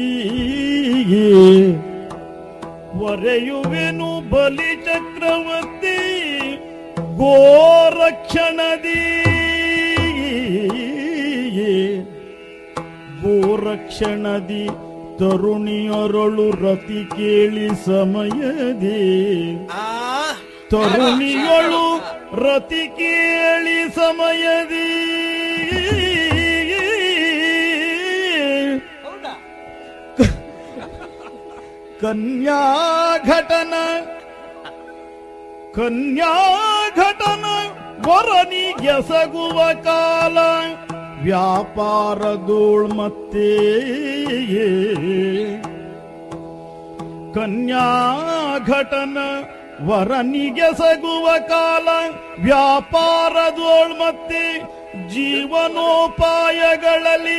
ವರೆಯುವೆನು ಬಲಿ ಚಕ್ರವರ್ತಿ ಗೋರಕ್ಷಣದಿ ಗೋರಕ್ಷಣದಿ ತರುಣಿಯರಳು ರತಿ ಕೇಳಿ ಸಮಯದಿ ಆ ತರುಣಿಗಳು ರತಿ ಕೇಳಿ ಸಮಯದಿ ಹೌದಾ ಕನ್ಯಾಘಟನ ಕನ್ಯಾಘಟನ ವರನಿ ಎಸಗುವ ಕಾಲ ವ್ಯಾಪಾರದೋಳ್ ಮತ್ತೆ ಕನ್ಯಾಘಟನ ವರನಿಗೆಸಗುವ ಕಾಲ ವ್ಯಾಪಾರದೋಳ್ ಮತ್ತೆ ಜೀವನೋಪಾಯಗಳಲ್ಲಿ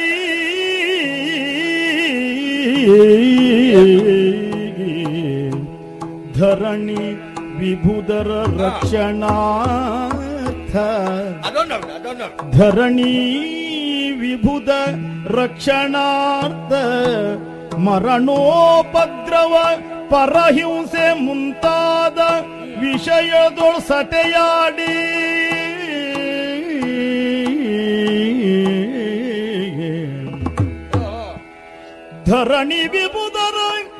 ಧರಣಿ ವಿಭುದರ ರಕ್ಷಣಾರ್ಥ ಅದೊಂದು ಅದೊಂದು ಧರಣಿ ವಿಭುದ ರಕ್ಷಣಾರ್ಥ ಮರಣೋಪದ್ರವ ಪರಹಿಂಸೆ ಮುಂತಾದ ವಿಷಯದೊಳ್ ಸಟೆಯಾಡಿ ಧರಣಿ ವಿಭುದರ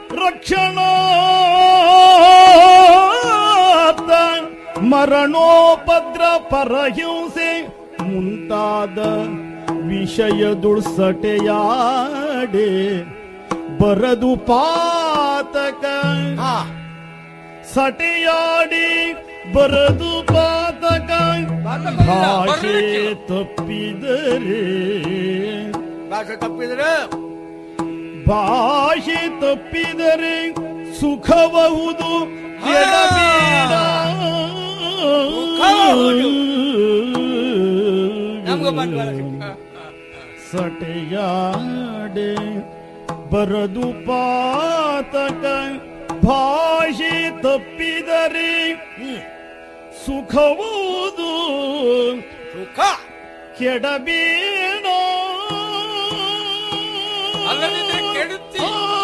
ರಕ್ಷಣಾರ್ಥ ಮರಣೋಪದ್ರ ಪರಹಿಂಸೆ ಮುಂತಾದ ವಿಷಯದುಳ್ ಸಟೆಯಾಡೆ ಬರದು ಪಾತಕ ಹಾ ಸಟೆಯಾಡಿ ಬರದು ಪಾತಕ ಪಾತಕ ಇಲ್ಲ, ಭಾಷೆ ಬರ್ಲಿಕ್ಕಿಲ್ಲ. ತಪ್ಪಿದರೆ ಭಾಷೆ ತಪ್ಪಿದ್ರೆ ಭಾಷೆ ತಪ್ಪಿದರೆ ಸುಖಬಹುದು ಎಡಬೇಡ ಸುಖಬಹುದು. ನಮ್ಗೂ ಬಂಡವಾಳ ಸಿಕ್ಕಿತು. ಸಟೆಯಾಡೆ ಬರದು ಪಾತಕ ಭಾಷೆ ತಪ್ಪಿದರೆ ಸುಖವುದು ಸುಖ ಕೆಡಬೇಡ ಅಲ್ಲದಿದ್ರೆ ಕೆಡುತ್ತಿ.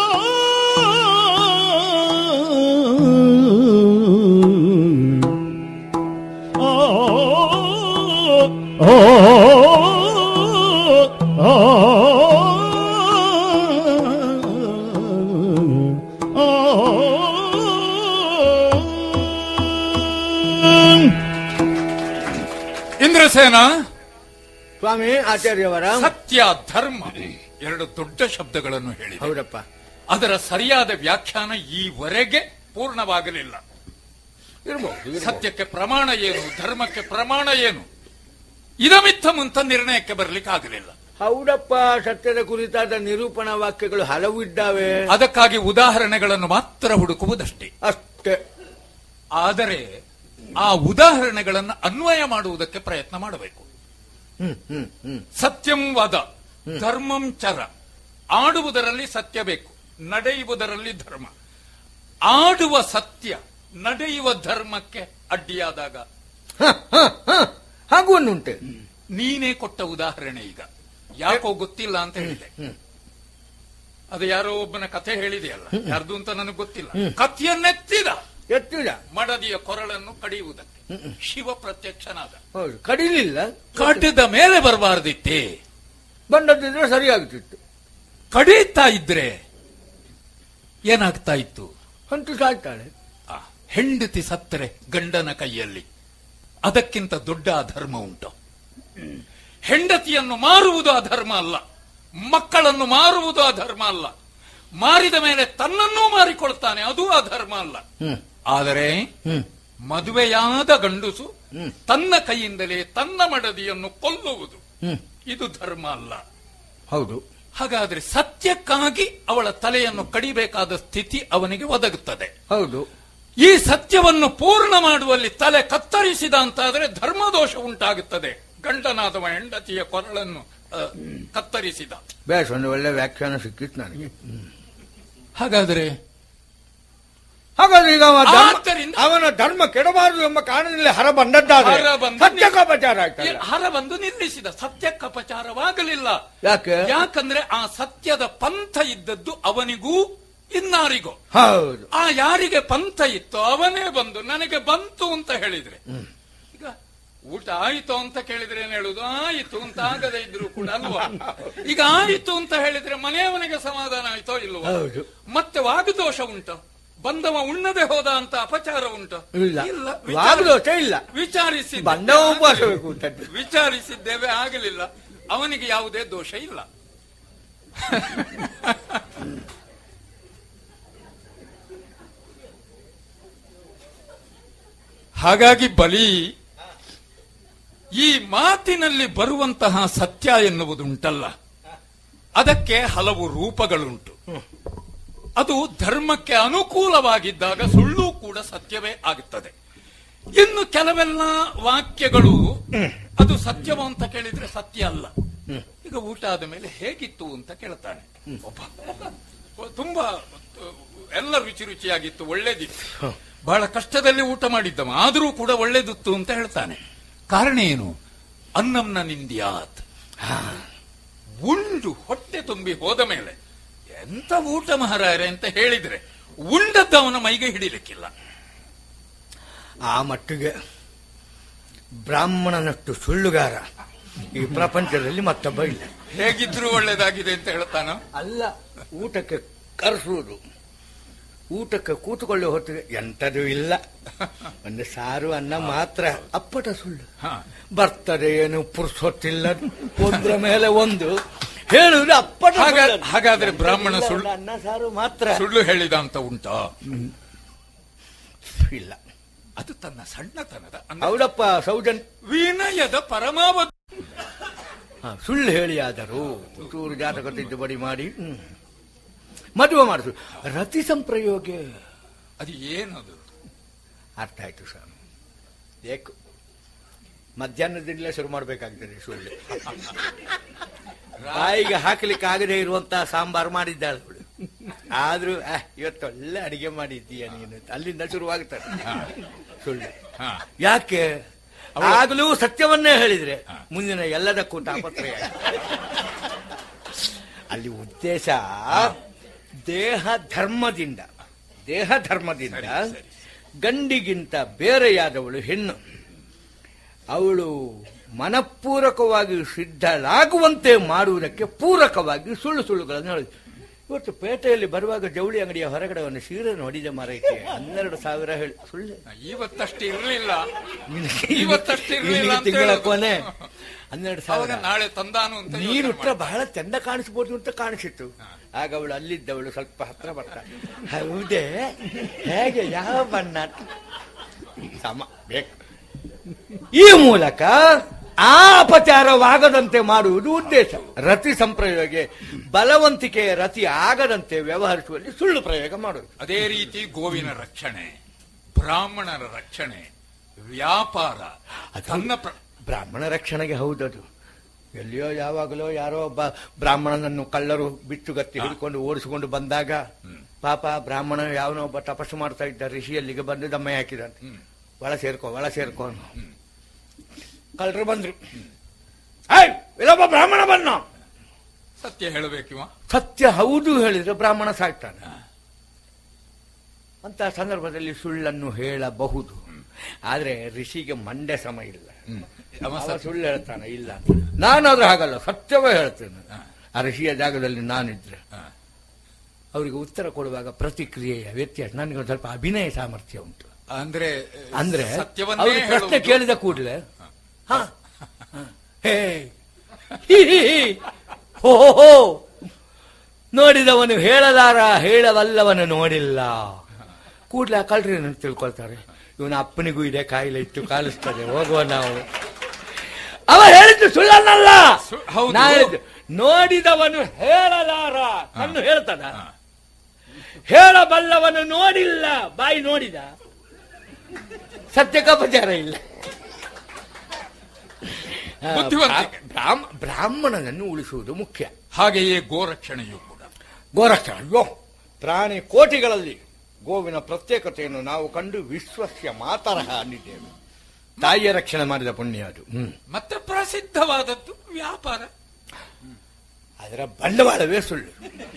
ಇಂದ್ರಸೇನ ಸ್ವಾಮಿ ಆಚಾರ್ಯವರ ಸತ್ಯ ಧರ್ಮ ಎರಡು ದೊಡ್ಡ ಶಬ್ದಗಳನ್ನು ಹೇಳಿ ಹೌದಪ್ಪ ಅದರ ಸರಿಯಾದ ವ್ಯಾಖ್ಯಾನ ಈವರೆಗೆ ಪೂರ್ಣವಾಗಲಿಲ್ಲ ಇರ್ಬೋದು ಸತ್ಯಕ್ಕೆ ಪ್ರಮಾಣ ಏನು ಧರ್ಮಕ್ಕೆ ಪ್ರಮಾಣ ಏನು ಇದಮಿತ್ತ ಮುಂತ ನಿರ್ಣಯಕ್ಕೆ ಬರಲಿಕ್ಕೆ ಆಗಲಿಲ್ಲ ಹೌದಪ್ಪ ಸತ್ಯದ ಕುರಿತಾದ ನಿರೂಪಣಾ ವಾಕ್ಯಗಳು ಹಲವು ಇದ್ದಾವೆ ಅದಕ್ಕಾಗಿ ಉದಾಹರಣೆಗಳನ್ನು ಮಾತ್ರ ಹುಡುಕುವುದಷ್ಟೇ ಅಷ್ಟೇ ಆದರೆ ಆ ಉದಾಹರಣೆಗಳನ್ನು ಅನ್ವಯ ಮಾಡುವುದಕ್ಕೆ ಪ್ರಯತ್ನ ಮಾಡಬೇಕು ಹ್ಮ್ ಹ್ಮ್ ಹ್ಮ್ ಸತ್ಯಂ ವದ ಧರ್ಮಂ ಚರ ಆಡುವುದರಲ್ಲಿ ಸತ್ಯ ಬೇಕು ನಡೆಯುವುದರಲ್ಲಿ ಧರ್ಮ ಆಡುವ ಸತ್ಯ ನಡೆಯುವ ಧರ್ಮಕ್ಕೆ ಅಡ್ಡಿಯಾದಾಗ ಹ, ಹ, ಹ. ಹಾಗೂ ಒಂದುಂಟೆ ನೀನೇ ಕೊಟ್ಟ ಉದಾಹರಣೆ ಈಗ ಯಾಕೋ ಗೊತ್ತಿಲ್ಲ ಅಂತ ಹೇಳಿದೆ ಅದು ಯಾರೋ ಒಬ್ಬನ ಕಥೆ ಹೇಳಿದೆಯಲ್ಲ ಯಾರ್ದು ಅಂತ ನನಗೆ ಗೊತ್ತಿಲ್ಲ ಕಥೆಯನ್ನೆತ್ತಿದ ಎತ್ತಿದ ಮಡದಿಯ ಕೊರಳನ್ನು ಕಡಿಯುವುದಕ್ಕೆ ಶಿವ ಪ್ರತ್ಯಕ್ಷನಾದ ಹೌದು ಕಡಿಲಿಲ್ಲ ಕಡಿದ ಮೇಲೆ ಬರಬಾರ್ದಿತ್ತೇ ಬಂದದ್ದಿದ್ರೆ ಸರಿಯಾಗ್ತಿತ್ತು ಕಡಿತಾ ಇದ್ರೆ ಏನಾಗ್ತಾ ಇತ್ತು ಅಂತೂ ಸಾಯ್ತಾಳೆ ಆ, ಹೆಂಡತಿ ಸತ್ತರೆ ಗಂಡನ ಕೈಯಲ್ಲಿ ಅದಕ್ಕಿಂತ ದೊಡ್ಡ ಅಧರ್ಮ ಉಂಟು ಹೆಂಡತಿಯನ್ನು ಮಾರುವುದು ಅಧರ್ಮ ಅಲ್ಲ ಮಕ್ಕಳನ್ನು ಮಾರುವುದು ಅಧರ್ಮ ಅಲ್ಲ ಮಾರಿದ ಮೇಲೆ ತನ್ನನ್ನೂ ಮಾರಿಕೊಳ್ತಾನೆ ಅದು ಅಧರ್ಮ ಅಲ್ಲ ಹ್ಮ್ ಆದರೆ ಹ್ಮ್ ಮದುವೆಯಾದ ಗಂಡುಸು ತನ್ನ ಕೈಯಿಂದಲೇ ತನ್ನ ಮಡದಿಯನ್ನು ಕೊಲ್ಲುವುದು ಹ್ಮ್ ಇದು ಧರ್ಮ ಅಲ್ಲ ಹೌದು ಹಾಗಾದ್ರೆ ಸತ್ಯಕ್ಕಾಗಿ ಅವಳ ತಲೆಯನ್ನು ಕಡಿಬೇಕಾದ ಸ್ಥಿತಿ ಅವನಿಗೆ ಒದಗುತ್ತದೆ ಹೌದು ಈ ಸತ್ಯವನ್ನು ಪೂರ್ಣ ಮಾಡುವಲ್ಲಿ ತಲೆ ಕತ್ತರಿಸಿದ ಅಂತಾದರೆ ಧರ್ಮದೋಷ ಉಂಟಾಗುತ್ತದೆ ಗಂಡನಾದವ ಹೆಂಡತಿಯ ಕೊರಳನ್ನು ಆ, ಕತ್ತರಿಸಿದ ಬೇಸ್ ಒಂದು ಒಳ್ಳೆ ವ್ಯಾಖ್ಯಾನ ಸಿಕ್ಕಿತ್ತು ನನಗೆ ಹಾಗಾದರೆ ಹಾಗಾದ್ರೆ ಈಗ ಅವ ಧರ್ಮ- ಆದ್ದರಿಂದ- ಅವನ ಧರ್ಮ ಕೆಡಬಾರದು ಎಂಬ ಕಾರಣದಲ್ಲಿ ಹರ ಬಂದದ್ದಾದ್ರೆ ಹರ ಬಂದು- ಸತ್ಯಕೋಪಚಾರ ಆಯ್ತಲ್ಲ ಹರ ಬಂದು ನಿಲ್ಲಿಸಿದ ಸತ್ಯಕ್ಕೆ ಅಪಚಾರವಾಗಲಿಲ್ಲ ಯಾಕೆ ಯಾಕಂದ್ರೆ ಆ ಸತ್ಯದ ಪಂಥ ಇದ್ದದ್ದು ಅವನಿಗೂ ಇನ್ನಾರಿಗೋ ಹೌದು ಆ ಯಾರಿಗೆ ಪಂಥ ಇತ್ತು ಅವನೇ ಬಂದು ನನಗೆ ಬಂತು ಅಂತ ಹೇಳಿದ್ರೆ ಈಗ ಊಟ ಆಯಿತು ಅಂತ ಕೇಳಿದ್ರೆ ಏನ್ ಹೇಳುದು ಆಯಿತು ಅಂತ ಆಗದೆ ಇದ್ರು ಕೂಡ ಅಲ್ವಾ ಈಗ ಆಯಿತು ಅಂತ ಹೇಳಿದ್ರೆ ಮನೆಯವನಿಗೆ ಸಮಾಧಾನ ಆಯ್ತೋ ಇಲ್ವೋ ಹೌದು. ಮತ್ತೆ ವಾಗ್ದೋಷ ಉಂಟು ಬಂದವ ಉಣ್ಣದೆ ಹೋದ ಅಂತ ಅಪಚಾರ ಉಂಟು ಇಲ್ಲ ವಿಚಾರ- ವಾಗ್ದೋಷ ಇಲ್ಲ ವಿಚಾರಿಸಿದ್ದೆ ಬಂದ ಉಪವಾಸ ಬೇಕು ಅಂತದ್ದು. ವಿಚಾರಿಸಿದ್ದೇವೆ ಆಗಲಿಲ್ಲ ಅವನಿಗೆ ಯಾವುದೇ ದೋಷ ಇಲ್ಲ ಹಾಗಾಗಿ ಬಲಿ ಈ ಮಾತಿನಲ್ಲಿ ಬರುವಂತಹ ಸತ್ಯ ಎನ್ನುವುದುಂಟಲ್ಲ ಅದಕ್ಕೆ ಹಲವು ರೂಪಗಳುಂಟು ಅದು ಧರ್ಮಕ್ಕೆ ಅನುಕೂಲವಾಗಿದ್ದಾಗ ಸುಳ್ಳು ಕೂಡ ಸತ್ಯವೇ ಆಗುತ್ತದೆ ಇನ್ನು ಕೆಲವೆಲ್ಲ ವಾಕ್ಯಗಳು ಅದು ಸತ್ಯವ ಅಂತ ಕೇಳಿದ್ರೆ ಸತ್ಯ ಅಲ್ಲ ಈಗ ಊಟ ಆದ ಮೇಲೆ ಹೇಗಿತ್ತು ಅಂತ ಕೇಳ್ತಾನೆ ಒಬ್ಬ ತುಂಬಾ ಅಹ್, ಎಲ್ಲ ರುಚಿ ರುಚಿಯಾಗಿತ್ತು ಒಳ್ಳೇದಿತ್ತು ಬಹಳ ಕಷ್ಟದಲ್ಲಿ ಊಟ ಮಾಡಿದ್ದವ ಆದರೂ ಕೂಡ ಒಳ್ಳೇದಿತ್ತು ಅಂತ ಹೇಳ್ತಾನೆ ಕಾರಣ ಏನು ಅನ್ನಂನ ನಿಂದ್ಯಾತ್ ಉಂಡು ಹೊಟ್ಟೆ ತುಂಬಿ ಹೋದ ಮೇಲೆ ಎಂತ ಊಟ ಮಹಾರಾಯರೆ ಅಂತ ಹೇಳಿದ್ರೆ ಉಂಡದ್ದು ಅವನ ಮೈಗೆ ಹಿಡಿಲಿಕ್ಕಿಲ್ಲ ಆ ಮಟ್ಟಿಗೆ ಬ್ರಾಹ್ಮಣನಷ್ಟು ಸುಳ್ಳುಗಾರ ಈ ಪ್ರಪಂಚದಲ್ಲಿ ಮತ್ತೊಬ್ಬ ಇಲ್ಲ ಹೇಗಿದ್ರು ಒಳ್ಳೇದಾಗಿದೆ ಅಂತ ಹೇಳ್ತಾನ ಅಲ್ಲ ಊಟಕ್ಕೆ ಕರೆಸುವುದು ಊಟಕ್ಕೆ ಕೂತುಕೊಳ್ಳೋ ಹೊತ್ತಿಗೆ ಎಂಥದೂ ಇಲ್ಲ ಒಂದು ಸಾರು ಅನ್ನ ಮಾತ್ರ ಅಪ್ಪಟ ಸುಳ್ಳು ಹಾ. ಬರ್ತದೆ ಏನು ಪುರ್ಸೊತ್ತಿಲ್ಲ ಒಂದ್ರ ಮೇಲೆ ಒಂದು ಹೇಳುವುದು ಅಪ್ಪಟ ಹಾಗಾ- ಸುಳ್ಳು. ಹಾಗಾದ್ರೆ ಬ್ರಾಹ್ಮಣ ಇಲ್ಲ, ಸುಳ್ಳು- ಒಂದು ಅನ್ನ ಸಾರು ಮಾತ್ರ ಸುಳ್ಳು ಹೇಳಿದ ಅಂತ ಉಂಟಾ ಇಲ್ಲ ಅದು ತನ್ನ ಸಣ್ಣತನದ ಅಂದ್ರೆ ಹೌದಪ್ಪ ಸೌಜನ್ ವಿನಯದ ಪರಮಾವಧಿ ಹಾ, ಸುಳ್ಳು ಹೇಳಿ ಆದರೂ ಚೂರು ಜಾತಕ ತಿದ್ದುಪಡಿ ಮಾಡಿ ಹ್ಮ್. ಮದುವೆ ಮಾಡಿಸು ರತಿ ಸಂಪ್ರಯೋಗ ಅದು ಏನದು ಅರ್ಥ ಆಯ್ತು ಸ್ವಾಮಿ ಬೇಕು ಮಧ್ಯಾಹ್ನದಿಂದಲೇ ಶುರು ಮಾಡಬೇಕಾಗ್ತದೆ ಸುಳ್ಳು ಬಾಯಿಗೆ ಹಾಕ್ಲಿಕ್ಕೆ ಆಗದೆ ಇರುವಂತಹ ಸಾಂಬಾರು ಮಾಡಿದ್ದಾಳೆ ಅವಳು ಆದ್ರೂ ಅಹ್, ಇವತ್ತು ಒಳ್ಳೆ ಅಡಿಗೆ ಮಾಡಿದ್ದೀಯ ನೀನು ಅಲ್ಲಿಂದ ಶುರುವಾಗ್ತದೆ ಸುಳ್ಳು ಹಾ. ಯಾಕೆ ಆಗಲೂ ಸತ್ಯವನ್ನೇ ಹೇಳಿದ್ರೆ ಮುಂದಿನ ಎಲ್ಲದಕ್ಕೂ ತಾಪತ್ರಯ ಅಲ್ಲಿ ಉದ್ದೇಶ ದೇಹ ಧರ್ಮದಿಂದ ದೇಹ ಧರ್ಮದಿಂದ ಸರಿ, ಸರಿ. ಗಂಡಿಗಿಂತ ಬೇರೆಯಾದವಳು ಹೆಣ್ಣು ಅವಳು ಮನಪೂರಕವಾಗಿ ಸಿದ್ಧಳಾಗುವಂತೆ ಮಾಡುವುದಕ್ಕೆ ಪೂರಕವಾಗಿ ಸುಳ್ಳು ಸುಳ್ಳುಗಳನ್ನು ಹೇಳಿ ಇವತ್ತು ಪೇಟೆಯಲ್ಲಿ ಬರುವಾಗ ಜವಳಿ ಅಂಗಡಿಯ ಹೊರಗಡೆ ಒಂದು ಸೀರೆ ನೋಡಿದ ಮಾರೈಕೆ ಹನ್ನೆರಡು ಸಾವಿರ ಹೇಳಿ ಸುಳ್ಳು ಇವತ್ತಷ್ಟು ಇರಲಿಲ್ಲ ನಿನಗೆ ಇವತ್ತಷ್ಟು ಇರ್ಲಿಲ್ಲ ಇಲ್ಲಿಗೆ ಅಂತ ತಿಂಗಳ ಹೇಳೋದು. ಕೊನೆ ಹನ್ನೆರಡು ಅವಾಗ ಸಾವಿರ ನಾಳೆ ತಂದಾನು ಅಂತ ಯೋಚನೆ ನೀನುಟ್ಟ ಮಾಡ್ದೆ. ಬಹಳ ಚಂದ ಕಾಣಿಸ್ಬೋದು ಅಂತ ಕಾಣಿಸಿತ್ತು ಆಗ ಅವಳು ಅಲ್ಲಿದ್ದವಳು ಸ್ವಲ್ಪ ಹತ್ರ ಬರ್ತ ಹೌದೇ ಹೇಗೆ ಯಾವ ಬಣ್ಣ ಸಮ ಬೇಕು ಈ ಮೂಲಕ ಆ ಅಪಚಾರವಾಗದಂತೆ ಮಾಡುವುದು ಉದ್ದೇಶ ರತಿ ಸಂಪ್ರಯೋಗ ಬಲವಂತಿಕೆಯ ರತಿ ಆಗದಂತೆ ವ್ಯವಹರಿಸುವಲ್ಲಿ ಸುಳ್ಳು ಪ್ರಯೋಗ ಮಾಡುವುದು ಅದೇ ರೀತಿ ಗೋವಿನ ರಕ್ಷಣೆ ಬ್ರಾಹ್ಮಣರ ರಕ್ಷಣೆ ವ್ಯಾಪಾರ ತನ್ನ ಪ್ರ- ಬ್ರಾಹ್ಮಣ ರಕ್ಷಣೆಗೆ ಹೌದದು ಎಲ್ಲಿಯೋ ಯಾವಾಗಲೋ ಯಾರೋ ಒಬ್ಬ ಬ್ರಾಹ್ಮಣನನ್ನು ಕಳ್ಳರು ಬಿಚ್ಚುಗತ್ತಿ ಹಿಡ್ಕೊಂಡು ಓಡಿಸಿಕೊಂಡು ಬಂದಾಗ ಪಾಪ ಬ್ರಾಹ್ಮಣ ಯಾವನೋ ಒಬ್ಬ ತಪಸ್ಸು ಮಾಡ್ತಾ ಇದ್ದ ಋಷಿ ಅಲ್ಲಿಗೆ ಬಂದು ದಮ್ಮೆ ಹಾಕಿದಂತೆ ಒಳ ಸೇರ್ಕೋ ಒಳ ಸೇರ್ಕೋ ಅನ್ನೋ. ಕಳ್ಳರು ಬಂದ್ರು ಏಯ್, ಇಲ್ಲೊಬ್ಬ ಬ್ರಾಹ್ಮಣ ಬನ್ನ ಸತ್ಯ ಹೇಳಬೇಕಿವ ಸತ್ಯ ಹೌದು ಹೇಳಿದ್ರೆ ಬ್ರಾಹ್ಮಣ ಸಾಯ್ತಾನೆ ಅಂತ ಸಂದರ್ಭದಲ್ಲಿ ಸುಳ್ಳನ್ನು ಹೇಳಬಹುದು ಆದ್ರೆ ಋಷಿಗೆ ಮಂಡ್ಯ ಸಮ ಇಲ್ಲ ಅವ ಅವ ಸತ್ಯ- ಸುಳ್ಳು ಹೇಳ್ತಾನೆ ಇಲ್ಲ ಅಂತ. ನಾನಾದ್ರೂ ಹಾಗಲ್ಲ ಸತ್ಯವೇ ಹೇಳ್ತೇನೆ ಆ ಋಷಿಯ ಜಾಗದಲ್ಲಿ ನಾನಿದ್ರೆ ಹಾ. ಅವರಿಗೆ ಉತ್ತರ ಕೊಡುವಾಗ ಪ್ರತಿಕ್ರಿಯೆಯ ವ್ಯತ್ಯಾಸ ನನಗೆ ಒಂದು ಸ್ವಲ್ಪ ಅಭಿನಯ ಸಾಮರ್ಥ್ಯ ಉಂಟು ಅಂದ್ರೆ ಅಂದ್ರೆ ಸತ್ಯವನ್ನೇ ಅವರು ಪ್ರಶ್ನೆ ಹೇಳುವುದು- ಕೇಳಿದ ಕೂಡಲೇ ಹ ಹೇ ಹಿ, ಹಿ, ಹಿ. ಹೋ ಹೋ, ಹೋ. ನೋಡಿದವನು ಹೇಳಲಾರ ಹೇಳವಲ್ಲವನು ನೋಡಿಲ್ಲ ಕೂಡಲೇ ಆ ಕಳ್ರಿ ಏನಂತ ತಿಳ್ಕೊಳ್ತಾರೆ ಇವನ ಅಪ್ಪನಿಗೂ ಇದೆ ಕಾಯಿಲೆ ಇತ್ತು ಕಾಲಿಸ್ತದೆ ಹೋಗುವ ನಾವು ಅವ ಹೇಳಿದ್ದು ಸುಳ್ಳನ್ನಲ್ಲ ಸು- ಹೌದು. ನಾ ಹೇಳಿದ್ದು ನೋಡಿದವನು ಹೇಳಲಾರ ಕಣ್ಣು ಹೇಳ್ತದ ಹೇಳಬಲ್ಲವನು ನೋಡಿಲ್ಲ ಬಾಯಿ ನೋಡಿದ ಸತ್ಯಕಪಚಾರ ಇಲ್ಲ ಆ, ಬುದ್ಧಿವಂತಿಕೆ. ಬ್ರಾಹ್ಮ- ಬ್ರಾಹ್ಮಣನನ್ನು ಉಳಿಸುವುದು ಮುಖ್ಯ ಹಾಗೆಯೇ ಗೋರಕ್ಷಣೆಯೂ ಕೂಡ ಗೋರಕ್ಷಣ ಅಯ್ಯೋ ಪ್ರಾಣಿ ಕೋಟಿಗಳಲ್ಲಿ ಗೋವಿನ ಪ್ರತ್ಯೇಕತೆಯನ್ನು ನಾವು ಕಂಡು ವಿಶ್ವಸ್ಯ ಮಾತರಹ ಅಂದಿದ್ದೇವೆ ತಾಯಿಯ ರಕ್ಷಣೆ ಮಾಡಿದ ಪುಣ್ಯ ಅದು ಹ್ಮ್ ಮತ್ತೆ ಪ್ರಸಿದ್ಧವಾದದ್ದು ವ್ಯಾಪಾರ ಅದರ ಬಂಡವಾಳವೇ ಸುಳ್ಳು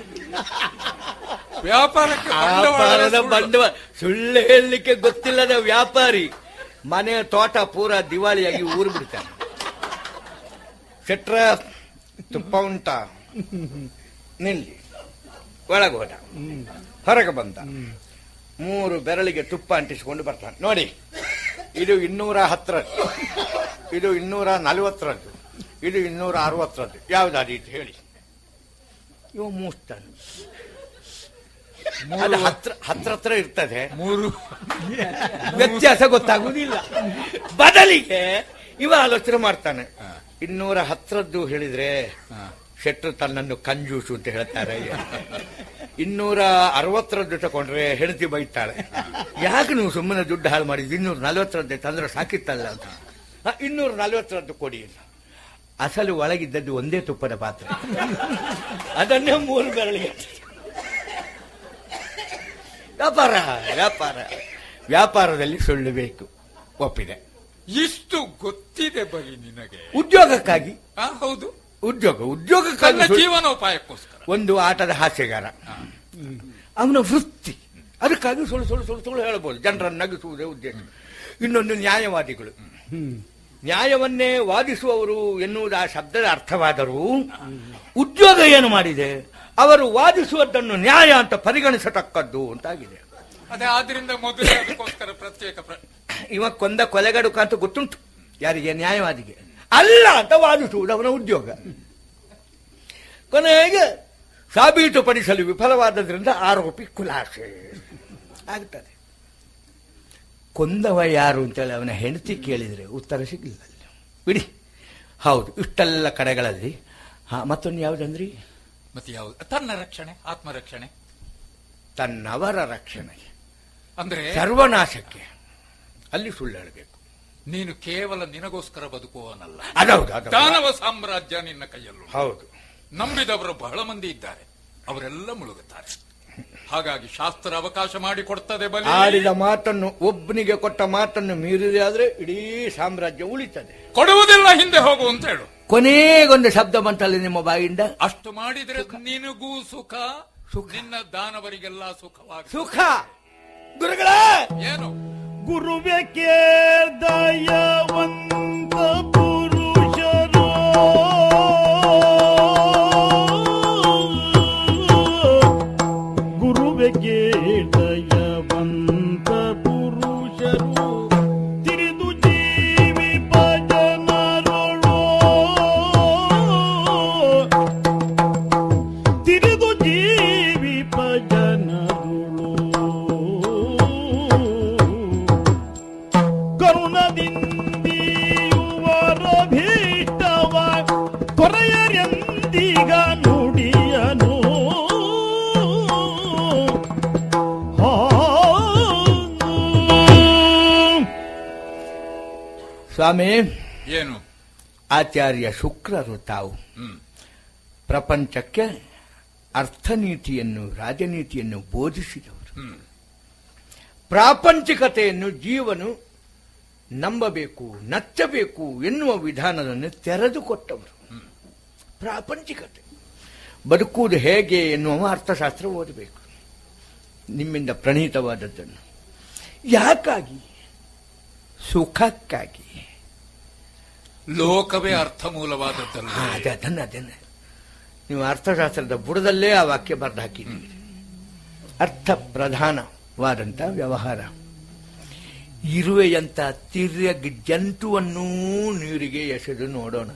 ವ್ಯಾಪಾರಕ್ಕೆ ಬಂಡವಾಳವೇ ವ್ಯಾಪಾರದ ಸುಳ್ಳು. ಬಂಡವಾಳ ಸುಳ್ಳು ಹೇಳಲಿಕ್ಕೆ ಗೊತ್ತಿಲ್ಲದ ವ್ಯಾಪಾರಿ ಮನೆ ತೋಟ ಪೂರ ದಿವಾಳಿಯಾಗಿ ಊರು ಬಿಡ್ತಾನೆ ಶೆಟ್ರ ತುಪ್ಪ ಉಂಟ ನಿಲ್ಲಿ ಒಳಗೆ ಹೋದ ಹೊರಗೆ ಬಂದ ಮೂರು ಬೆರಳಿಗೆ ತುಪ್ಪ ಅಂಟಿಸಿಕೊಂಡು ಬರ್ತಾನೆ ನೋಡಿ ಇದು ಇನ್ನೂರ ಹತ್ತರದ್ದು ಇದು ಇನ್ನೂರ ನಲವತ್ತರದ್ದು ಇದು ಇನ್ನೂರ ಅರವತ್ತರದ್ದು ಯಾವ್ದಾದೀತು ಹೇಳಿ ಇವ ಮೂಸ್ತಾನೆ ಅದು ಹತ್ರ ಹತ್ರ ಹತ್ರ ಇರ್ತದೆ ಮೂರು ವ್ಯತ್ಯಾಸ ಗೊತ್ತಾಗುವುದಿಲ್ಲ ಬದಲಿಗೆ ಇವ ಆಲೋಚನೆ ಮಾಡ್ತಾನೆ ಇನ್ನೂರ ಹತ್ರದ್ದು ಹೇಳಿದ್ರೆ ಶೆಟ್ರು ತನ್ನನ್ನು ಕಂಜೂಸು ಅಂತ ಹೇಳ್ತಾರೆ ಇನ್ನೂರ ಅರವತ್ತರದ್ದು ತಗೊಂಡ್ರೆ ಹೆಂಡತಿ ಬೈತಾಳೆ ಯಾಕೆ ನೀವು ಸುಮ್ಮನೆ ದುಡ್ಡು ಹಾಳು ಮಾಡಿದ್ದು ಇನ್ನೂರ ನಲವತ್ತರದ್ದೇ ತಂದ್ರೆ ಸಾಕಿತ್ತಲ್ಲ ಅಂತ ಹ, ಇನ್ನೂರ ನಲವತ್ತರದ್ದು ಕೊಡಿ ಅಂತ ಅಸಲು ಒಳಗಿದ್ದದ್ದು ಒಂದೇ ತುಪ್ಪದ ಪಾತ್ರೆ ಅದನ್ನೇ ಮೂರು ಬೆರಳಿಗೆ ವ್ಯಾಪಾರ ವ್ಯಾಪಾರ ವ್ಯಾಪಾರದಲ್ಲಿ ಸುಳ್ಳು ಬೇಕು ಒಪ್ಪಿದೆ ಇಷ್ಟು ಗೊತ್ತಿದೆ ಬರೀ ನಿನಗೆ ಉದ್ಯೋಗಕ್ಕಾಗಿ ಆ, ಹೌದು ಉದ್ಯೋಗ ಉದ್ಯೋಗಕ್ಕಾಗಿ ತನ್ನ ಸುಳ್ಳು- ಜೀವನೋಪಾಯಕ್ಕೋಸ್ಕರ ಒಂದು ಆಟದ ಹಾಸ್ಯಗಾರ ಅವನ ವೃತ್ತಿ ಅದಕ್ಕಾಗಿ ಸುಳ್ಳು ಸುಳ್ಳು ಸುಳ್ಳು ಸುಳ್ಳು ಹೇಳಬಹುದು ಜನರನ್ನು ನಗಿಸುವುದೇ ಉದ್ದೇಶ ಇನ್ನೊಂದು ನ್ಯಾಯವಾದಿಗಳು ನ್ಯಾಯವನ್ನೇ ವಾದಿಸುವವರು ಎನ್ನುವುದು ಆ ಶಬ್ದದ ಅರ್ಥವಾದರೂ ಉದ್ಯೋಗ ಏನು ಮಾಡಿದೆ ಅವರು ವಾದಿಸುವುದನ್ನು ನ್ಯಾಯ ಅಂತ ಪರಿಗಣಿಸತಕ್ಕದ್ದು ಅಂತಾಗಿದೆ ಅದೇ ಆದ್ರಿಂದ ಮೊದಲೇ ಅದಕ್ಕೋಸ್ಕರ ಪ್ರತ್ಯೇಕ ಪ್ರ- ಇವ ಕೊಂದ ಕೊಲೆಗಡುಕ ಅಂತ ಗೊತ್ತುಂಟು ಯಾರಿಗೆ ನ್ಯಾಯವಾದಿಗೆ ಅಲ್ಲ ಅಂತ ವಾದಿಸುವುದು ಅವನ ಉದ್ಯೋಗ ಕೊನೆಗೆ ಸಾಬೀತುಪಡಿಸಲು ವಿಫಲವಾದದ್ರಿಂದ ಆರೋಪಿ ಖುಲಾಸೆ ಆಗ್ತದೆ ಕೊಂದವ ಯಾರು ಅಂತೇಳಿ ಅವನ ಹೆಂಡತಿ ಕೇಳಿದರೆ ಉತ್ತರ ಸಿಗಲಿಲ್ಲ ಅಲ್ಲಿ. ಬಿಡಿ ಹೌದು ಇಷ್ಟೆಲ್ಲ ಕಡೆಗಳಲ್ಲಿ ಹಾ ಮತ್ತೊಂದು ಯಾವುದಂದ್ರಿ ಮತ್ತೆ ಯಾವುದು ತನ್ನ ರಕ್ಷಣೆ ಆತ್ಮರಕ್ಷಣೆ ತನ್ನವರ ರಕ್ಷಣೆಗೆ ಅಂದ್ರೆ ಸರ್ವನಾಶಕ್ಕೆ ಅಲ್ಲಿ ಸುಳ್ಳು ಹೇಳಬೇಕು ನೀನು ಕೇವಲ ನಿನಗೋಸ್ಕರ ಬದುಕುವವನಲ್ಲ ಅದೌದು ಅದೌದು. ದಾನವ ಸಾಮ್ರಾಜ್ಯ ನಿನ್ನ ಕೈಯಲ್ಲೂ ಹೌದು ನಂಬಿದವರು ಬಹಳ ಮಂದಿ ಇದ್ದಾರೆ ಅವರೆಲ್ಲ ಮುಳುಗುತ್ತಾರೆ ಹಾಗಾಗಿ ಶಾಸ್ತ್ರ ಅವಕಾಶ ಮಾಡಿಕೊಡ್ತದೆ ಬಲಿ ಆಡಿದ ಮಾತನ್ನು ಒಬ್ಬನಿಗೆ ಕೊಟ್ಟ ಮಾತನ್ನು ಮೀರಿದೆ ಆದ್ರೆ ಇಡೀ ಸಾಮ್ರಾಜ್ಯ ಉಳಿತದೆ ಕೊಡುವುದಿಲ್ಲ ಹಿಂದೆ ಹೋಗು ಅಂತ ಹೇಳು ಕೊನೆಗೊಂದು ಶಬ್ದ ಬಂತಲ್ಲ ನಿಮ್ಮ ಬಾಯಿಂದ ಅಷ್ಟು ಮಾಡಿದ್ರೆ ನಿನಗೂ ಸುಖ ನಿನ್ನ ದಾನವರಿಗೆಲ್ಲ ಸುಖವಾಗಿ ಸುಖ ಗುರುಗಳ ಏನು ಗುರುವೆ ಕೇದಯವಂತ ಪುರುಷರು ಗುರುವೆ ಕೇದಯವಂತ ಪುರುಷರು ತಿರಿದು ಜೀವಿ ಭಜನರೊಳೋ ತಿರಿದು ಜೀವಿ ಭಜನರುಳು ಕರುಣದಿಂದಿಯುವರ ಭೀ ಸ್ವಾಮಿ ಏನು ಆಚಾರ್ಯ ಶುಕ್ರರು ತಾವು ಹ್ಮ್ ಪ್ರಪಂಚಕ್ಕೆ ಅರ್ಥನೀತಿಯನ್ನು ರಾಜನೀತಿಯನ್ನು ಬೋಧಿಸಿದವರು ಹ್ಮ್ ಪ್ರಾಪಂಚಿಕತೆಯನ್ನು ಜೀವನು ನಂಬಬೇಕು ನಚ್ಚಬೇಕು ಎನ್ನುವ ವಿಧಾನವನ್ನು ತೆರೆದುಕೊಟ್ಟವರು ಪ್ರಾಪಂಚಿಕತೆ ಬದುಕುವುದು ಹೇಗೆ ಎನ್ನುವ ಅರ್ಥಶಾಸ್ತ್ರ ಓದಬೇಕು ನಿಮ್ಮಿಂದ ಪ್ರಣೀತವಾದದ್ದನ್ನು ಯಾಕಾಗಿ ಸುಖಕ್ಕಾಗಿ ಲೋಕವೇ ಅರ್ಥ ಮೂಲವಾದದ್ದಲ್ಲ ಹಾ, ಅದೇ ಅದನ್ನ ಅದನ್ನೇ ನೀವು ಅರ್ಥಶಾಸ್ತ್ರದ ಬುಡದಲ್ಲೇ ಆ ವಾಕ್ಯ ಬರೆದು ಹಾಕಿದ್ದೀರಿ ಅರ್ಥ ಪ್ರಧಾನವಾದಂಥ ವ್ಯವಹಾರ ಇರುವೆಯಂತ ತಿರ್ಯಗ್ ಜಂತುವನ್ನೂ ನೀರಿಗೆ ಎಸೆದು ನೋಡೋಣ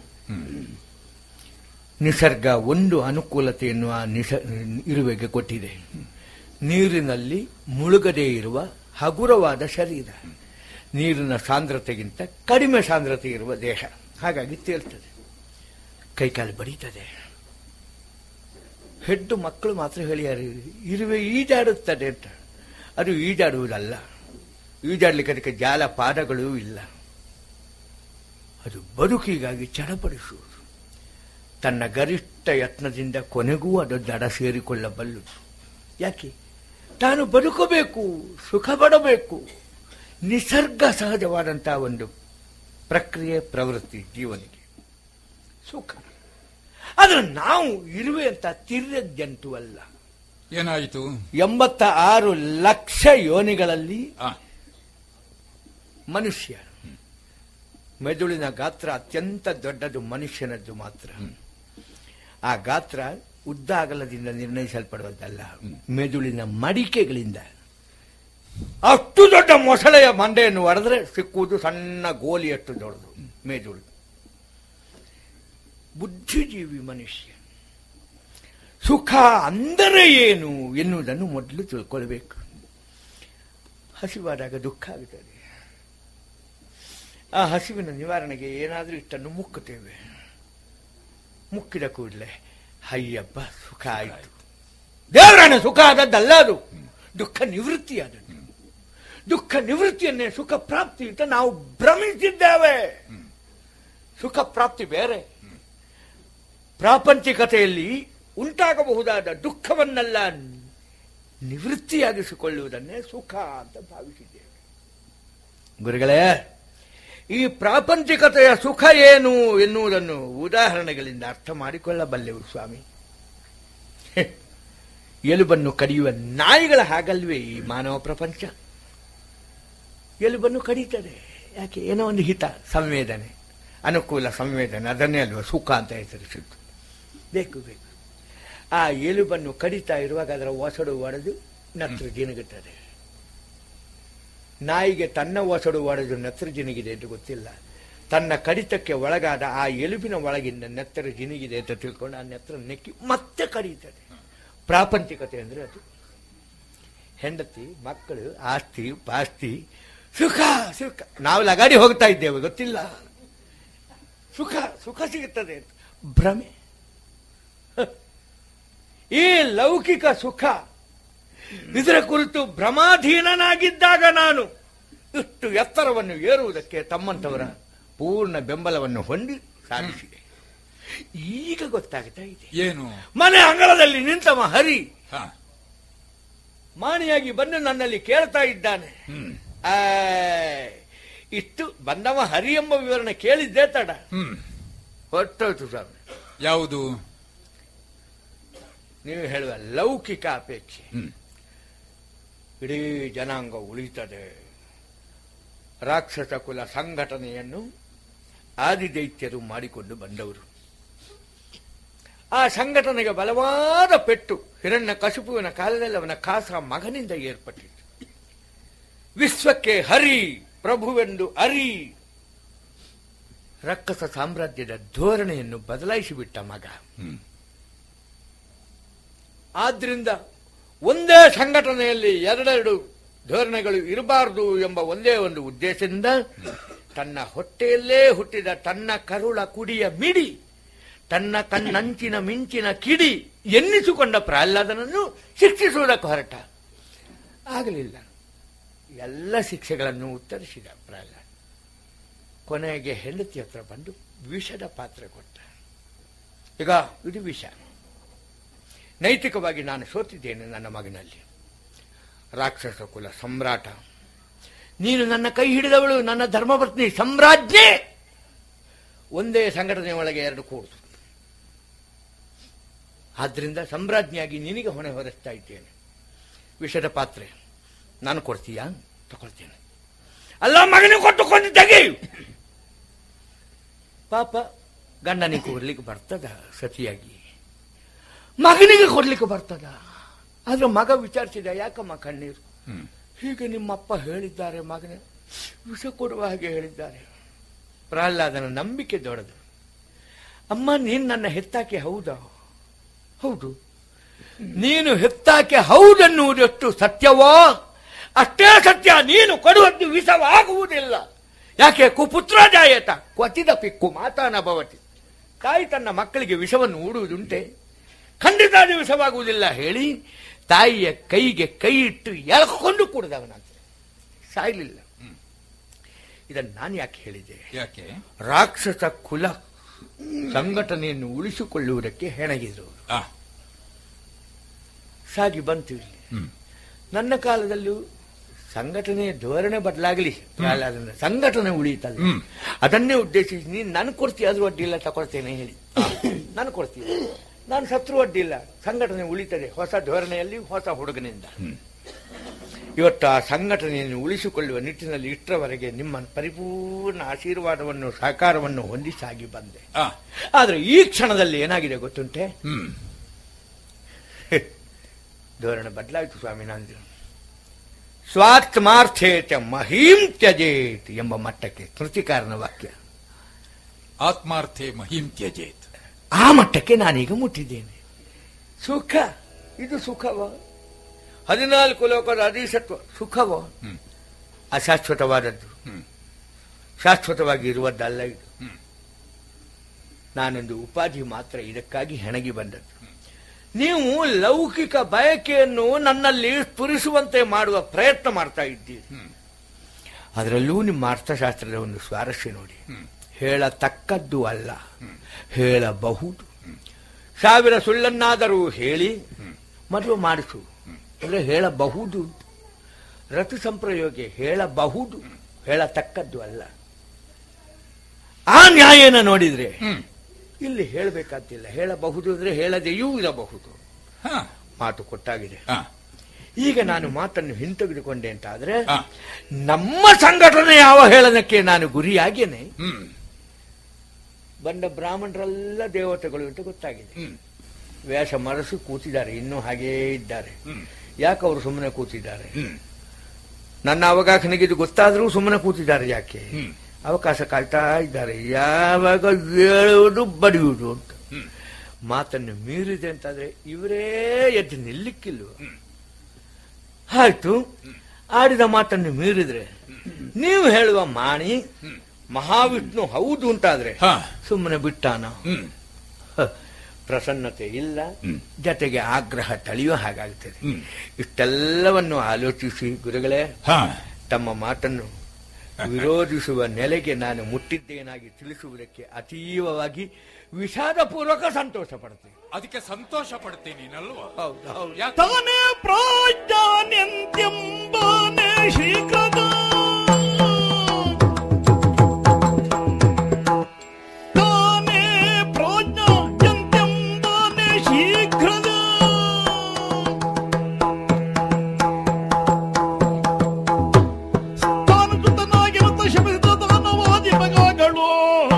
ನಿಸರ್ಗ ಒಂದು ಅನುಕೂಲತೆಯನ್ನು ಆ ನಿಸ ಇರುವೆಗೆ ಕೊಟ್ಟಿದೆ ನೀರಿನಲ್ಲಿ ಮುಳುಗದೇ ಇರುವ ಹಗುರವಾದ ಶರೀರ ನೀರಿನ ಸಾಂದ್ರತೆಗಿಂತ ಕಡಿಮೆ ಸಾಂದ್ರತೆ ಇರುವ ದೇಹ ಹಾಗಾಗಿ ತೇಲ್ತದೆ ಕೈಕಾಲು ಬಡೀತದೆ ಹೆಡ್ಡು ಮಕ್ಕಳು ಮಾತ್ರ ಹೇಳಿಯಾರು ಇರುವೆ ಈಜಾಡುತ್ತದೆ ಅಂತ ಅದು ಈಜಾಡುವುದಲ್ಲ ಈಜಾಡ್ಲಿಕ್ಕೆ ಅದಕ್ಕೆ ಜಾಲ ಪಾದಗಳೂ ಇಲ್ಲ ಅದು ಬದುಕಿಗಾಗಿ ಚಡಪಡಿಸುವುದು ತನ್ನ ಗರಿಷ್ಠ ಯತ್ನದಿಂದ ಕೊನೆಗೂ ಅದು ದಡ ಸೇರಿಕೊಳ್ಳಬಲ್ಲುದು ಯಾಕೆ ತಾನು ಬದುಕಬೇಕು ಸುಖ ಪಡಬೇಕು ನಿಸರ್ಗ ಸಹಜವಾದಂತಹ ಒಂದು ಪ್ರಕ್ರಿಯೆ ಪ್ರವೃತ್ತಿ ಜೀವನಿಗೆ ಸುಖ ಆದ್ರೆ ನಾವು ಇರುವೆ ಅಂತ ತಿರ್ಯ ಜಂತು ಅಲ್ಲ ಏನಾಯಿತು ಎಂಬತ್ತ ಆರು ಲಕ್ಷ ಯೋನಿಗಳಲ್ಲಿ ಆ, ಮನುಷ್ಯ ಮೆದುಳಿನ ಗಾತ್ರ ಅತ್ಯಂತ ದೊಡ್ಡದು ಮನುಷ್ಯನದ್ದು ಮಾತ್ರ ಆ ಗಾತ್ರ ಉದ್ದ ಅಗಲದಿಂದ ನಿರ್ಣಯಿಸಲ್ಪಡುವುದಲ್ಲ ಮೆದುಳಿನ ಮಡಿಕೆಗಳಿಂದ ಅಷ್ಟು ದೊಡ್ಡ ಮೊಸಳೆಯ ಮಂಡೆಯನ್ನು ಒಡೆದ್ರೆ ಸಿಕ್ಕುವುದು ಸಣ್ಣ ಗೋಲಿಯಷ್ಟು ದೊಡ್ಡದು ಮೆದುಳು ಬುದ್ಧಿಜೀವಿ ಮನುಷ್ಯ ಸುಖ ಅಂದರೆ ಏನು ಎನ್ನುವುದನ್ನು ಮೊದಲು ತಿಳ್ಕೊಳ್ಬೇಕು ಹಸಿವಾದಾಗ ದುಃಖ ಆಗುತ್ತದೆ ಆ ಹಸಿವಿನ ನಿವಾರಣೆಗೆ ಏನಾದರೂ ಇಷ್ಟನ್ನು ಮುಕ್ಕುತ್ತೇವೆ ಮುಕ್ಕಿದ ಕೂಡಲೇ ಅಯ್ಯಬ್ಬ ಸುಖ ಆಯಿತು ದೇವರಾಣ ಸುಖ ಆದದ್ದಲ್ಲ ಅದು ದುಃಖ ನಿವೃತ್ತಿ ಆದದ್ದು ದುಃಖ ನಿವೃತ್ತಿಯನ್ನೇ ಸುಖ ಪ್ರಾಪ್ತಿ ಅಂತ ನಾವು ಭ್ರಮಿಸಿದ್ದೇವೆ ಸುಖ ಪ್ರಾಪ್ತಿ ಬೇರೆ ಪ್ರಾಪಂಚಿಕತೆಯಲ್ಲಿ ಉಂಟಾಗಬಹುದಾದ ದುಃಖವನ್ನೆಲ್ಲ ನಿವೃತ್ತಿಯಾಗಿಸಿಕೊಳ್ಳುವುದನ್ನೇ ಸುಖ ಅಂತ ಭಾವಿಸಿದ್ದೇವೆ ಗುರುಗಳೇ ಈ ಪ್ರಾಪಂಚಿಕತೆಯ ಸುಖ ಏನು ಎನ್ನುವುದನ್ನು ಉದಾಹರಣೆಗಳಿಂದ ಅರ್ಥ ಮಾಡಿಕೊಳ್ಳಬಲ್ಲೆವು ಸ್ವಾಮಿ ಹೆ, ಎಲುಬನ್ನು ಕಡಿಯುವ ನಾಯಿಗಳ ಹಾಗಲ್ವೇ ಈ ಮಾನವ ಪ್ರಪಂಚ ಎಲುಬನ್ನು ಕಡಿತದೆ ಯಾಕೆ ಏನೋ ಒಂದು ಹಿತ ಸಂವೇದನೆ ಅನುಕೂಲ ಸಂವೇದನೆ ಅದನ್ನೇ ಅಲ್ವಾ ಸುಖ ಅಂತ ಹೆಸರಿಸಿದ್ದು ಬೇಕು ಬೇಕು ಆ ಎಲುಬನ್ನು ಕಡಿತಾ ಇರುವಾಗ ಅದರ ಒಸಡು ಒಡೆದು ನತ್ರ ಜಿನುಗುತ್ತದೆ ನಾಯಿಗೆ ತನ್ನ ಒಸಡು ಒಡೆದು ನೆತ್ರ ಜಿನುಗಿದೆ ಎಂದು ಗೊತ್ತಿಲ್ಲ ತನ್ನ ಕಡಿತಕ್ಕೆ ಒಳಗಾದ ಆ ಎಲುಬಿನ ಒಳಗಿಂದ ನೆತ್ತರ ಜಿನುಗಿದೆ ಅಂತ ತಿಳ್ಕೊಂಡು ಆ ನೆತ್ರ ನೆಕ್ಕಿ ಮತ್ತೆ ಕಡಿಯುತ್ತದೆ ಪ್ರಾಪಂಚಿಕತೆ ಅಂದ್ರೆ ಅದು ಹೆಂಡತಿ ಮಕ್ಕಳು ಆಸ್ತಿ ಪಾಸ್ತಿ ಸುಖ ಸುಖ ನಾವು ಲಗಾಡಿ ಹೋಗ್ತಾ ಇದ್ದೇವೆ ಗೊತ್ತಿಲ್ಲ ಸುಖ ಸುಖ ಸಿಗುತ್ತದೆ ಅಂತ ಭ್ರಮೆ ಹ. ಈ ಲೌಕಿಕ ಸುಖ ಇದರ ಕುರಿತು ಭ್ರಮಾಧೀನನಾಗಿದ್ದಾಗ ನಾನು ಇಷ್ಟು ಎತ್ತರವನ್ನು ಏರುವುದಕ್ಕೆ ತಮ್ಮಂತವರ ಪೂರ್ಣ ಬೆಂಬಲವನ್ನು ಹೊಂದಿ ಸಾಧಿಸಿದೆ ಈಗ ಗೊತ್ತಾಗ್ತಾ ಇದೆ ಏನು ಮನೆ ಅಂಗಳದಲ್ಲಿ ನಿಂತವ ಹರಿ ಹ, ಮಾಣಿಯಾಗಿ ಬಂದು ನನ್ನಲ್ಲಿ ಕೇಳ್ತಾ ಇದ್ದಾನೆ ಹ್ಮ್ ಆ, ಇಷ್ಟು ಬಂದವ ಹರಿ ಎಂಬ ವಿವರಣೆ ಕೇಳಿದ್ದೇ ತಡ ಹ್ಮ್ ಹೊರಟೋಯ್ತು ಸ್ವಾಮಿ ಯಾವುದು ನೀವು ಹೇಳುವ ಲೌಕಿಕ ಅಪೇಕ್ಷೆ ಹ್ಮ್ ಇಡೀ ಜನಾಂಗ ಉಳಿತದೆ ರಾಕ್ಷಸ ಕುಲ ಸಂಘಟನೆಯನ್ನು ಆದಿದೈತ್ಯರು ಮಾಡಿಕೊಂಡು ಬಂದವರು ಆ ಸಂಘಟನೆಗೆ ಬಲವಾದ ಪೆಟ್ಟು ಹಿರಣ್ಯ ಕಶುಪುವಿನ ಕಾಲದಲ್ಲಿ ಅವನ ಕಾಸ ಮಗನಿಂದ ಏರ್ಪಟ್ಟಿತು ವಿಶ್ವಕ್ಕೆ ಹರಿ ಪ್ರಭುವೆಂದು ಅರಿ ರಕ್ಕಸ ಸಾಮ್ರಾಜ್ಯದ ಧೋರಣೆಯನ್ನು ಬದಲಾಯಿಸಿಬಿಟ್ಟ ಮಗ ಹ್ಮ್ ಆದ್ರಿಂದ ಒಂದೇ ಸಂಘಟನೆಯಲ್ಲಿ ಎರಡೆರಡು ಧೋರಣೆಗಳು ಇರಬಾರದು ಎಂಬ ಒಂದೇ ಒಂದು ಉದ್ದೇಶದಿಂದ ತನ್ನ ಹೊಟ್ಟೆಯಲ್ಲೇ ಹುಟ್ಟಿದ ತನ್ನ ಕರುಳ ಕುಡಿಯ ಮಿಡಿ ತನ್ನ ಕಣ್ಣಂಚಿನ ಮಿಂಚಿನ ಕಿಡಿ ಎನ್ನಿಸಿಕೊಂಡ ಪ್ರಹ್ಲಾದನನ್ನು ಶಿಕ್ಷಿಸುವುದಕ್ಕೆ ಹೊರಟ ಆಗಲಿಲ್ಲ ಎಲ್ಲ ಶಿಕ್ಷೆಗಳನ್ನು ಉತ್ತರಿಸಿದ ಪ್ರಹ್ಲಾದ ಕೊನೆಗೆ ಹೆಂಡತಿ ಹತ್ರ ಬಂದು ವಿಷದ ಪಾತ್ರೆ ಕೊಟ್ಟ ಈಗ ಇದು ವಿಷ ನೈತಿಕವಾಗಿ ನಾನು ಸೋತಿದ್ದೇನೆ ನನ್ನ ಮಗನಲ್ಲಿ ರಾಕ್ಷಸ ಕುಲ ಸಮ್ರಾಟ ನೀನು ನನ್ನ ಕೈ ಹಿಡಿದವಳು ನನ್ನ ಧರ್ಮಪತ್ನಿ ಸಾಮ್ರಾಜ್ಞೆ ಒಂದೇ ಸಂಘಟನೆ ಒಳಗೆ ಎರಡು ಕೂಡುದು ಆದ್ರಿಂದ ಸಾಮ್ರಾಜ್ಞಿಯಾಗಿ ನಿನಗೆ ಹೊಣೆ ಹೊರಿಸ್ತಾ ಇದ್ದೇನೆ ವಿಷದ ಪಾತ್ರೆ ನಾನು ಕೊಡ್ತೀಯಾ ತಗೊಳ್ತೇನೆ ಅಲ್ಲ ಮಗನಿಗೆ ಕೊಟ್ಟು ಕೊಂದು ತೆಗಿ ಪಾಪ ಗಂಡನಿಗೆ ಕೊಡ್ಲಿಕ್ಕೆ ಬರ್ತದ ಸತಿಯಾಗಿ ಮಗನಿಗೆ ಕೊಡ್ಲಿಕ್ಕೆ ಬರ್ತದ ಆದ್ರೆ ಮಗ ವಿಚಾರಿಸಿದ ಯಾಕಮ್ಮ ಕಣ್ಣೀರು ಹ್ಮ್. ಹೀಗೆ ನಿಮ್ಮಪ್ಪ ಹೇಳಿದ್ದಾರೆ ಮಗನೇ ವಿಷ ಕೊಡುವ ಹಾಗೆ ಹೇಳಿದ್ದಾರೆ ಪ್ರಹ್ಲಾದನ ನಂಬಿಕೆ ದೊಡ್ಡದು ಅಮ್ಮ ನೀನು ನನ್ನ ಹೆತ್ತಾಕೆ ಹೌದಾ ಹೌದು ನೀನು ಹೆತ್ತಾಕೆ ಹೌದೆನ್ನುವುದೆಷ್ಟು ಸತ್ಯವೋ ಅಷ್ಟೇ ಸತ್ಯ ನೀನು ಕೊಡುವದ್ದು ವಿಷವಾಗುವುದಿಲ್ಲ ಯಾಕೆ ಕುಪುತ್ರ ಜಾಯತ ಕ್ವಚಿದ ಪಿಕ್ಕು ಮಾತಾನ ಭವತಿ ತಾಯಿ ತನ್ನ ಮಕ್ಕಳಿಗೆ ವಿಷವನ್ನು ಊಡುವುದುಂಟೆ ಖಂಡಿತ ಅದು ವಿಷವಾಗುವುದಿಲ್ಲ ಹೇಳಿ ತಾಯಿಯ ಕೈಗೆ ಕೈ ಇಟ್ಟು ಎಳ್ಕೊಂಡು ಕುಡಿದವನಂತೆ ಸಾಯಲಿಲ್ಲ ಇದನ್ನು ನಾನು ಯಾಕೆ ಹೇಳಿದೆ ಯಾಕೆ ರಾಕ್ಷಸ ಕುಲ ಸಂಘಟನೆಯನ್ನು ಉಳಿಸಿಕೊಳ್ಳುವುದಕ್ಕೆ ಹೆಣಗಿದ್ರು ಆ, ಸಾಗಿ ಬಂತು ಇಲ್ಲಿ ಹ್ಮ್. ನನ್ನ ಕಾಲದಲ್ಲೂ ಸಂಘಟನೆಯ ಧೋರಣೆ ಬದಲಾಗಲಿ ಪ್ರಹ್ಲಾದನ ಸಂಘಟನೆ ಉಳಿಯಿತಲ್ಲ ಹ್ಮ್. ಅದನ್ನೇ ಉದ್ದೇಶಿಸಿ ನೀನು ನಾನು ಕೊಡ್ತೀಯ ಆದ್ರೂ ಅಡ್ಡಿ ಇಲ್ಲ ತಗೊಳ್ತೇನೆ ಹೇಳಿ ನಾನು ಕೊಡ್ತೀನಿ ನಾನು ಸತ್ರು ಅಡ್ಡಿ ಇಲ್ಲ ಸಂಘಟನೆ ಉಳಿತದೆ ಹೊಸ ಧೋರಣೆಯಲ್ಲಿ ಹೊಸ ಹುಡುಗನಿಂದ ಇವತ್ತು ಆ ಸಂಘಟನೆಯನ್ನು ಉಳಿಸಿಕೊಳ್ಳುವ ನಿಟ್ಟಿನಲ್ಲಿ ಇಷ್ಟರವರೆಗೆ ನಿಮ್ಮ ಪರಿಪೂರ್ಣ ಆಶೀರ್ವಾದವನ್ನು ಸಹಕಾರವನ್ನು ಹೊಂದಿ ಸಾಗಿ ಬಂದೆ ಆ, ಆದ್ರೆ ಈ ಕ್ಷಣದಲ್ಲಿ ಏನಾಗಿದೆ ಗೊತ್ತುಂಟೆ ಹ್ಮ್ ಧೋರಣೆ ಬದಲಾಯಿತು ಸ್ವಾಮಿ ನಂದು ಸ್ವಾತ್ಮಾರ್ಥೇತ ಮಹೀಂ ತ್ಯಜೇತ್ ಎಂಬ ಮಟ್ಟಕ್ಕೆ ಕೃತಿಕಾರನ ವಾಕ್ಯ ಆತ್ಮಾರ್ಥೆ ಮಹಿಂ ತ್ಯಜೇತ್ ಆ ಮಟ್ಟಕ್ಕೆ ನಾನೀಗ ಮುಟ್ಟಿದ್ದೇನೆ ಸುಖ ಇದು ಸುಖವ ಹದಿನಾಲ್ಕು ಲೋಕದ ಅಧೀಸತ್ವ ಸುಖವ ಹ್ಮ್. ಅಶಾಶ್ವತವಾದದ್ದು ಹ್ಮ್. ಶಾಶ್ವತವಾಗಿ ಇರುವುದಲ್ಲ ಇದು ಹ್ಮ್. ನಾನೊಂದು ಉಪಾಧಿ ಮಾತ್ರ ಇದಕ್ಕಾಗಿ ಹೆಣಗಿ ಬಂದದ್ದು ನೀವು ಲೌಕಿಕ ಬಯಕೆಯನ್ನು ನನ್ನಲ್ಲಿ ಸ್ಫುರಿಸುವಂತೆ ಮಾಡುವ ಪ್ರಯತ್ನ ಮಾಡ್ತಾ ಇದ್ದೀರಿ ಹ್ಮ್. ಅದರಲ್ಲೂ ನಿಮ್ಮ ಅರ್ಥಶಾಸ್ತ್ರದ ಒಂದು ಸ್ವಾರಸ್ಯ ನೋಡಿ ಹ್ಮ್. ಹೇಳತಕ್ಕದ್ದು ಅಲ್ಲ ಹೇಳಬಹುದು ಸಾವಿರ ಸುಳ್ಳನ್ನಾದರೂ ಹೇಳಿ ಮದುವೆ ಮಾಡಿಸು ಅಂದ್ರೆ ಹೇಳಬಹುದು ರತು ಸಂಪ್ರಯೋಗ ಹೇಳಬಹುದು ಹೇಳತಕ್ಕದ್ದು ಅಲ್ಲ ಆ ನ್ಯಾಯನ ನೋಡಿದ್ರೆ ಹ್ಮ್. ಇಲ್ಲಿ ಹೇಳಬೇಕಾತಿಲ್ಲ ಹೇಳಬಹುದು ಅಂದ್ರೆ ಹೇಳದೆಯೂ ಇರಬಹುದು ಹಾ, ಮಾತು ಕೊಟ್ಟಾಗಿದೆ ಆ, ಈಗ ನಾನು ಮಾತನ್ನು ಹಿಂತೆಗೆದುಕೊಂಡೆ ಅಂತ ಆದ್ರೆ ಆ. ನಮ್ಮ ಸಂಘಟನೆ ಯಾವ ಹೇಳನಕ್ಕೆ ನಾನು ಗುರಿಯಾಗೇನೆ ಹ್ಮ್ ಬಂದ ಬ್ರಾಹ್ಮಣರೆಲ್ಲ ದೇವತೆಗಳು ಅಂತ ಗೊತ್ತಾಗಿದೆ ಹ್ಮ್ ವೇಷ ಮರಸಿ ಕೂತಿದ್ದಾರೆ ಇನ್ನೂ ಹಾಗೇ ಇದ್ದಾರೆ ಹ್ಮ್. ಯಾಕೆ ಅವರು ಸುಮ್ಮನೆ ಕೂತಿದ್ದಾರೆ ಹ್ಮ್ ನನ್ನ ಅವಕಾಶನಿಗೆ ಇದು ಗೊತ್ತಾದ್ರೂ ಸುಮ್ಮನೆ ಕೂತಿದ್ದಾರೆ ಯಾಕೆ ಹ್ಮ್. ಅವಕಾಶ ಕಾಯ್ತಾ ಇದ್ದಾರೆ ಯಾವಾಗ ಹೇಳುವುದು ಬಡಿಯುವುದು ಅಂತ ಹ್ಮ್. ಮಾತನ್ನು ಮೀರಿದೆ ಅಂತಾದ್ರೆ ಇವರೇ ಎದ್ದು ನಿಲ್ಲಿಕ್ಕಿಲ್ವ ಆಯ್ತು ಆಡಿದ ಮಾತನ್ನು ಮೀರಿದ್ರೆ ನೀವು ಹೇಳುವ ಮಾಣಿ ಮಹಾವಿಷ್ಣು ಹೌದು ಅಂತಾದ್ರೆ ಹಾ. ಸುಮ್ಮನೆ ಬಿಟ್ಟಾನ ಹ್ಮ್ ಹ, ಪ್ರಸನ್ನತೆ ಇಲ್ಲ ಹ್ಮ್. ಜೊತೆಗೆ ಆಗ್ರಹ ತಳೆಯುವ ಹಾಗಾಗ್ತದೆ ಹ್ಮ್. ಇಷ್ಟೆಲ್ಲವನ್ನು ಆಲೋಚಿಸಿ ಗುರುಗಳೇ ಹಾ ತಮ್ಮ ಮಾತನ್ನು ವಿರೋಧಿಸುವ ನೆಲೆಗೆ ನಾನು ಮುಟ್ಟಿದ್ದೇನಾಗಿ ತಿಳಿಸುವುದಕ್ಕೆ ಅತೀವವಾಗಿ ವಿಷಾದಪೂರ್ವಕ ಸಂತೋಷ ಪಡ್ತೀನಿ ಅದಕ್ಕೆ ಸಂತೋಷ ಪಡ್ತೀನಿ ನೀನಲ್ವಾ ಹೌದು ಹೌದು ಯಾಕೆ ತಾನೇ ಪ್ರಾಜ್ಞಾನ್ಯಂತ್ಯಂಬಾನೆ ಶೀಘ್ರದ ತಾನೇ ಪ್ರಾಜ್ಞಾನ್ಯಂತ್ಯಂಬಾನೆ ಶೀಘ್ರದ ತಾನು ಸುತನಾಗಿರುತ್ತ ಶಮಿಸಿದ ದಾನವಾದಿ ಮಗಗಳು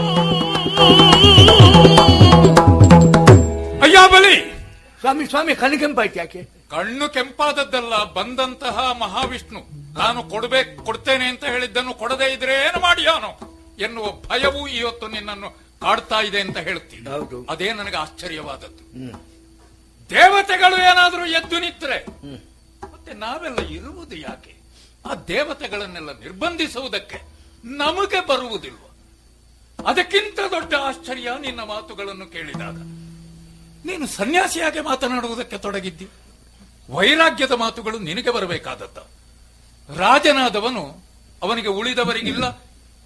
ಅಯ್ಯ ಬಲಿ ಸ್ವಾಮಿ ಸ್ವಾಮಿ ಕನಕೆಂಪಾಯ್ತು ಯಾಕೆ ಕಣ್ಣು ಕೆಂಪಾದದ್ದಲ್ಲ ಬಂದಂತಹ ಮಹಾವಿಷ್ಣು ನಾನು ಕೊಡ್ಬೇಕು ಕೊಡ್ತೇನೆ ಅಂತ ಹೇಳಿದ್ದನ್ನು ಕೊಡದೇ ಇದ್ರೆ ಏನು ಮಾಡಿಯಾನು ಎನ್ನುವ ಭಯವು ಇವತ್ತು ನಿನ್ನನ್ನು ಕಾಡ್ತಾ ಇದೆ ಅಂತ ಹೇಳ್ತೀನಿ ಹೌದು. ಅದೇ ನನಗೆ ಆಶ್ಚರ್ಯವಾದದ್ದು ಹ್ಮ್. ದೇವತೆಗಳು ಏನಾದರೂ ಎದ್ದು ನಿಂತ್ರೆ ಮತ್ತೆ ನಾವೆಲ್ಲ ಇರುವುದು ಯಾಕೆ ಆ ದೇವತೆಗಳನ್ನೆಲ್ಲ ನಿರ್ಬಂಧಿಸುವುದಕ್ಕೆ ನಮಗೆ ಬರುವುದಿಲ್ವ ಅದಕ್ಕಿಂತ ದೊಡ್ಡ ಆಶ್ಚರ್ಯ ನಿನ್ನ ಮಾತುಗಳನ್ನು ಕೇಳಿದಾಗ ನೀನು ಸನ್ಯಾಸಿಯಾಗಿ ಮಾತನಾಡುವುದಕ್ಕೆ ತೊಡಗಿದ್ದಿ ವೈರಾಗ್ಯದ ಮಾತುಗಳು ನಿನಗೆ ಬರಬೇಕಾದದ್ದ ರಾಜನಾದವನು ಅವನಿಗೆ ಉಳಿದವರಿಗಿಲ್ಲ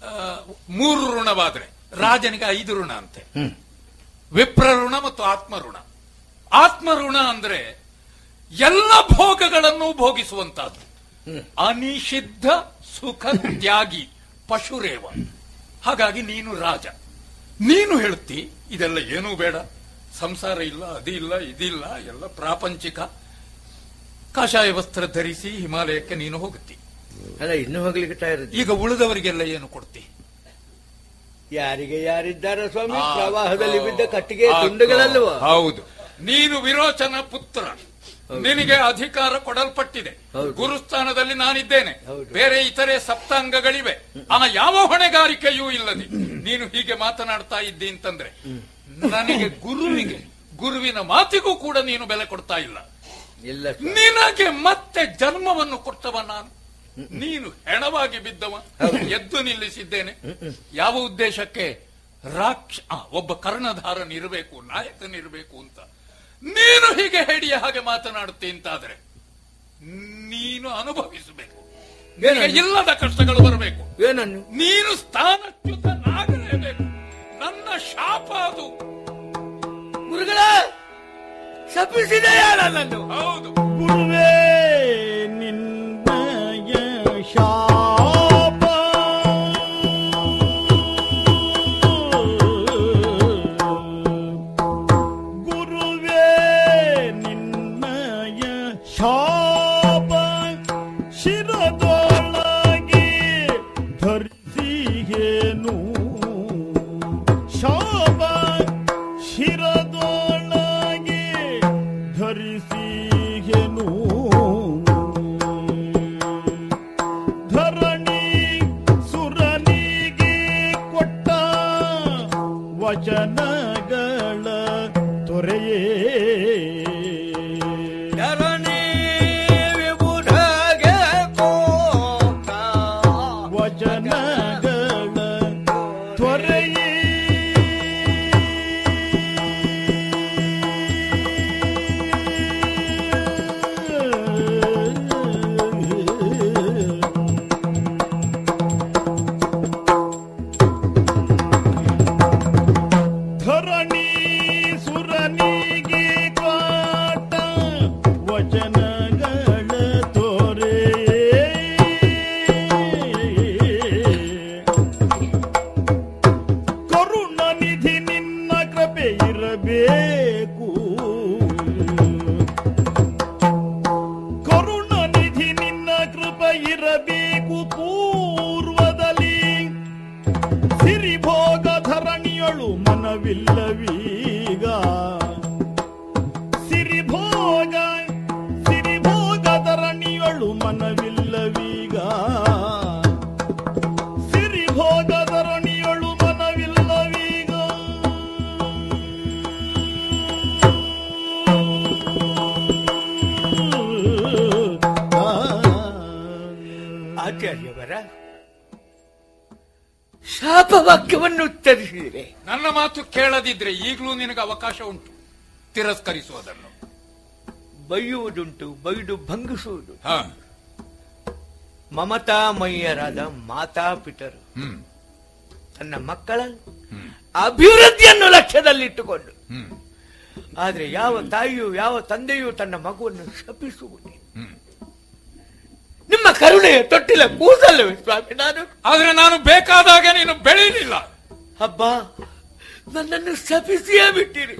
ಆ, ಮೂರು ಋಣವಾದ್ರೆ ರಾಜನಿಗೆ ಐದು ಋಣ ಅಂತೆ ವಿಪ್ರ ಋಣ ಮತ್ತು ಆತ್ಮ ಋಣ ಆತ್ಮ ಋಣ ಅಂದ್ರೆ ಎಲ್ಲ ಭೋಗಗಳನ್ನು ಭೋಗಿಸುವಂತಹದ್ದು ಅನಿಷಿದ್ಧ ಸುಖ ತ್ಯಾಗಿ ಪಶುರೇವ ಹಾಗಾಗಿ ನೀನು ರಾಜ ನೀನು ಹೇಳುತ್ತಿ ಇದೆಲ್ಲ ಏನೂ ಬೇಡ ಸಂಸಾರ ಇಲ್ಲ ಅದಿಲ್ಲ ಇದಿಲ್ಲ ಎಲ್ಲ ಪ್ರಾಪಂಚಿಕ ಕಾಷಾಯ ವಸ್ತ್ರ ಧರಿಸಿ ಹಿಮಾಲಯಕ್ಕೆ ನೀನು ಹೋಗುತ್ತಿ ಅಲ್ಲ ಇನ್ನು ಹೋಗ್ಲಿಕ್ಕೆ ತಯಾರಿದ್ದಿ ಈಗ ಉಳಿದವರಿಗೆಲ್ಲ ಏನು ಕೊಡ್ತಿ ಯಾರಿಗೆ ಯಾರಿದ್ದಾರೆ ಸ್ವಾಮಿ ಆ, ಪ್ರವಾಹದಲ್ಲಿ ಬಿದ್ದ ಕಟ್ಟಿಗೆ ಆ, ತುಂಡುಗಳಲ್ವ ಹೌದು ನೀನು ವಿರೋಚನ ಪುತ್ರ ನಿನಗೆ ಅಧಿಕಾರ ಕೊಡಲ್ಪಟ್ಟಿದೆ ಹೌದು. ಗುರುಸ್ಥಾನದಲ್ಲಿ ನಾನಿದ್ದೇನೆ ಹೌದು. ಬೇರೆ ಇತರೆ ಸಪ್ತಾಂಗಗಳಿವೆ ಆ ಯಾವ ಹೊಣೆಗಾರಿಕೆಯೂ ಇಲ್ಲದೆ ನೀನು ಹೀಗೆ ಮಾತನಾಡ್ತಾ ಇದ್ದಿ ಅಂತಂದ್ರೆ ನನಗೆ ಗುರುವಿಗೆ ಗುರುವಿನ ಮಾತಿಗೂ ಕೂಡ ನೀನು ಬೆಲೆ ಕೊಡ್ತಾ ಇಲ್ಲ ಇಲ್ಲ ಸ್ವಾಮಿ. ನಿನಗೆ ಮತ್ತೆ ಜನ್ಮವನ್ನು ಕೊಟ್ಟವ ನಾನು ನೀನು ಹೆಣವಾಗಿ ಬಿದ್ದವ ಎದ್ದು ನಿಲ್ಲಿಸಿದ್ದೇನೆ ಯಾವ ಉದ್ದೇಶಕ್ಕೆ ರಾಕ್ಷ ಆ, ಒಬ್ಬ ಕರ್ಣಧಾರನಿರಬೇಕು ನಾಯಕನಿರಬೇಕು ಅಂತ ನೀನು ಹೀಗೆ ಹೇಳಿಯ ಹಾಗೆ ಮಾತನಾಡುತ್ತೆ ಅಂತಾದ್ರೆ ನೀನು ಅನುಭವಿಸಬೇಕು ನಿನಗೆ ಇಲ್ಲದ ಕಷ್ಟಗಳು ಬರಬೇಕು ಏನನ್ನು ನೀನು ಸ್ಥಾನಚ್ಯುತನಾಗಲೇಬೇಕು ನನ್ನ ಶಾಪ ಅದು ಗುರುಗಳ ಶಪಿಸಿದೆಯಾ ನನ್ನನ್ನು ಹೌದು ಗುರುವೇ ನಿನ್ನಯ ಶಾಪ ಗುರುವೇ ನಿನ್ನಯ ಶಾಪ ಶಿರದೊಳಗೆ ಧರಿಸಿಯೇನು ಶಾಪ ಶಿರದೊಳಗೆ ಧರಿಸಿಯೇನು ಧರಣಿ ಸುರನಿಗೆ ಕೊಟ್ಟ ವಚನಗಳ ತೊರೆಯೇ ಧರಣಿ ವಿಬುಧಗೆ ಕೋಟ ವಚನಗಳ ತೊರೆಯೇ ಧರಣಿ ಸುರನಿಗೆ ಕಾಟ ವಚನಗಳ ತೋರೆ ಕರುಣ ನಿಧಿ ನಿನ್ನ ಕೃಪೆ ಇರಬೇಕು ಕರುಣ ನಿಧಿ ನಿನ್ನ ಕೃಪೆ ಇರಬೇಕು ಪೂರ್ವದಲ್ಲಿ ಸಿರಿಭೋಗ ಧರಣಿಯಳು ಮನವಿಲ್ಲವೀಗ ಸಿರಿಭೋಗ ಸಿರಿಭೋಗ ಧರಣಿಯಳು ಮನವಿಲ್ಲವೀಗ ಸಿರಿಭೋಗ ಧರಣಿಯಳು ಮನವಿಲ್ಲವೀಗ ಆಚಾರ್ಯವರ ಶಾಪವಾಕ್ಯವನ್ನು ಉತ್ತರಿಸಿದರೆ ನನ್ನ ಮಾತು ಕೇಳದಿದ್ರೆ ಈಗಲೂ ನಿನಗೆ ಅವಕಾಶ ಉಂಟು ತಿರಸ್ಕರಿಸುವುದನ್ನು ಬೈಯುವುದುಂಟು ಬೈದು ಭಂಗಿಸುವುದು ಹಾ ಮಮತಾಮಯ್ಯರಾದ ಮಾತಾಪಿತರು ಹ್ಮ್ ತನ್ನ ಮಕ್ಕಳ ಅಭಿವೃದ್ಧಿಯನ್ನು ಲಕ್ಷ್ಯದಲ್ಲಿಟ್ಟುಕೊಂಡು ಹ್ಮ್ ಆದ್ರೆ ಯಾವ ತಾಯಿಯು ಯಾವ ತಂದೆಯೂ ತನ್ನ ಮಗುವನ್ನು ಶಪಿಸುವುದಿಲ್ಲ ಹ್ಮ್ ನಿಮ್ಮ ಕರುಣೆಯ ತೊಟ್ಟಿಲ ಕೂಸಲ್ಲವೇ ಸ್ವಾಮಿ ನಾನು ಆದ್ರೆ ನಾನು ಬೇಕಾದಾಗ ನೀನು ಬೆಳೀಲಿಲ್ಲ ಹಬ್ಬ ನನ್ನನ್ನು ಶಪಿಸಿಯೇ ಬಿಟ್ಟಿರಿ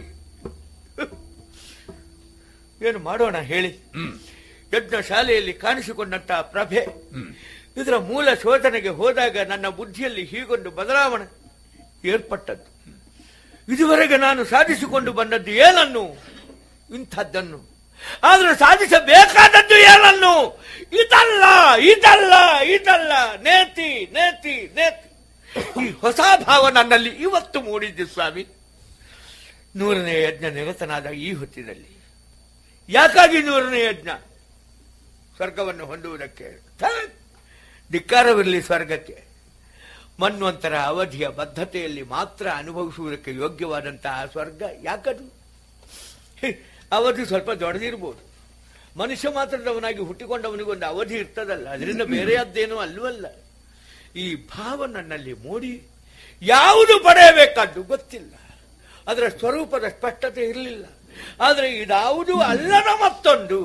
ಏನು ಮಾಡೋಣ ಹೇಳಿ ಹ್ಮ್ ಯಜ್ಞ ಶಾಲೆಯಲ್ಲಿ ಕಾಣಿಸಿಕೊಂಡಂತಹ ಪ್ರಭೆ ಹ್ಮ್ ಇದರ ಮೂಲ ಶೋಧನೆಗೆ ಹೋದಾಗ ನನ್ನ ಬುದ್ಧಿಯಲ್ಲಿ ಹೀಗೊಂದು ಬದಲಾವಣೆ ಏರ್ಪಟ್ಟದ್ದು ಇದುವರೆಗೆ ನಾನು ಸಾಧಿಸಿಕೊಂಡು ಬಂದದ್ದು ಏನನ್ನು ಇಂಥದ್ದನ್ನು ಆದ್ರೆ ಸಾಧಿಸಬೇಕಾದದ್ದು ಏನನ್ನು ಇದಲ್ಲ ಇದಲ್ಲ ಇದಲ್ಲ ನೇತಿ ನೇತಿ ನೇತಿ ಈ ಹೊಸ ಭಾವ ನನ್ನಲ್ಲಿ ಇವತ್ತು ಮೂಡಿದ್ದು ಸ್ವಾಮಿ ನೂರನೇ ಯಜ್ಞ ನಿರತನಾದ ಈ ಹೊತ್ತಿನಲ್ಲಿ ಯಾಕಾಗಿ ನೂರನೇ ಯಜ್ಞ ಸ್ವರ್ಗವನ್ನು ಹೊಂದುವುದಕ್ಕೆ ಥ, ಧಿಕ್ಕಾರವಿರಲಿ ಸ್ವರ್ಗಕ್ಕೆ ಮನ್ವಂತರ ಅವಧಿಯ ಬದ್ಧತೆಯಲ್ಲಿ ಮಾತ್ರ ಅನುಭವಿಸುವುದಕ್ಕೆ ಯೋಗ್ಯವಾದಂತಹ ಸ್ವರ್ಗ ಯಾಕದು ಹೇ, ಅವಧಿ ಸ್ವಲ್ಪ ದೊಡ್ಡದಿರ್ಬೋದು ಮನುಷ್ಯ ಮಾತ್ರದವನಾಗಿ ಹುಟ್ಟಿಕೊಂಡವನಿಗೊಂದು ಅವಧಿ ಇರ್ತದಲ್ಲ ಅದರಿಂದ ಬೇರೆಯದ್ದೇನೂ ಅಲ್ವಲ್ಲ ಈ ಭಾವ ನನ್ನಲ್ಲಿ ಮೂಡಿ ಯಾವುದು ಪಡೆಯಬೇಕಾದ್ದು ಗೊತ್ತಿಲ್ಲ ಅದರ ಸ್ವರೂಪದ ಸ್ಪಷ್ಟತೆ ಇರಲಿಲ್ಲ ಆದರೆ ಇದಾವುದು ಅಲ್ಲದ ಮತ್ತೊಂದು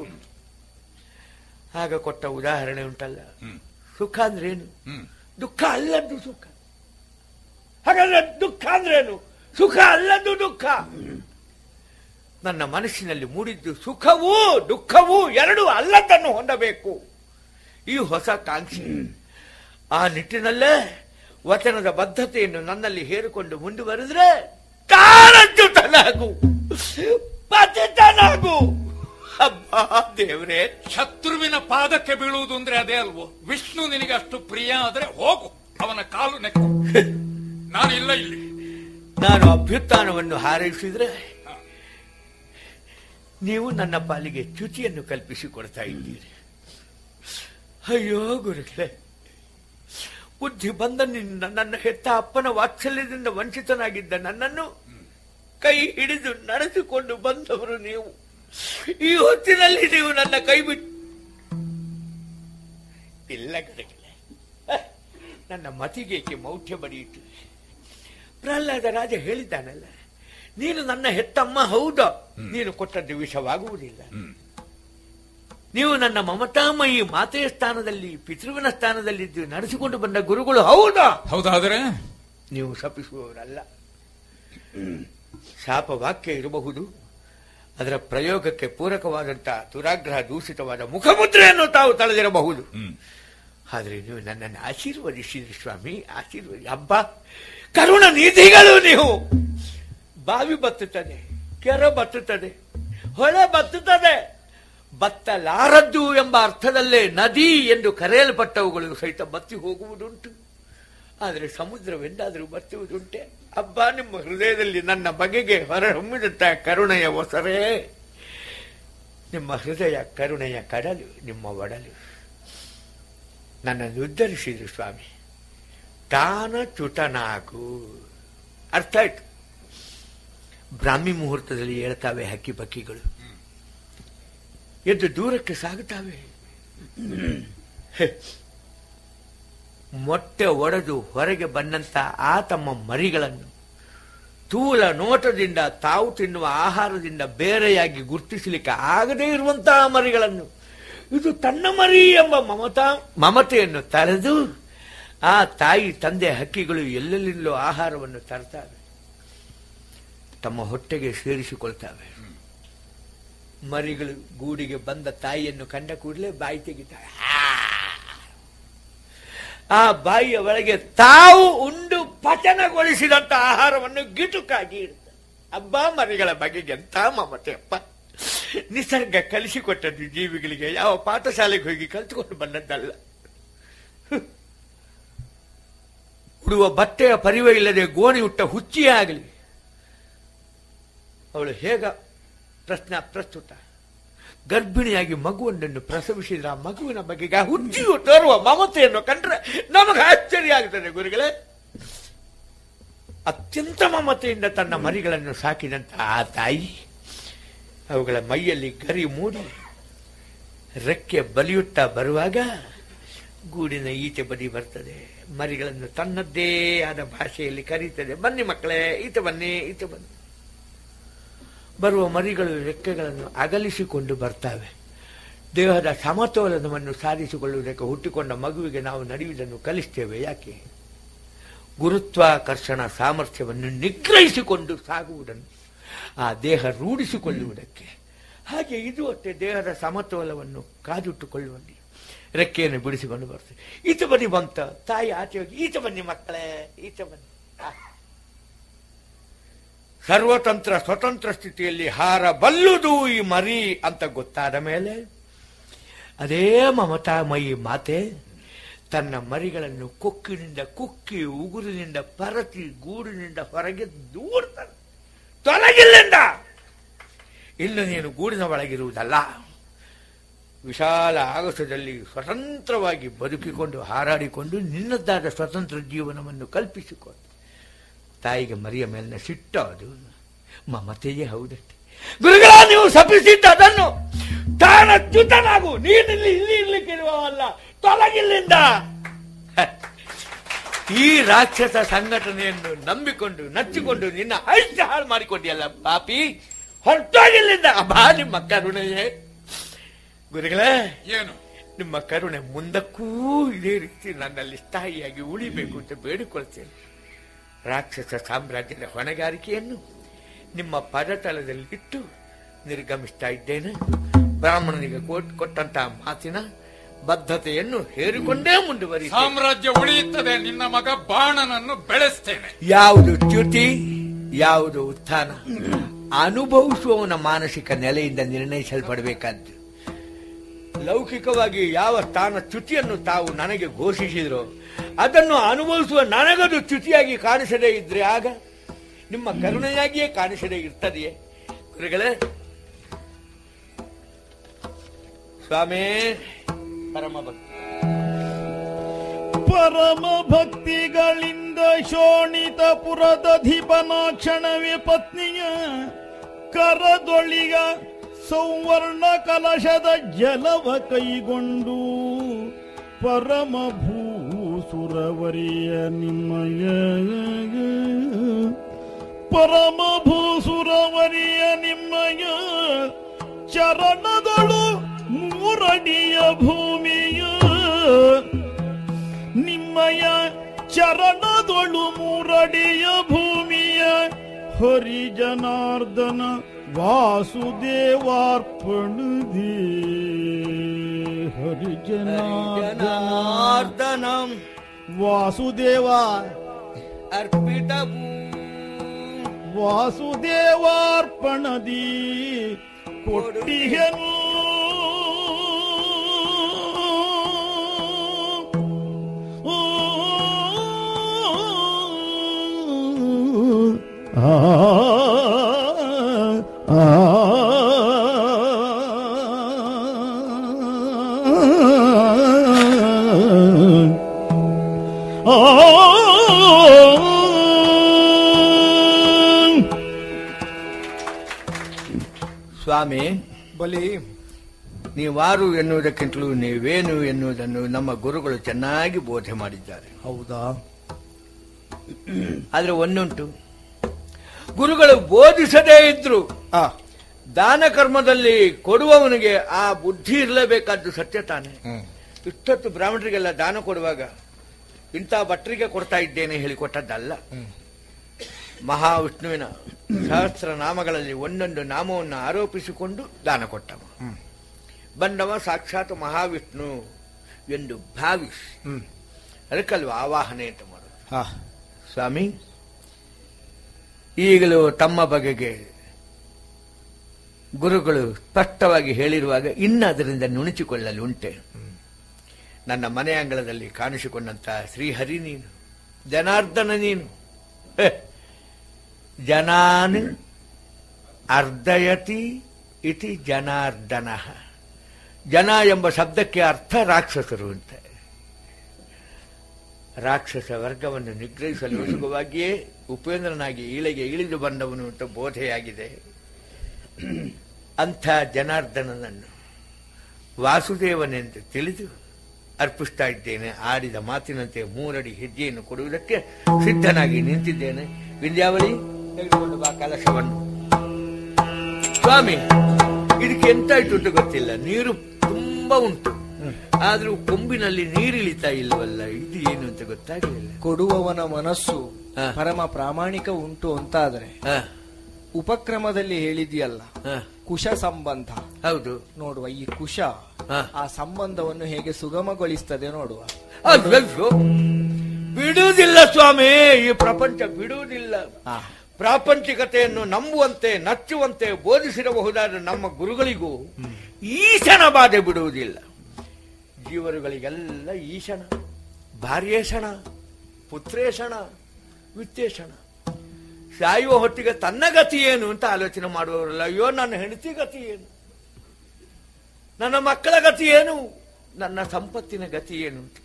ಆಗ ಕೊಟ್ಟ ಉದಾಹರಣೆ ಉಂಟಲ್ಲ ಹ್ಮ್. ಸುಖ ಅಂದ್ರೇನು ಹ್ಮ್ ದುಃಖ ಅಲ್ಲದ್ದು ಸುಖ ಹಾಗಾದ್ರೆ ದುಃಖ ಅಂದ್ರೇನು ಸುಖ ಅಲ್ಲದ್ದು ದುಃಖ ನನ್ನ ಮನಸ್ಸಿನಲ್ಲಿ ಮೂಡಿದ್ದು ಸುಖವೂ ದುಃಖವೂ ಎರಡೂ ಅಲ್ಲದನ್ನು ಹೊಂದಬೇಕು ಈ ಹೊಸ ಕಾಂಕ್ಷೆ ಆ ನಿಟ್ಟಿನಲ್ಲೇ ವಚನದ ಬದ್ಧತೆಯನ್ನು ನನ್ನಲ್ಲಿ ಹೇರಿಕೊಂಡು ಮುಂದುವರೆದ್ರೆ ತಾರಜ್ಜುತನಾಗು ಪತಿತನಾಗು ಅಬ್ಬಾ ದೇವ್ರೇ ಶತ್ರುವಿನ ಪಾದಕ್ಕೆ ಬೀಳುವುದು ಅಂದ್ರೆ ಅದೇ ಅಲ್ವೋ ವಿಷ್ಣು ನಿನಗೆ ಅಷ್ಟು ಪ್ರಿಯ ಆದ್ರೆ ಹೋಗು ಅವನ ಕಾಲು ನೆಕ್ಕು ನಾನು ಇಲ್ಲ ಇಲ್ಲಿ ನಾನು ಅಭ್ಯುತ್ಥಾನವನ್ನು ಹಾರೈಸಿದ್ರೆ ನೀವು ನನ್ನ ಪಾಲಿಗೆ ಚ್ಯುತಿಯನ್ನು ಕಲ್ಪಿಸಿಕೊಡ್ತಾ ಇದ್ದೀರಿ ಅಯ್ಯೋ ಗುರುಗಳೇ ಬುದ್ಧಿ ಬಂದನಿಂದ ನನ್ನ ಹೆತ್ತ ಅಪ್ಪನ ವಾತ್ಸಲ್ಯದಿಂದ ವಂಚಿತನಾಗಿದ್ದ ನನ್ನನ್ನು ಕೈ ಹಿಡಿದು ನಡೆಸಿಕೊಂಡು ಬಂದವರು ನೀವು ಈ ಹೊತ್ತಿನಲ್ಲಿ ನೀವು ನನ್ನ ಕೈ ಬಿಟ್ಟು ಇಲ್ಲ ಗುರುಗಳೇ ಅಹ್, ನನ್ನ ಮತಿಗೇಕೆ ಮೌಢ್ಯ ಬಡಿಯಿತು ಪ್ರಹ್ಲಾದ ರಾಜ ಹೇಳಿದ್ದಾನಲ್ಲ ನೀನು ನನ್ನ ಹೆತ್ತಮ್ಮ ಹೌದು ನೀನು ಕೊಟ್ಟದ್ದು ವಿಷವಾಗುವುದಿಲ್ಲ ಹ್ಮ್. ನೀವು ನನ್ನ ಮಮತಾಮಯಿ ಮಾತೆಯ ಸ್ಥಾನದಲ್ಲಿ ಪಿತೃವಿನ ಸ್ಥಾನದಲ್ಲಿದ್ದು ನಡೆಸಿಕೊಂಡು ಬಂದ ಗುರುಗಳು ಹೌದಾ ಹೌದಾದ್ರೆ ನೀವು ಶಪಿಸುವವರಲ್ಲ ಶಾಪ ವಾಕ್ಯ ಇರಬಹುದು ಅದರ ಪ್ರಯೋಗಕ್ಕೆ ಪೂರಕವಾದಂತಹ ದುರಾಗ್ರಹ ದೂಷಿತವಾದ ಮುಖಮುದ್ರೆಯನ್ನು ತಾವು ತಳೆದಿರಬಹುದು ಹ್ಮ್ ಆದ್ರೆ ನೀವು ನನ್ನನ್ನು ಆಶೀರ್ವದಿಸಿದ್ರಿ ಸ್ವಾಮಿ ಆಶೀರ್ವದಿ ಹಬ್ಬ ಕರುಣ ನಿಧಿಗಳು ನೀವು ಬಾವಿ ಬತ್ತುತ್ತದೆ ಕೆರೆ ಬತ್ತುತ್ತದೆ ಹೊಳೆ ಬತ್ತುತ್ತದೆ ಬತ್ತಲಾರದ್ದು ಎಂಬ ಅರ್ಥದಲ್ಲೇ ನದಿ ಎಂದು ಕರೆಯಲ್ಪಟ್ಟವುಗಳು ಸಹಿತ ಬತ್ತಿ ಹೋಗುವುದುಂಟು ಆದರೆ ಸಮುದ್ರವೆಂದಾದರೂ ಬತ್ತುವುದುಂಟೆ ಹಬ್ಬ ನಿಮ್ಮ ಹೃದಯದಲ್ಲಿ ನನ್ನ ಬಗೆಗೆ ಹೊರಹೊಮ್ಮಿದಂತ ಕರುಣೆಯ ಒಸರೇ ನಿಮ್ಮ ಹೃದಯ ಕರುಣೆಯ ಕಡಲು ನಿಮ್ಮ ಒಡಲು ನನ್ನನ್ನು ಉದ್ಧರಿಸಿದ್ರು ಸ್ವಾಮಿ ತಾನ ಚುಟನಾಗು ಅರ್ಥ ಆಯ್ತು ಬ್ರಾಹ್ಮಿ ಮುಹೂರ್ತದಲ್ಲಿ ಹೇಳ್ತಾವೆ ಹಕ್ಕಿ ಪಕ್ಕಿಗಳು ಎದ್ದು ದೂರಕ್ಕೆ ಸಾಗುತ್ತಾವೆ ಹೆ. ಮೊಟ್ಟೆ ಒಡೆದು ಹೊರಗೆ ಬಂದಂತ ಆ ತಮ್ಮ ಮರಿಗಳನ್ನು ತೂಲ ನೋಟದಿಂದ ತಾವು ತಿನ್ನುವ ಆಹಾರದಿಂದ ಬೇರೆಯಾಗಿ ಗುರುತಿಸಲಿಕ್ಕೆ ಆಗದೇ ಇರುವಂತಹ ಮರಿಗಳನ್ನು ಇದು ತನ್ನ ಮರಿ ಎಂಬ ಮಮತಾ ಮಮತೆಯನ್ನು ತರೆದು ಆ ತಾಯಿ ತಂದೆ ಹಕ್ಕಿಗಳು ಎಲ್ಲೆಲ್ಲಿಂದಲೂ ಆಹಾರವನ್ನು ತರ್ತಾವೆ ತಮ್ಮ ಹೊಟ್ಟೆಗೆ ಸೇರಿಸಿಕೊಳ್ತಾವೆ ಮರಿಗಳು ಗೂಡಿಗೆ ಬಂದ ತಾಯಿಯನ್ನು ಕಂಡ ಕೂಡಲೇ ಬಾಯಿ ತೆಗಿತಾವೆ ಆ ಬಾಯಿಯ ಒಳಗೆ ತಾವು ಉಂಡು ಪಚನಗೊಳಿಸಿದಂತ ಆಹಾರವನ್ನು ಗಿಟುಕಾಗಿ ಇಡ್ತಾರೆ ಹಬ್ಬ ಮರಿಗಳ ಬಗೆಗೆ ಎಂತ ಮಮತೆ ಅಪ್ಪ ನಿಸರ್ಗ ಕಲಿಸಿಕೊಟ್ಟದ್ದು ಜೀವಿಗಳಿಗೆ ಯಾವ ಪಾಠಶಾಲೆಗೆ ಹೋಗಿ ಕಲ್ತುಕೊಂಡು ಬಂದದ್ದಲ್ಲ ಉಡುವ ಬಟ್ಟೆಯ ಪರಿವೆ ಇಲ್ಲದೆ ಗೋಣಿ ಹುಟ್ಟ ಹುಚ್ಚಿಯೇ ಆಗಲಿ ಅವಳು ಹೇಗ ಪ್ರಶ್ನೆ ಪ್ರಸ್ತುತ ಗರ್ಭಿಣಿಯಾಗಿ ಮಗುವೊಂದನ್ನು ಪ್ರಸವಿಸಿದ ಆ ಮಗುವಿನ ಬಗೆಗೆ ಆ ಹುಚ್ಚಿಯು ತೋರುವ ಮಮತೆಯನ್ನು ಕಂಡ್ರೆ ನಮಗೆ ಆಶ್ಚರ್ಯ ಆಗ್ತದೆ ಗುರುಗಳೇ ಅತ್ಯಂತ ಮಮತೆಯಿಂದ ತನ್ನ ಮರಿಗಳನ್ನು ಸಾಕಿದಂತ ಆ ತಾಯಿ ಅವುಗಳ ಮೈಯಲ್ಲಿ ಗರಿ ಮೂಡಿ ರೆಕ್ಕೆ ಬಲಿಯುತ್ತಾ ಬರುವಾಗ ಗೂಡಿನ ಈಚೆ ಬದಿ ಬರ್ತದೆ ಮರಿಗಳನ್ನು ತನ್ನದ್ದೇ ಆದ ಭಾಷೆಯಲ್ಲಿ ಕರೀತದೆ ಬನ್ನಿ ಮಕ್ಕಳೇ ಈಚೆ ಬನ್ನಿ ಈಚೆ ಬನ್ನಿ ಬರುವ ಮರಿಗಳು ರೆಕ್ಕೆಗಳನ್ನು ಅಗಲಿಸಿಕೊಂಡು ಬರ್ತವೆ ದೇಹದ ಸಮತೋಲನವನ್ನು ಸಾಧಿಸಿಕೊಳ್ಳುವುದಕ್ಕೆ ಹುಟ್ಟಿಕೊಂಡ ಮಗುವಿಗೆ ನಾವು ನಡೆಯುವುದನ್ನು ಕಲಿಸ್ತೇವೆ ಯಾಕೆ ಗುರುತ್ವಾಕರ್ಷಣ ಸಾಮರ್ಥ್ಯವನ್ನು ನಿಗ್ರಹಿಸಿಕೊಂಡು ಸಾಗುವುದನ್ನು ಆ ದೇಹ ರೂಢಿಸಿಕೊಳ್ಳುವುದಕ್ಕೆ ಹಾಗೆ ಇದು ಅಷ್ಟೇ ದೇಹದ ಸಮತೋಲವನ್ನು ಕಾದಿಟ್ಟುಕೊಳ್ಳುವಲ್ಲಿ ರೆಕ್ಕೆಯನ್ನು ಬಿಡಿಸಿಕೊಂಡು ಬರ್ತದೆ ಈತ ಬನ್ನಿ ಬಂತ ತಾಯಿ ಆಚೆ ಹೋಗಿ ಈತ ಬನ್ನಿ ಮಕ್ಕಳೇ ಈತ ಬನ್ನಿ ಆ. ಸರ್ವತಂತ್ರ ಸ್ವತಂತ್ರ ಸ್ಥಿತಿಯಲ್ಲಿ ಹಾರಬಲ್ಲುದು ಈ ಮರಿ ಅಂತ ಗೊತ್ತಾದ ಮೇಲೆ ಅದೇ ಮಮತಾಮಯಿ ಮಾತೆ ತನ್ನ ಮರಿಗಳನ್ನು ಕೊಕ್ಕಿನಿಂದ ಕುಕ್ಕಿ ಉಗುರಿನಿಂದ ಪರತಿ ಗೂಡಿನಿಂದ ಹೊರಗೆ ದೂಡ್ತಾನೆ ತೊಲಗಿಲ್ಲಿಂದ ಇನ್ನು ನೀನು ಗೂಡಿನ ಒಳಗಿರುವುದಲ್ಲ ವಿಶಾಲ ಆಗಸದಲ್ಲಿ ಸ್ವತಂತ್ರವಾಗಿ ಬದುಕಿಕೊಂಡು ಹಾರಾಡಿಕೊಂಡು ನಿನ್ನದ್ದಾದ ಸ್ವತಂತ್ರ ಜೀವನವನ್ನು ಕಲ್ಪಿಸಿಕೊಂಡು ತಾಯಿಗೆ ಮರಿಯ ಮೇಲಿನ ಸಿಟ್ಟು ಅದು ಮಮತೆಯೇ ಹೌದಷ್ಟೆ ಗುರುಗಳ ನೀವು ಶಪಿಸಿದ್ದ ಅದನ್ನು ತಾನಚ್ಯುತನಾಗು ನೀನಿಲ್ಲಿ ಇಲ್ಲಿ ಇರ್ಲಿಕ್ಕಿರುವವಲ್ಲ ತೊಲಗಿಲ್ಲಿಂದ ಹ, ಈ ರಾಕ್ಷಸ ಸಂಘಟನೆಯನ್ನು ನಂಬಿಕೊಂಡು ನಚ್ಚಿಕೊಂಡು ನಿನ್ನ ಆಯುಷ್ಯ ಹಾಳು ಮಾಡಿಕೊಂಡಿಯಲ್ಲ ಪಾಪಿ ಹೊರಟೋಗಿಲ್ಲಿಂದ ಬಾ ನಿಮ್ಮ ಕರುಣೆಯೇ ಗುರುಗಳೇ ಏನು ನಿಮ್ಮ ಕರುಣೆ ಮುಂದಕ್ಕೂ ಇದೇ ರೀತಿ ನನ್ನಲ್ಲಿ ಸ್ಥಾಯಿಯಾಗಿ ಉಳಿಬೇಕು ಅಂತ ಬೇಡಿಕೊಳ್ತೇನೆ ರಾಕ್ಷಸ ಸಾಮ್ರಾಜ್ಯದ ಹೊಣೆಗಾರಿಕೆಯನ್ನು ನಿಮ್ಮ ಪದತಲದಲ್ಲಿ ಇಟ್ಟು ನಿರ್ಗಮಿಸ್ತಾ ಇದ್ದೇನೆ ಬ್ರಾಹ್ಮಣನಿಗೆ ಕೊಟ್- ಕೊಟ್ಟಂತಹ ಮಾತಿನ ಬದ್ಧತೆಯನ್ನು ಹೇರಿಕೊಂಡೇ ಮುಂದುವರಿ ಸಾಮ್ರಾಜ್ಯ ಉಳಿಯುತ್ತದೆ ನಿನ್ನ ಮಗ ಬಾಣನನ್ನು ಬೆಳೆಸ್ತೇನೆ ಯಾವುದು ಚ್ಯುತಿ ಯಾವುದು ಉತ್ಥಾನ ಅನುಭವಿಸುವವನ ಮಾನಸಿಕ ನೆಲೆಯಿಂದ ನಿರ್ಣಯಿಸಲ್ಪಡಬೇಕಾದ್ದು ಲೌಕಿಕವಾಗಿ ಯಾವ ಸ್ಥಾನ ಚ್ಯುತಿಯನ್ನು ತಾವು ನನಗೆ ಘೋಷಿಸಿದ್ರೋ ಅದನ್ನು ಅನುಭವಿಸುವ ನನಗದು ಚ್ಯುತಿಯಾಗಿ ಕಾಣಿಸದೇ ಇದ್ರೆ ಆಗ ನಿಮ್ಮ ಕರುಣೆಯಾಗಿಯೇ ಕಾಣಿಸದೇ ಇರ್ತದೆಯೇ ಗುರುಗಳೇ ಸ್ವಾಮಿ ಪರಮ ಭಕ್ತಿ ಪರಮ ಭಕ್ತಿಗಳಿಂದ ಶೋಣಿತ ಪುರದಧಿಪನ ಕ್ಷಣವೇ ಪತ್ನಿಯ ಕರದೊಳಿಗ ಸೌವರ್ಣ ಕಲಶದ ಜಲವ ಕೈಗೊಂಡು ಪರಮ ಭೂಸುರವರಿಯ ನಿಮ್ಮಯ ಪರಮ ಭೂಸುರವರಿಯ ನಿಮ್ಮಯ ಚರಣದಳು ಮೂರಡಿಯ ಭೂಮಿಯ ನಿಮ್ಮಯ ಚರಣದೊಳು ಮೂರಡಿಯ ಭೂಮಿಯ ಹರಿಜನಾರ್ದನ ವಾಸುದೇವಾರ್ಪಣದಿ ಹರಿಜನಾರ್ದನ ಜನಾರ್ದನಂ ವಾಸುದೇವ ಅರ್ಪಿತ ವಾಸುದೇವಾರ್ಪಣದಿ ಕೊಟ್ಟಿಹನು ಆ ಆ ಸ್ವಾಮಿ ಬಲಿ ನೀವಾರು ಎನ್ನುವುದಕ್ಕಿಂತಲೂ ನೀವೇನು ಎನ್ನುವುದನ್ನು ನಮ್ಮ ಗುರುಗಳು ಚೆನ್ನಾಗಿ ಬೋಧೆ ಮಾಡಿದ್ದಾರೆ ಹೌದಾ ಆದ್ರೆ ಒಂದುಂಟು ಗುರುಗಳು ಬೋಧಿಸದೇ ಇದ್ರು ಆ ದಾನ ಕರ್ಮದಲ್ಲಿ ಕೊಡುವವನಿಗೆ ಆ ಬುದ್ಧಿ ಇರಲೇಬೇಕಾದ್ದು ಸತ್ಯ ತಾನೆ ಇಷ್ಟೊತ್ತು ಬ್ರಾಹ್ಮಣರಿಗೆಲ್ಲ ದಾನ ಕೊಡುವಾಗ ಇಂಥ ಭಟ್ರಿಗೆ ಕೊಡ್ತಾ ಇದ್ದೇನೆ ಹೇಳಿಕೊಟ್ಟದ್ದಲ್ಲ ಮಹಾವಿಷ್ಣುವಿನ ಸಹಸ್ರ ನಾಮಗಳಲ್ಲಿ ಒಂದೊಂದು ನಾಮವನ್ನು ಆರೋಪಿಸಿಕೊಂಡು ದಾನ ಕೊಟ್ಟವ ಬಂದವ ಸಾಕ್ಷಾತ್ ಮಹಾವಿಷ್ಣು ಎಂದು ಭಾವಿಸಿ ಅದಕ್ಕಲ್ವ ಆವಾಹನೆ ಅಂತ ಮಾಡೋದು ಹಾ ಸ್ವಾಮಿ ಈಗಲೂ ತಮ್ಮ ಬಗೆಗೆ ಗುರುಗಳು ಸ್ಪಷ್ಟವಾಗಿ ಹೇಳಿರುವಾಗ ಇನ್ನು ಅದರಿಂದ ನುಣುಚಿಕೊಳ್ಳಲು ಉಂಟೆ ನನ್ನ ಮನೆ ಅಂಗಳದಲ್ಲಿ ಕಾಣಿಸಿಕೊಂಡಂತ ಶ್ರೀಹರಿ ನೀನು ಜನಾರ್ದನ ನೀನು ಹೆ. ಜನಾನ್ ಅರ್ಧಯತಿ ಇತಿ ಜನಾರ್ದನ ಜನ ಎಂಬ ಶಬ್ದಕ್ಕೆ ಅರ್ಥ ರಾಕ್ಷಸರು ಅಂತ ರಾಕ್ಷಸ ವರ್ಗವನ್ನು ನಿಗ್ರಹಿಸಲು ಸುಖವಾಗಿಯೇ ಉಪೇಂದ್ರನಾಗಿ ಈಳೆಗೆ ಇಳಿದು ಬಂದವನು ಅಂತ ಬೋಧೆಯಾಗಿದೆ ಅಂಥ ಜನಾರ್ದನನನ್ನು ವಾಸುದೇವನೆಂದು ತಿಳಿದು ಅರ್ಪಿಸ್ತಾ ಇದ್ದೇನೆ ಆಡಿದ ಮಾತಿನಂತೆ ಮೂರಡಿ ಹೆಜ್ಜೆಯನ್ನು ಕೊಡುವುದಕ್ಕೆ ಸಿದ್ಧನಾಗಿ ನಿಂತಿದ್ದೇನೆ ವಿಂಧ್ಯಾವಳಿ ತೆಗೆದುಕೊಂಡು ಬಾ ಕಲಶವನ್ನು ಸ್ವಾಮಿ ಇದಕ್ಕೆ ಎಂತಾಯ್ತು ಅಂತ ಗೊತ್ತಿಲ್ಲ ನೀರು ತುಂಬಾ ಉಂಟು ಆದ್ರೂ ಕೊಂಬಿನಲ್ಲಿ ನೀರಿಳಿತಾ ಇಲ್ವಲ್ಲ ಇದು ಏನು ಅಂತ ಗೊತ್ತಾಗಲಿಲ್ಲ ಕೊಡುವವನ ಮನಸ್ಸು ಹಾ. ಪರಮ ಪ್ರಾಮಾಣಿಕ ಉಂಟು ಅಂತಾದ್ರೆ ಹ, ಉಪಕ್ರಮದಲ್ಲಿ ಹೇಳಿದ್ಯಲ್ಲ ಹ, ಕುಶ ಸಂಬಂಧ ಹೌದು ನೋಡುವ ಈ ಕುಶ ಹಾ. ಆ ಸಂಬಂಧವನ್ನು ಹೇಗೆ ಸುಗಮಗೊಳಿಸ್ತದೆ ನೋಡುವ ಅದ್ವಯ್ಯೋ, ಬಿಡುವುದಿಲ್ಲ ಸ್ವಾಮಿ ಈ ಪ್ರಪಂಚ ಬಿಡುವುದಿಲ್ಲ ಆ. ಪ್ರಾಪಂಚಿಕತೆಯನ್ನು ನಂಬುವಂತೆ ನಚ್ಚುವಂತೆ ಬೋಧಿಸಿರಬಹುದಾದ ನಮ್ಮ ಗುರುಗಳಿಗೂ ಈಶನ ಬಾಧೆ ಬಿಡುವುದಿಲ್ಲ ಜೀವರುಗಳಿಗೆಲ್ಲ ಈಶನ ಭಾರ್ಯೇಶಣ ಪುತ್ರೇಶಣ ವಿತ್ತೇಶಣ ಸಾಯುವ ಹೊತ್ತಿಗೆ ತನ್ನ ಗತಿ ಏನು ಅಂತ ಆಲೋಚನೆ ಮಾಡುವವರಲ್ಲ ಅಯ್ಯೋ ನನ್ನ ಹೆಂಡತಿ ಗತಿ ಏನು ನನ್ನ ಮಕ್ಕಳ ಗತಿ ಏನು ನನ್ನ ಸಂಪತ್ತಿನ ಗತಿ ಏನು ಅಂತ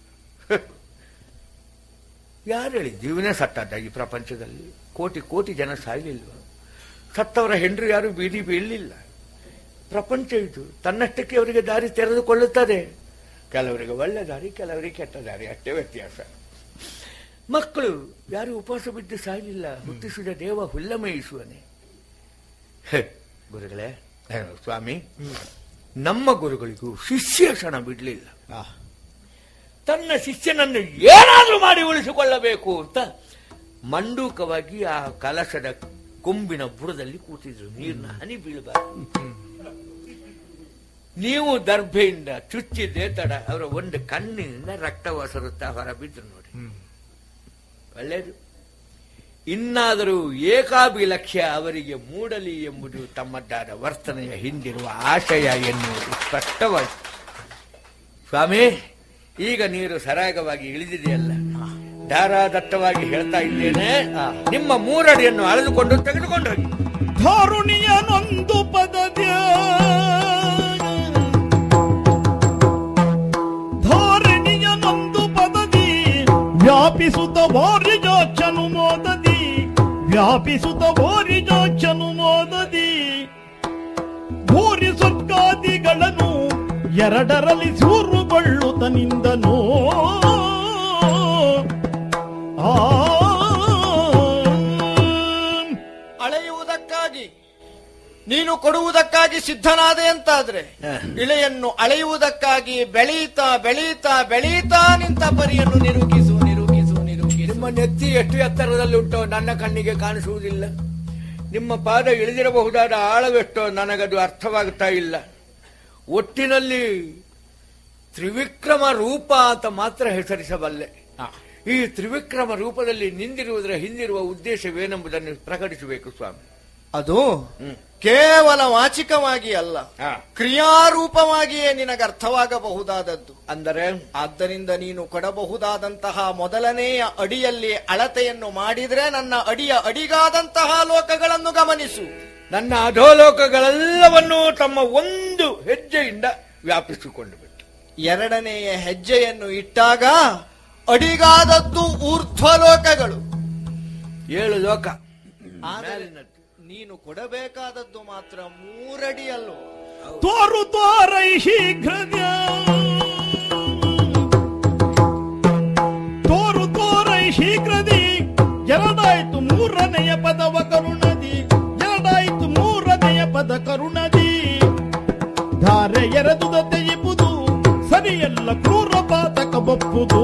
ಯಾರು ಹೇಳಿ ಜೀವನೇ ಸತ್ತದ್ದ ಈ ಪ್ರಪಂಚದಲ್ಲಿ ಕೋಟಿ ಕೋಟಿ ಜನ ಸಾಯಲಿಲ್ವ ಸತ್ತವರ ಹೆಂಡ್ರು ಯಾರು ಬೀದಿ ಬೀಳಲಿಲ್ಲ ಪ್ರಪಂಚ ಇದು ತನ್ನಷ್ಟಕ್ಕೆ ಅವರಿಗೆ ದಾರಿ ತೆರೆದುಕೊಳ್ಳುತ್ತದೆ ಕೆಲವರಿಗೆ ಒಳ್ಳೆ ದಾರಿ ಕೆಲವರಿಗೆ ಕೆಟ್ಟ ದಾರಿ ಅಷ್ಟೇ ವ್ಯತ್ಯಾಸ ಮಕ್ಕಳು ಯಾರು ಉಪವಾಸ ಬಿದ್ದು ಸಾಯಲಿಲ್ಲ ಹುಟ್ಟಿಸಿದ ದೇವ ಹುಲ್ಲಮೇಯಿಸುವನೆ ಹೇ, ಗುರುಗಳೇ ಏ, ಸ್ವಾಮಿ ನಮ್ಮ ಗುರುಗಳಿಗೂ ಶಿಷ್ಯ ಕ್ಷಣ ಬಿಡ್ಲಿಲ್ಲ ತನ್ನ ಶಿಷ್ಯನನ್ನು ಏನಾದ್ರೂ ಮಾಡಿ ಉಳಿಸಿಕೊಳ್ಳಬೇಕು ಅಂತ ಮಂಡೂಕವಾಗಿ ಆ ಕಲಶದ ಕೊಂಬಿನ ಬುಡದಲ್ಲಿ ಕೂತಿದ್ರು ನೀರಿನ ಹನಿ ಬೀಳಬಾರದು ನೀವು ದರ್ಭೆಯಿಂದ ಚುಚ್ಚಿದ್ದೆ ತಡ ಅವರ ಒಂದು ಕಣ್ಣಿನಿಂದ ರಕ್ತ ಒಸರುತ್ತಾ ಹೊರ ಬಿದ್ರು ನೋಡಿ ಒಳ್ಳೆಯದು ಇನ್ನಾದರೂ ಏಕಾಭಿಲಕ್ಷ್ಯ ಅವರಿಗೆ ಮೂಡಲಿ ಎಂಬುದು ತಮ್ಮದ್ದಾದ ವರ್ತನೆಯ ಹಿಂದಿರುವ ಆಶಯ ಎನ್ನುವುದು ಸ್ಪಷ್ಟವಾಯಿತು ಸ್ವಾಮಿ ಈಗ ನೀರು ಸರಾಗವಾಗಿ ಇಳಿದಿದೆಯಲ್ಲ ಧಾರಾದತ್ತವಾಗಿ ಹೇಳ್ತಾ ಇದ್ದೇನೆ ನಿಮ್ಮ ಮೂರಡಿಯನ್ನು ಅಳೆದುಕೊಂಡು ತೆಗೆದುಕೊಂಡು ಹೋಗಿ ಧಾರುಣಿಯನೊಂದು ಪದದ್ಯ ಧಾರಣಿಯನೊಂದು ಪದದಿ ವ್ಯಾಪಿಸುತ್ತ ವಾರಿಜಾಕ್ಷನು ಮೋದದಿ ವ್ಯಾಪಿಸುತ್ತ ವಾರಿಜಾಕ್ಷನು ಮೋದದಿ ಭೂರಿ ಸ್ವರ್ಗಾದಿಗಳನ್ನು ಎರಡರಲ್ಲಿ ಸೂರುಗೊಳ್ಳುತ್ತನಿಂದನೋ ಆ ಅಳೆಯುವುದಕ್ಕಾಗಿ ನೀನು ಕೊಡುವುದಕ್ಕಾಗಿ ಸಿದ್ಧನಾದೆ ಅಂತಾದ್ರೆ ಇಳೆಯನ್ನು ಅಳೆಯುವುದಕ್ಕಾಗಿ ಬೆಳೀತಾ ಬೆಳೀತಾ ಬೆಳೀತಾ ನಿಂತ ಪರಿಯನ್ನು ನಿರೂಪಿಸು ನಿರೂಪಿಸು ನಿರೂಪಿಸು ನಿಮ್ಮ ನೆತ್ತಿ ಎಷ್ಟು ಎತ್ತರದಲ್ಲಿ ಉಂಟೋ ನನ್ನ ಕಣ್ಣಿಗೆ ಕಾಣಿಸುವುದಿಲ್ಲ ನಿಮ್ಮ ಪಾದ ಇಳಿದಿರಬಹುದಾದ ಆಳವೆಷ್ಟೋ ನನಗದು ಅರ್ಥವಾಗುತ್ತಾ ಇಲ್ಲ ಒಟ್ಟಿನಲ್ಲಿ ತ್ರಿವಿಕ್ರಮ ರೂಪ ಅಂತ ಮಾತ್ರ ಹೆಸರಿಸಬಲ್ಲೆ ಈ ತ್ರಿವಿಕ್ರಮ ರೂಪದಲ್ಲಿ ನಿಂದಿರುವುದರ ಹಿಂದಿರುವ ಉದ್ದೇಶವೇನೆಂಬುದನ್ನು ಪ್ರಕಟಿಸಬೇಕು ಸ್ವಾಮಿ ಅದು ಹ್ಮ್. ಕೇವಲ ವಾಚಿಕವಾಗಿ ಅಲ್ಲ ಹಾ. ಕ್ರಿಯಾರೂಪವಾಗಿಯೇ ನಿನಗೆ ಅರ್ಥವಾಗಬಹುದಾದದ್ದು ಅಂದರೆ ಆದ್ದರಿಂದ ನೀನು ಕೊಡಬಹುದಾದಂತಹ ಮೊದಲನೆಯ ಅಡಿಯಲ್ಲಿ ಅಳತೆಯನ್ನು ಮಾಡಿದ್ರೆ ನನ್ನ ಅಡಿಯ ಅಡಿಗಾದಂತಹ ಲೋಕಗಳನ್ನು ಗಮನಿಸು ನನ್ನ ಅಧೋಲೋಕಗಳೆಲ್ಲವನ್ನೂ ತಮ್ಮ ಒಂದು ಹೆಜ್ಜೆಯಿಂದ ವ್ಯಾಪಿಸಿಕೊಂಡು ಬಿಟ್ಟು ಎರಡನೆಯ ಹೆಜ್ಜೆಯನ್ನು ಇಟ್ಟಾಗ ಅಡಿಗಾದದ್ದು ಊರ್ಧ್ವಲೋಕಗಳು ಏಳು ಲೋಕ ಆದರೆ ಮೇಲಿನದ್ದು. ನೀನು ಕೊಡಬೇಕಾದದ್ದು ಮಾತ್ರ ಮೂರಡಿಯಲ್ಲೋ ತೋರು ತೋರೈ ಶೀಘ್ರದ್ಯ ತೋರು ತೋರೈ ಶೀಘ್ರದಿ ಎರಡಾಯ್ತು ಮೂರನೆಯ ಪದವ ಕರುಣದಿ ಎರಡಾಯ್ತು ಮೂರನೆಯ ಪದ ಕರುಣದಿ ಧಾರೆ ಎರೆದುದ ತೆಯಿಪುದು ಸರಿಯಲ್ಲ ಕ್ರೂರ ಪಾತಕ ಬಪ್ಪುದು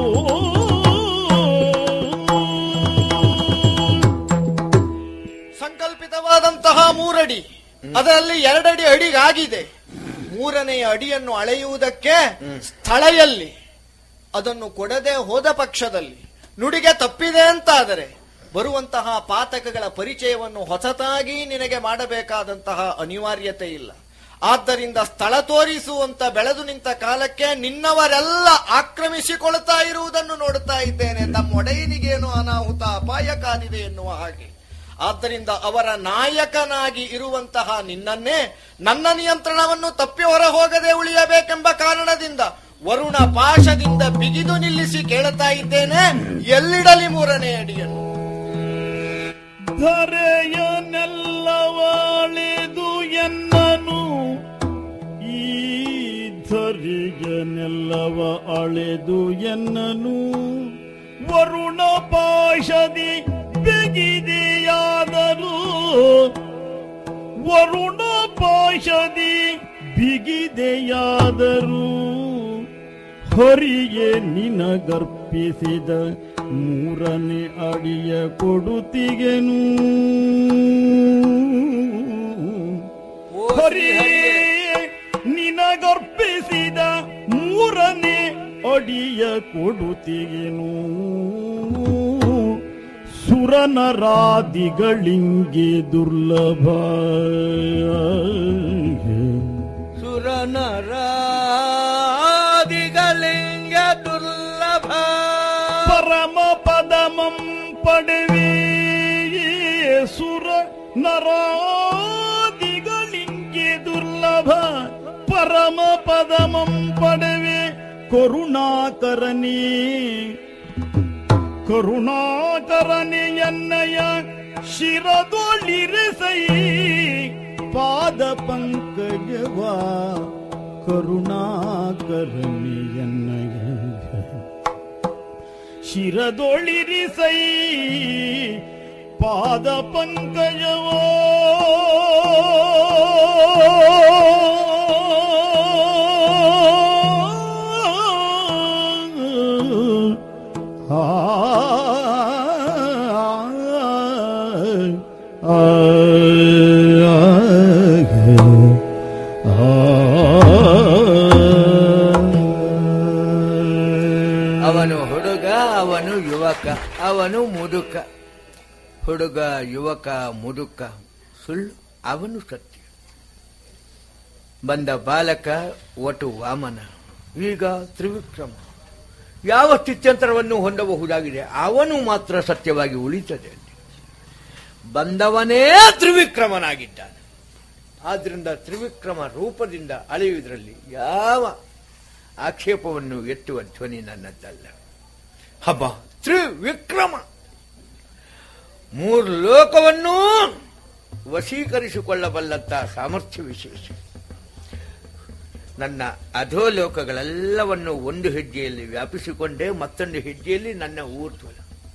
ಸಂಕಲ್ಪಿತವಾದಂತಹ ಮೂರಡಿ ಅದರಲ್ಲಿ ಎರಡಡಿ ಅಡಿಗಾಗಿದೆ ಮೂರನೆಯ ಅಡಿಯನ್ನು ಅಳೆಯುವುದಕ್ಕೆ ಸ್ಥಳ ಎಲ್ಲಿ ಅದನ್ನು ಕೊಡದೆ ಹೋದ ಪಕ್ಷದಲ್ಲಿ ನುಡಿಗೆ ತಪ್ಪಿದೆ ಅಂತಾದರೆ ಬರುವಂತಹ ಪಾತಕಗಳ ಪರಿಚಯವನ್ನು ಹೊಸತಾಗಿ ನಿನಗೆ ಮಾಡಬೇಕಾದಂತಹ ಅನಿವಾರ್ಯತೆ ಇಲ್ಲ ಆದ್ದರಿಂದ ಸ್ಥಳ ತೋರಿಸುವಂತ ಬೆಳೆದು ನಿಂತ ಕಾಲಕ್ಕೆ ನಿನ್ನವರೆಲ್ಲ ಆಕ್ರಮಿಸಿಕೊಳ್ತಾ ಇರುವುದನ್ನು ನೋಡುತ್ತಾ ಇದ್ದೇನೆ ತಮ್ಮ ಒಡೆಯನಿಗೇನು ಅನಾಹುತ ಅಪಾಯ ಕಾದಿದೆ ಎನ್ನುವ ಹಾಗೆ ಆದ್ದರಿಂದ ಅವರ ನಾಯಕನಾಗಿ ಇರುವಂತಹ ನಿನ್ನನ್ನೇ ನನ್ನ ನಿಯಂತ್ರಣವನ್ನು ತಪ್ಪಿ ಹೊರ ಹೋಗದೆ ಉಳಿಯಬೇಕೆಂಬ ಕಾರಣದಿಂದ ವರುಣ ಪಾಶದಿಂದ ಬಿಗಿದು ನಿಲ್ಲಿಸಿ ಕೇಳುತ್ತಾ ಇದ್ದೇನೆ ಎಲ್ಲಿಡಲಿ ಮೂರನೇ ಅಡಿಯನ್ನು ಧರೆಯನೆಲ್ಲವಾಳೆದು ಎನ್ನನು ಈ ಧರಿಯನೆಲ್ಲವ ಅಳೆದು ಎನ್ನನು ವರುಣ ಪಾಶದಿ ಬಿಗಿದೆಯಾದರೂ ವರುಣ ಪಾಶದಿ ಬಿಗಿದೆಯಾದರೂ ಹರಿಯೇ ನಿನಗರ್ಪಿಸಿದ ಮೂರನೇ ಅಡಿಯ ಕೊಡುತ್ತಿಗೆನು ಹರಿಯೇ ನಿನಗರ್ಪಿಸಿದ ಮೂರನೇ ಅಡಿಯ ಕೊಡುತ್ತಿಗೆನು ಸುರನರಾದಿಗಳಿಂಗೆ ದುರ್ಲಭ ಸುರನರಾದಿಗಳಿಂಗ ದುರ್ಲಭ ಪರಮ ಪದಮಂ ಪಡೆವಿ ಸುರ ನರಾದಿಗಳಿಂಗೆ ದುರ್ಲಭ ಪರಮ ಪದಮಂ ಪಡೆವೆ ಕರುಣಾಕರನೇ ಕರುಣಾಕರನೆ ಎನ್ನಯ ಶಿರದೊಳಿರಸೈ ಪಾದ ಪಂಕಜವ ಕರುಣಾಕರನೆ ಎನ್ನಯ ಶಿರದೊಳಿರಿಸೈ ಪಾದ ಪಂಕಜವೋ ಆ ಆ ಅವನು ಹುಡುಗ ಅವನು ಯುವಕ ಅವನು ಮುದುಕ ಹುಡುಗ ಯುವಕ ಮುದುಕ ಸುಳ್ಳು ಅವನು ಸತ್ಯ ಬಂದ ಬಾಲಕ ಒಟು ವಾಮನ ಈಗ ತ್ರಿವಿಕ್ರಮ ಯಾವ ಸ್ಥಿತ್ಯಂತರವನ್ನು ಹೊಂದಬಹುದಾಗಿದೆ ಅವನು ಮಾತ್ರ ಸತ್ಯವಾಗಿ ಉಳಿತದೆ ಅಲ್ಲಿ. ಬಂದವನೇ ತ್ರಿವಿಕ್ರಮನಾಗಿದ್ದಾನೆ ಆದ್ರಿಂದ ತ್ರಿವಿಕ್ರಮ ರೂಪದಿಂದ ಅಳೆಯುವುದರಲ್ಲಿ ಯಾವ ಆಕ್ಷೇಪವನ್ನು ಎತ್ತುವ ಧ್ವನಿ ನನ್ನದ್ದಲ್ಲ ಹಬ್ಬ ತ್ರಿವಿಕ್ರಮ ಮೂರು ಲೋಕವನ್ನೂ ವಶೀಕರಿಸಿಕೊಳ್ಳಬಲ್ಲಂತ ಸಾಮರ್ಥ್ಯ ವಿಶೇಷ ನನ್ನ ಅಧೋಲೋಕಗಳೆಲ್ಲವನ್ನು ಒಂದು ಹೆಜ್ಜೆಯಲ್ಲಿ ವ್ಯಾಪಿಸಿಕೊಂಡೇ ಮತ್ತೊಂದು ಹೆಜ್ಜೆಯಲ್ಲಿ ನನ್ನ ಊರ್ಧ್ವಲ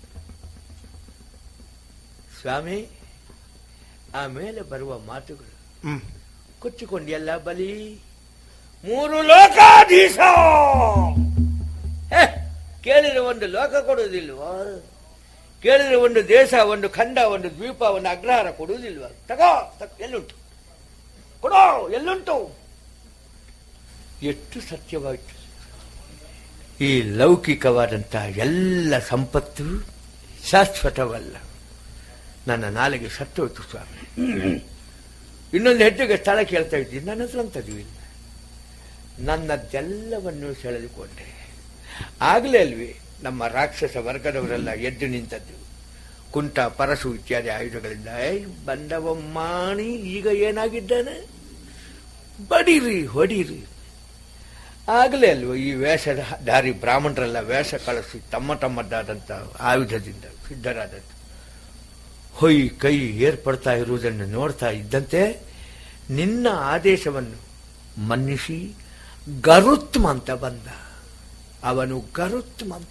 ಸ್ವಾಮಿ ಆಮೇಲೆ ಬರುವ ಮಾತುಗಳು ಕೊಚ್ಚಿಕೊಂಡೆಲ್ಲ ಬಲಿ ಮೂರು ಲೋಕಾಧೀಶ ಹೇ, ಕೇಳಿದ್ರೆ ಒಂದು ಲೋಕ ಕೊಡುವುದಿಲ್ವಾ ಕೇಳಿದ್ರೆ ಒಂದು ದೇಶ ಒಂದು ಖಂಡ ಒಂದು ದ್ವೀಪ ಒಂದು ಅಗ್ರಹಾರ ಕೊಡುವುದಿಲ್ವಾ ತಗೋ ತಗ್- ಎಲ್ಲುಂಟು ಕೊಡೋ ಎಲ್ಲುಂಟು ಎಷ್ಟು ಸತ್ಯವಾಯಿತು ಈ ಲೌಕಿಕವಾದಂತಹ ಎಲ್ಲ ಸಂಪತ್ತು ಶಾಶ್ವತವಲ್ಲ ನನ್ನ ನಾಲಿಗೆ ಸತ್ತೋಯ್ತು ಸ್ವಾಮಿ ಇನ್ನೊಂದು ಹೆಜ್ಜೆಗೆ ಸ್ಥಳ ಕೇಳ್ತಾ ಇದ್ದೀನಿ ನನ್ನ ಹತ್ರ ಅಂಥದ್ದು ಇಲ್ಲ ನನ್ನದೆಲ್ಲವನ್ನು ಸೆಳೆದುಕೊಂಡೆ ಆಗಲೇ ಅಲ್ವಿ ನಮ್ಮ ರಾಕ್ಷಸ ವರ್ಗದವರೆಲ್ಲ ಎದ್ದು ನಿಂತದ್ದು ಕುಂಟ ಪರಸು ಇತ್ಯಾದಿ ಆಯುಧಗಳಿಂದ ಏಯ್ ಬಂದವ ಮಾಣಿ ಈಗ ಏನಾಗಿದ್ದಾನೆ ಬಡೀರಿ ಹೊಡೀರಿ ಆಗಲೇ ಅಲ್ವ ಈ ವೇಷದ ದಾರಿ ಬ್ರಾಹ್ಮಣರೆಲ್ಲ ವೇಷ ಕಳಿಸಿ ತಮ್ಮ ತಮ್ಮದ್ದಾದಂಥ ಆಯುಧದಿಂದ ಸಿದ್ಧರಾದದ್ದು ಹೊಯ್ ಕೈ ಏರ್ಪಡ್ತಾ ಇರುವುದನ್ನು ನೋಡ್ತಾ ಇದ್ದಂತೆ ನಿನ್ನ ಆದೇಶವನ್ನು ಮನ್ನಿಸಿ ಗರುತ್ಮಂತ ಬಂದ ಅವನು ಗರುತ್ಮಂತ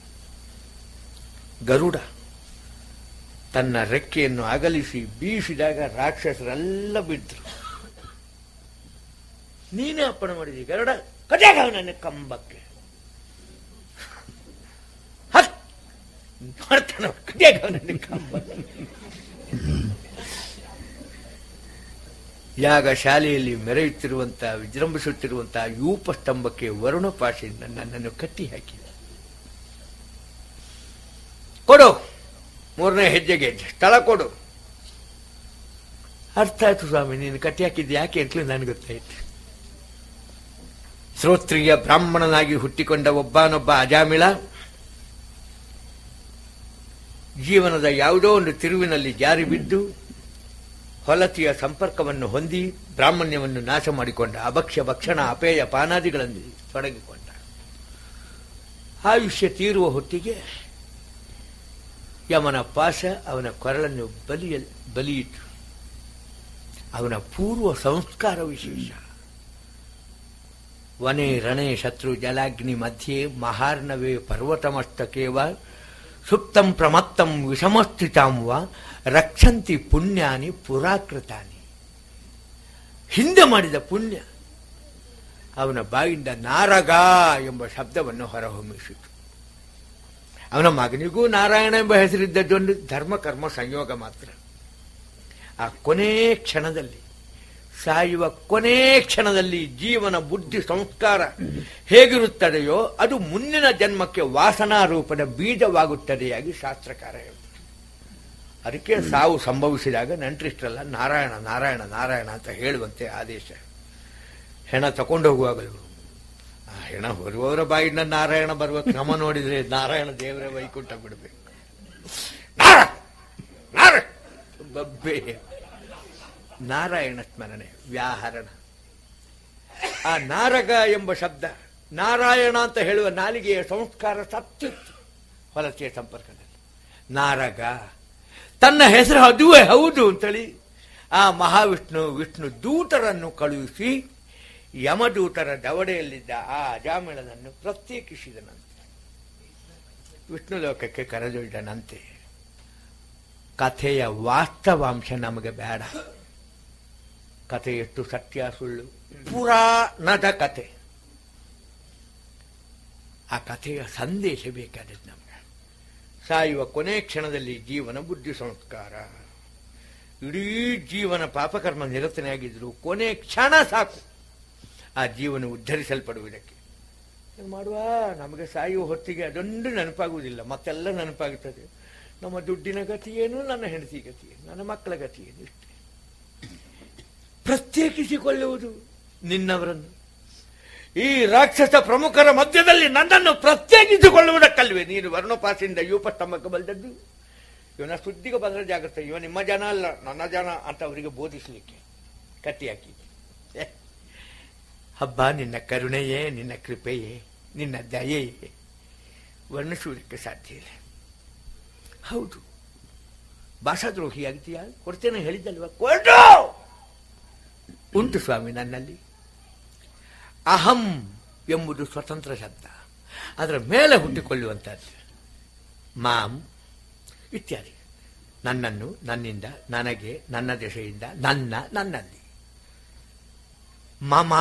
ಗರುಡ ತನ್ನ ರೆಕ್ಕೆಯನ್ನು ಅಗಲಿಸಿ ಬೀಸಿದಾಗ ರಾಕ್ಷಸರೆಲ್ಲ ಬಿದ್ರು ನೀನೇ ಅಪ್ಪಣೆ ಮಾಡಿದಿ ಗರುಡ ಕಟ್ಯಾಗ ನನ್ನ ಕಂಬಕ್ಕೆ ಹತ್ ನೋಡ್ತಾನ ಕಟ್ಯಾಗ ನನ್ನ ಕಂಬಕ್ಕೆ ಯಾಗ ಶಾಲೆಯಲ್ಲಿ ಮೆರೆಯುತ್ತಿರುವಂತಹ ವಿಜೃಂಭಿಸುತ್ತಿರುವಂತಹ ಯೂಪ ಸ್ತಂಭಕ್ಕೆ ವರುಣ ಪಾಶೆಯಿಂದ ನನ್ನನ್ನು ಕಟ್ಟಿ ಹಾಕಿದ ಕೊಡು ಮೂರನೇ ಹೆಜ್ಜೆಗೆ ಸ್ಥಳ ಕೊಡು ಅರ್ಥ ಆಯ್ತು ಸ್ವಾಮಿ ನೀನು ಕಟ್ಟಿ ಹಾಕಿದ್ದು ಯಾಕೆ ಅಂತಲೂ ನನಗೆ ಗೊತ್ತಾಯ್ತು ಶ್ರೋತ್ರಿಯ ಬ್ರಾಹ್ಮಣನಾಗಿ ಹುಟ್ಟಿಕೊಂಡ ಒಬ್ಬನೊಬ್ಬ ಅಜಾಮಿಳ ಜೀವನದ ಯಾವುದೋ ಒಂದು ತಿರುವಿನಲ್ಲಿ ಜಾರಿ ಬಿದ್ದು ಹೊಲತಿಯ ಸಂಪರ್ಕವನ್ನು ಹೊಂದಿ ಬ್ರಾಹ್ಮಣ್ಯವನ್ನು ನಾಶ ಮಾಡಿಕೊಂಡ ಅಭಕ್ಷ್ಯ ಭಕ್ಷಣ ಅಪೇಯ ಪಾನಾದಿಗಳಲ್ಲಿ ತೊಡಗಿಕೊಂಡ ಆಯುಷ್ಯ ತೀರುವ ಹೊತ್ತಿಗೆ ಯಮನ ಪಾಶ ಅವನ ಕೊರಳನ್ನು ಬಲಿಯ ಬಲಿಯಿತು ಅವನ ಪೂರ್ವ ಸಂಸ್ಕಾರ ವಿಶೇಷ ವನೆ ರಣೆ ಶತ್ರು ಜಲಾಗ್ನಿ ಮಧ್ಯೆ ಮಹಾರ್ಣವೇ ಪರ್ವತಮಸ್ತಕೇವ ಸುಪ್ತಂ ಪ್ರಮತ್ತಂ ವಿಷಮಸ್ಥಿತಾಂ ವ ರಕ್ಷಂತಿ ಪುಣ್ಯಾನಿ ಪುರಾಕೃತಾನಿ ಹಿಂದೆ ಮಾಡಿದ ಪುಣ್ಯ ಅವನ ಬಾಯಿಂದ ನಾರಗ ಎಂಬ ಶಬ್ದವನ್ನು ಹೊರಹೊಮ್ಮಿಸಿತು ಅವನ ಮಗನಿಗೂ ನಾರಾಯಣ ಎಂಬ ಹೆಸರಿದ್ದದ್ದೊಂದು ಧರ್ಮ ಕರ್ಮ ಸಂಯೋಗ ಮಾತ್ರ ಆ ಕೊನೇ ಕ್ಷಣದಲ್ಲಿ ಸಾಯುವ ಕೊನೇ ಕ್ಷಣದಲ್ಲಿ ಜೀವನ ಬುದ್ಧಿ ಸಂಸ್ಕಾರ ಹೇಗಿರುತ್ತದೆಯೋ ಅದು ಮುಂದಿನ ಜನ್ಮಕ್ಕೆ ವಾಸನಾ ರೂಪದ ಬೀಜವಾಗುತ್ತದೆಯಾಗಿ ಶಾಸ್ತ್ರಕಾರ ಹೇಳ್ತಾರೆ ಅದಕ್ಕೆ ಸಾವು ಸಂಭವಿಸಿದಾಗ ನಂಟ್ರಿಷ್ಟರಲ್ಲ ನಾರಾಯಣ ನಾರಾಯಣ ನಾರಾಯಣ ಅಂತ ಹೇಳುವಂತೆ ಆದೇಶ ಹೆಣ ತಕೊಂಡು ಹೋಗುವಾಗಲೂ ಆ ಹೆಣ ಹೊರುವವರ ಬಾಯಿಂದ ನಾರಾಯಣ ಬರುವ ಕ್ರಮ ನೋಡಿದ್ರೆ ನಾರಾಯಣ ದೇವರ ವೈಕುಂಠ ಬಿಡಬೇಕು ನಾರಾಯಣ ನಾರಾಯಣ ಬಬ್ಬೆ ನಾರಾಯಣ ಸ್ಮರಣೆ ವ್ಯಾಹರಣ ಆ ನಾರಗ ಎಂಬ ಶಬ್ದ ನಾರಾಯಣ ಅಂತ ಹೇಳುವ ನಾಲಿಗೆಯ ಸಂಸ್ಕಾರ ಸತ್ತಿತ್ತು ಹೊಲತೆಯ ಸಂಪರ್ಕದಲ್ಲಿ ನಾರಗ ತನ್ನ ಹೆಸರು ಅದುವೇ ಹೌದು ಅಂತೇಳಿ ಆ ಮಹಾವಿಷ್ಣು ವಿಷ್ಣು ದೂತರನ್ನು ಕಳುಹಿಸಿ ಯಮದೂತರ ದವಡೆಯಲ್ಲಿದ್ದ ಆ ಅಜಾಮಿಳನನ್ನು ಪ್ರತ್ಯೇಕಿಸಿದನಂತೆ ವಿಷ್ಣು ಲೋಕಕ್ಕೆ ಕರೆದೊಯ್ದನಂತೆ ಕಥೆಯ ವಾಸ್ತವಾಂಶ ನಮಗೆ ಬೇಡ ಕಥೆ ಎಷ್ಟು ಸತ್ಯ ಸುಳ್ಳು ಪುರಾಣದ ಕಥೆ ಆ ಕಥೆಯ ಸಂದೇಶ ಬೇಕಾದದ್ದು ನಮಗೆ ಸಾಯುವ ಕೊನೆ ಕ್ಷಣದಲ್ಲಿ ಜೀವನ ಬುದ್ಧಿ ಸಂಸ್ಕಾರ ಇಡೀ ಜೀವನ ಪಾಪಕರ್ಮ ನಿರತನಾಗಿದ್ರು ಕೊನೆ ಕ್ಷಣ ಸಾಕು ಆ ಜೀವನ ಉದ್ಧರಿಸಲ್ಪಡುವುದಕ್ಕೆ ಏನ್ ಮಾಡುವ ನಮಗೆ ಸಾಯುವ ಹೊತ್ತಿಗೆ ಅದೊಂದು ನೆನಪಾಗುವುದಿಲ್ಲ ಮತ್ತೆಲ್ಲ ನೆನಪಾಗುತ್ತದೆ ನಮ್ಮ ದುಡ್ಡಿನ ಗತಿ ಏನು ನನ್ನ ಹೆಂಡತಿ ಗತಿ ಏನು ನನ್ನ ಮಕ್ಕಳ ಗತಿ ಏನು ಇಷ್ಟೇ ಪ್ರತ್ಯೇಕಿಸಿಕೊಳ್ಳುವುದು ನಿನ್ನವರನ್ನು ಈ ರಾಕ್ಷಸ ಪ್ರಮುಖರ ಮಧ್ಯದಲ್ಲಿ ನನ್ನನ್ನು ಪ್ರತ್ಯೇಕಿಸಿಕೊಳ್ಳುವುದಕ್ಕಲ್ವೇ ನೀನು ವರ್ಣೋಪಾಸಿಂದ ಯೂಪಸ್ತಂಭಕ್ಕೆ ಬಂದದ್ದು ಇವನ ಸುದ್ದಿಗೆ ಬಂದರೆ ಜಾಗ್ರತೆ ಇವ ನಿಮ್ಮ ಜನ ಅಲ್ಲ ನನ್ನ ಜನ ಅಂತ ಅವರಿಗೆ ಬೋಧಿಸಲಿಕ್ಕೆ ಕತ್ತಿ ಹಾಕಿ ಛೆ. ಹಬ್ಬ ನಿನ್ನ ಕರುಣೆಯೇ ನಿನ್ನ ಕೃಪೆಯೇ ನಿನ್ನ ದಯೆಯೇ ವರ್ಣಿಸುವುದಕ್ಕೆ ಸಾಧ್ಯ ಇಲ್ಲ ಹೌದು ಭಾಷಾದ್ರೋಹಿ ಆಗ್ತೀಯಾ ಕೊಡ್ತೇನೆ ಹೇಳಿದ್ದಲ್ವಾ ಕೊಡು ಉಂಟು ಸ್ವಾಮಿ ನನ್ನಲ್ಲಿ ಅಹಂ ಎಂಬುದು ಸ್ವತಂತ್ರ ಶಬ್ದ ಅದರ ಮೇಲೆ ಹುಟ್ಟಿಕೊಳ್ಳುವಂಥದ್ದು ಮಾಂ ಇತ್ಯಾದಿ ನನ್ನನ್ನು ನನ್ನಿಂದ ನನಗೆ ನನ್ನ ದೆಸೆಯಿಂದ ನನ್ನ ನನ್ನಲ್ಲಿ ಮಮ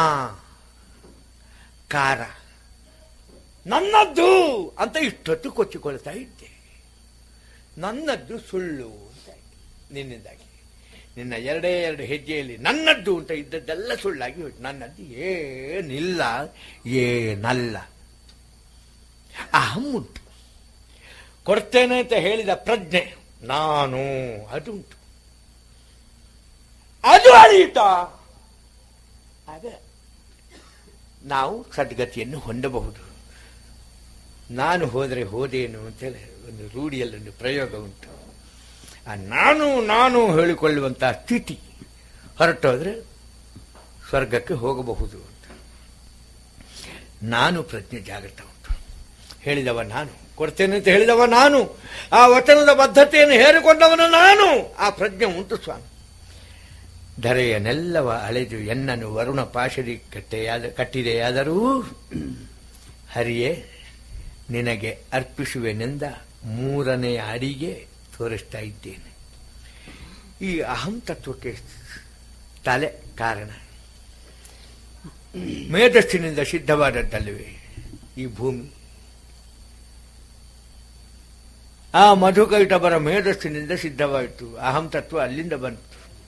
ಕಾರ ನನ್ನದ್ದು ಅಂತ ಇಷ್ಟೊತ್ತು ಕೊಚ್ಚಿಕೊಳ್ತಾ ಇದ್ದೆ ನನ್ನದ್ದು ಸುಳ್ಳು ಅಂತ ಆಯ್ತು ನಿನ್ನಿಂದಾಗಿ ನಿನ್ನ ಎರಡೇ ಎರಡು ಹೆಜ್ಜೆಯಲ್ಲಿ ನನ್ನದ್ದು ಅಂತ ಇದ್ದದ್ದೆಲ್ಲ ಸುಳ್ಳಾಗಿ ಹೋಯ್ತು ನನ್ನದ್ದು ಏನಿಲ್ಲ ಏನಲ್ಲ ಅಹಂ ಉಂಟು ಕೊಡ್ತೇನೆ ಅಂತ ಹೇಳಿದ ಪ್ರಜ್ಞೆ ನಾನು ಅದುಂಟು ಅದು ಅಳಿಯಿತ ಆಗ ನಾವು ಸದ್ಗತಿಯನ್ನು ಹೊಂದಬಹುದು ನಾನು ಹೋದರೆ ಹೋದೇನು ಅಂತೇಳಿ ಒಂದು ರೂಢಿಯಲ್ಲಿ ಒಂದು ಪ್ರಯೋಗ ಉಂಟು ಆ ನಾನು ನಾನು ಹೇಳಿಕೊಳ್ಳುವಂತಹ ಸ್ಥಿತಿ ಹೊರಟೋದ್ರೆ ಸ್ವರ್ಗಕ್ಕೆ ಹೋಗಬಹುದು ಅಂತ ನಾನು ಪ್ರಜ್ಞೆ ಜಾಗೃತ ಉಂಟು ಹೇಳಿದವ ನಾನು ಕೊಡ್ತೇನೆ ಅಂತ ಹೇಳಿದವ ನಾನು ಆ ವಚನದ ಬದ್ಧತೆಯನ್ನು ಹೇರಿಕೊಂಡವನು ನಾನು ಆ ಪ್ರಜ್ಞೆ ಉಂಟು ಸ್ವಾಮಿ ಧರೆಯನ್ನೆಲ್ಲವ ಅಳೆದು ಎನ್ನನು ವರುಣ ಪಾಶರಿ ಕಟ್ಟೆಯಾದ ಕಟ್ಟಿದೆಯಾದರೂ ಹರಿಯೇ ನಿನಗೆ ಅರ್ಪಿಸುವೆನೆಂದ ಮೂರನೆಯ ಅಡಿಗೆ ತೋರಿಸ್ತಾ ಇದ್ದೇನೆ ಈ ಅಹಂ ತತ್ವಕ್ಕೆ ತಲೆ ಕಾರಣ ಮೇಧಸ್ಸಿನಿಂದ ಸಿದ್ಧವಾದದ್ದಲ್ಲವೇ ಈ ಭೂಮಿ ಆ ಮಧುಕೈಟಬರ ಮೇಧಸ್ಸಿನಿಂದ ಸಿದ್ಧವಾಯಿತು ಅಹಂ ತತ್ವ ಅಲ್ಲಿಂದ ಬಂತು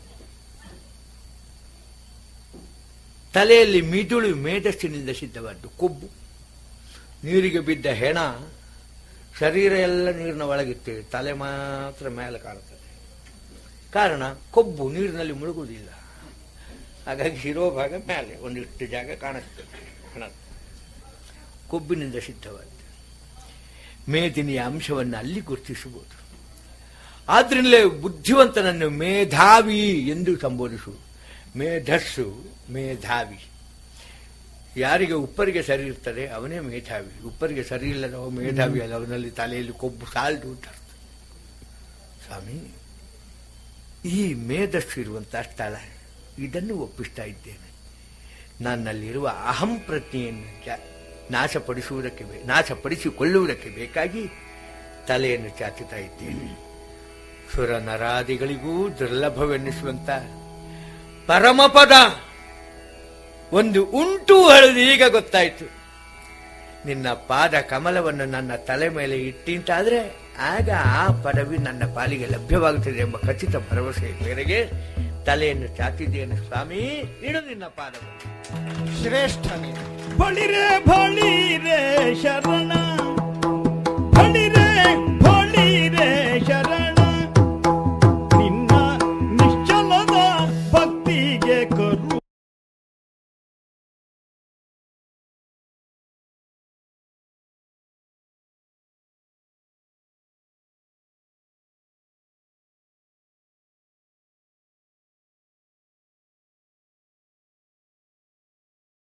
ತಲೆಯಲ್ಲಿ ಮಿದುಳು ಮೇಧಸ್ಸಿನಿಂದ ಸಿದ್ಧವಾದ್ದು ಕೊಬ್ಬು ನೀರಿಗೆ ಬಿದ್ದ ಹೆಣ ಶರೀರ ಎಲ್ಲ ನೀರಿನ ಒಳಗಿರ್ತೇವೆ ತಲೆ ಮಾತ್ರ ಮೇಲೆ ಕಾಣುತ್ತದೆ ಕಾರಣ ಕೊಬ್ಬು ನೀರಿನಲ್ಲಿ ಮುಳುಗುವುದಿಲ್ಲ ಹಾಗಾಗಿ ಶಿರೋಭಾಗ ಮೇಲೆ ಒಂದಿಷ್ಟು ಜಾಗ ಕಾಣಿಸ್ತದೆ ಹಣ ಕೊಬ್ಬಿನಿಂದ ಸಿದ್ಧವಾದ್ದು ಮೇದಿನಿಯ ಅಂಶವನ್ನು ಅಲ್ಲಿ ಗುರುತಿಸಬಹುದು ಆದ್ರಿಂದಲೇ ಬುದ್ಧಿವಂತನನ್ನು ಮೇಧಾವಿ ಎಂದು ಸಂಬೋಧಿಸುವುದು ಮೇಧಸ್ಸು ಮೇಧಾವಿ ಯಾರಿಗೆ ಉಪ್ಪರಿಗೆ ಸರಿ ಇರ್ತದೆ ಅವನೇ ಮೇಧಾವಿ ಉಪ್ಪರಿಗೆ ಸರಿ ಇಲ್ಲದವ ಮೇಧಾವಿ ಅಲ್ಲ ಅವನಲ್ಲಿ ತಲೆಯಲ್ಲಿ ಕೊಬ್ಬು ಸಾಲ್ದು ಅಂತ ಅರ್ಥ ಸ್ವಾಮಿ ಈ ಮೇಧಸ್ಸು ಇರುವಂತಹ ಸ್ಥಳ ಇದನ್ನು ಒಪ್ಪಿಸ್ತಾ ಇದ್ದೇನೆ ನನ್ನಲ್ಲಿರುವ ಅಹಂ ಪ್ರಜ್ಞೆಯನ್ನು ಜ- ನಾಶಪಡಿಸುವುದಕ್ಕೆ ಬೇ- ನಾಶಪಡಿಸಿಕೊಳ್ಳುವುದಕ್ಕೆ ಬೇಕಾಗಿ ತಲೆಯನ್ನು ಚಾಚುತ್ತಾ ಇದ್ದೇನೆ ಸುರ ನರಾದಿಗಳಿಗೂ ದುರ್ಲಭವೆನ್ನಿಸುವಂತ ಪರಮಪದ ಒಂದು ಉಂಟು ಹೇಳುದು ಈಗ ಗೊತ್ತಾಯ್ತು ನಿನ್ನ ಪಾದ ಕಮಲವನ್ನು ನನ್ನ ತಲೆ ಮೇಲೆ ಇಟ್ಟಿಂತಾದ್ರೆ ಆಗ ಆ ಪದವಿ ನನ್ನ ಪಾಲಿಗೆ ಲಭ್ಯವಾಗುತ್ತದೆ ಎಂಬ ಖಚಿತ ಭರವಸೆ ಮೇರೆಗೆ ತಲೆಯನ್ನು ಚಾಚಿದ್ದೇನೆ ಸ್ವಾಮಿ ಇಡು ನಿನ್ನ ಪಾದವನ್ನು ಶ್ರೇಷ್ಠನೇ ಬಳಿರೆ ಬಳಿರೆ ಶರಣ ಬಳಿರೆ ಬಳಿರೆ ಶರಣ ನಿನ್ನ ನಿಶ್ಚಲದ ಭಕ್ತಿಗೆ ಕರು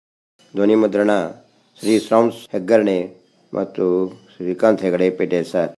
ಧ್ವನಿ ಮುದ್ರಣ ಶ್ರೀ ಶ್ರಾಮ್ಸ್ ಹೆಗ್ಗರ್ಣೆ ಮತ್ತು ಶ್ರೀಕಾಂತ್ ಹೆಗಡೆ ಪೇಟೆ ಸರ್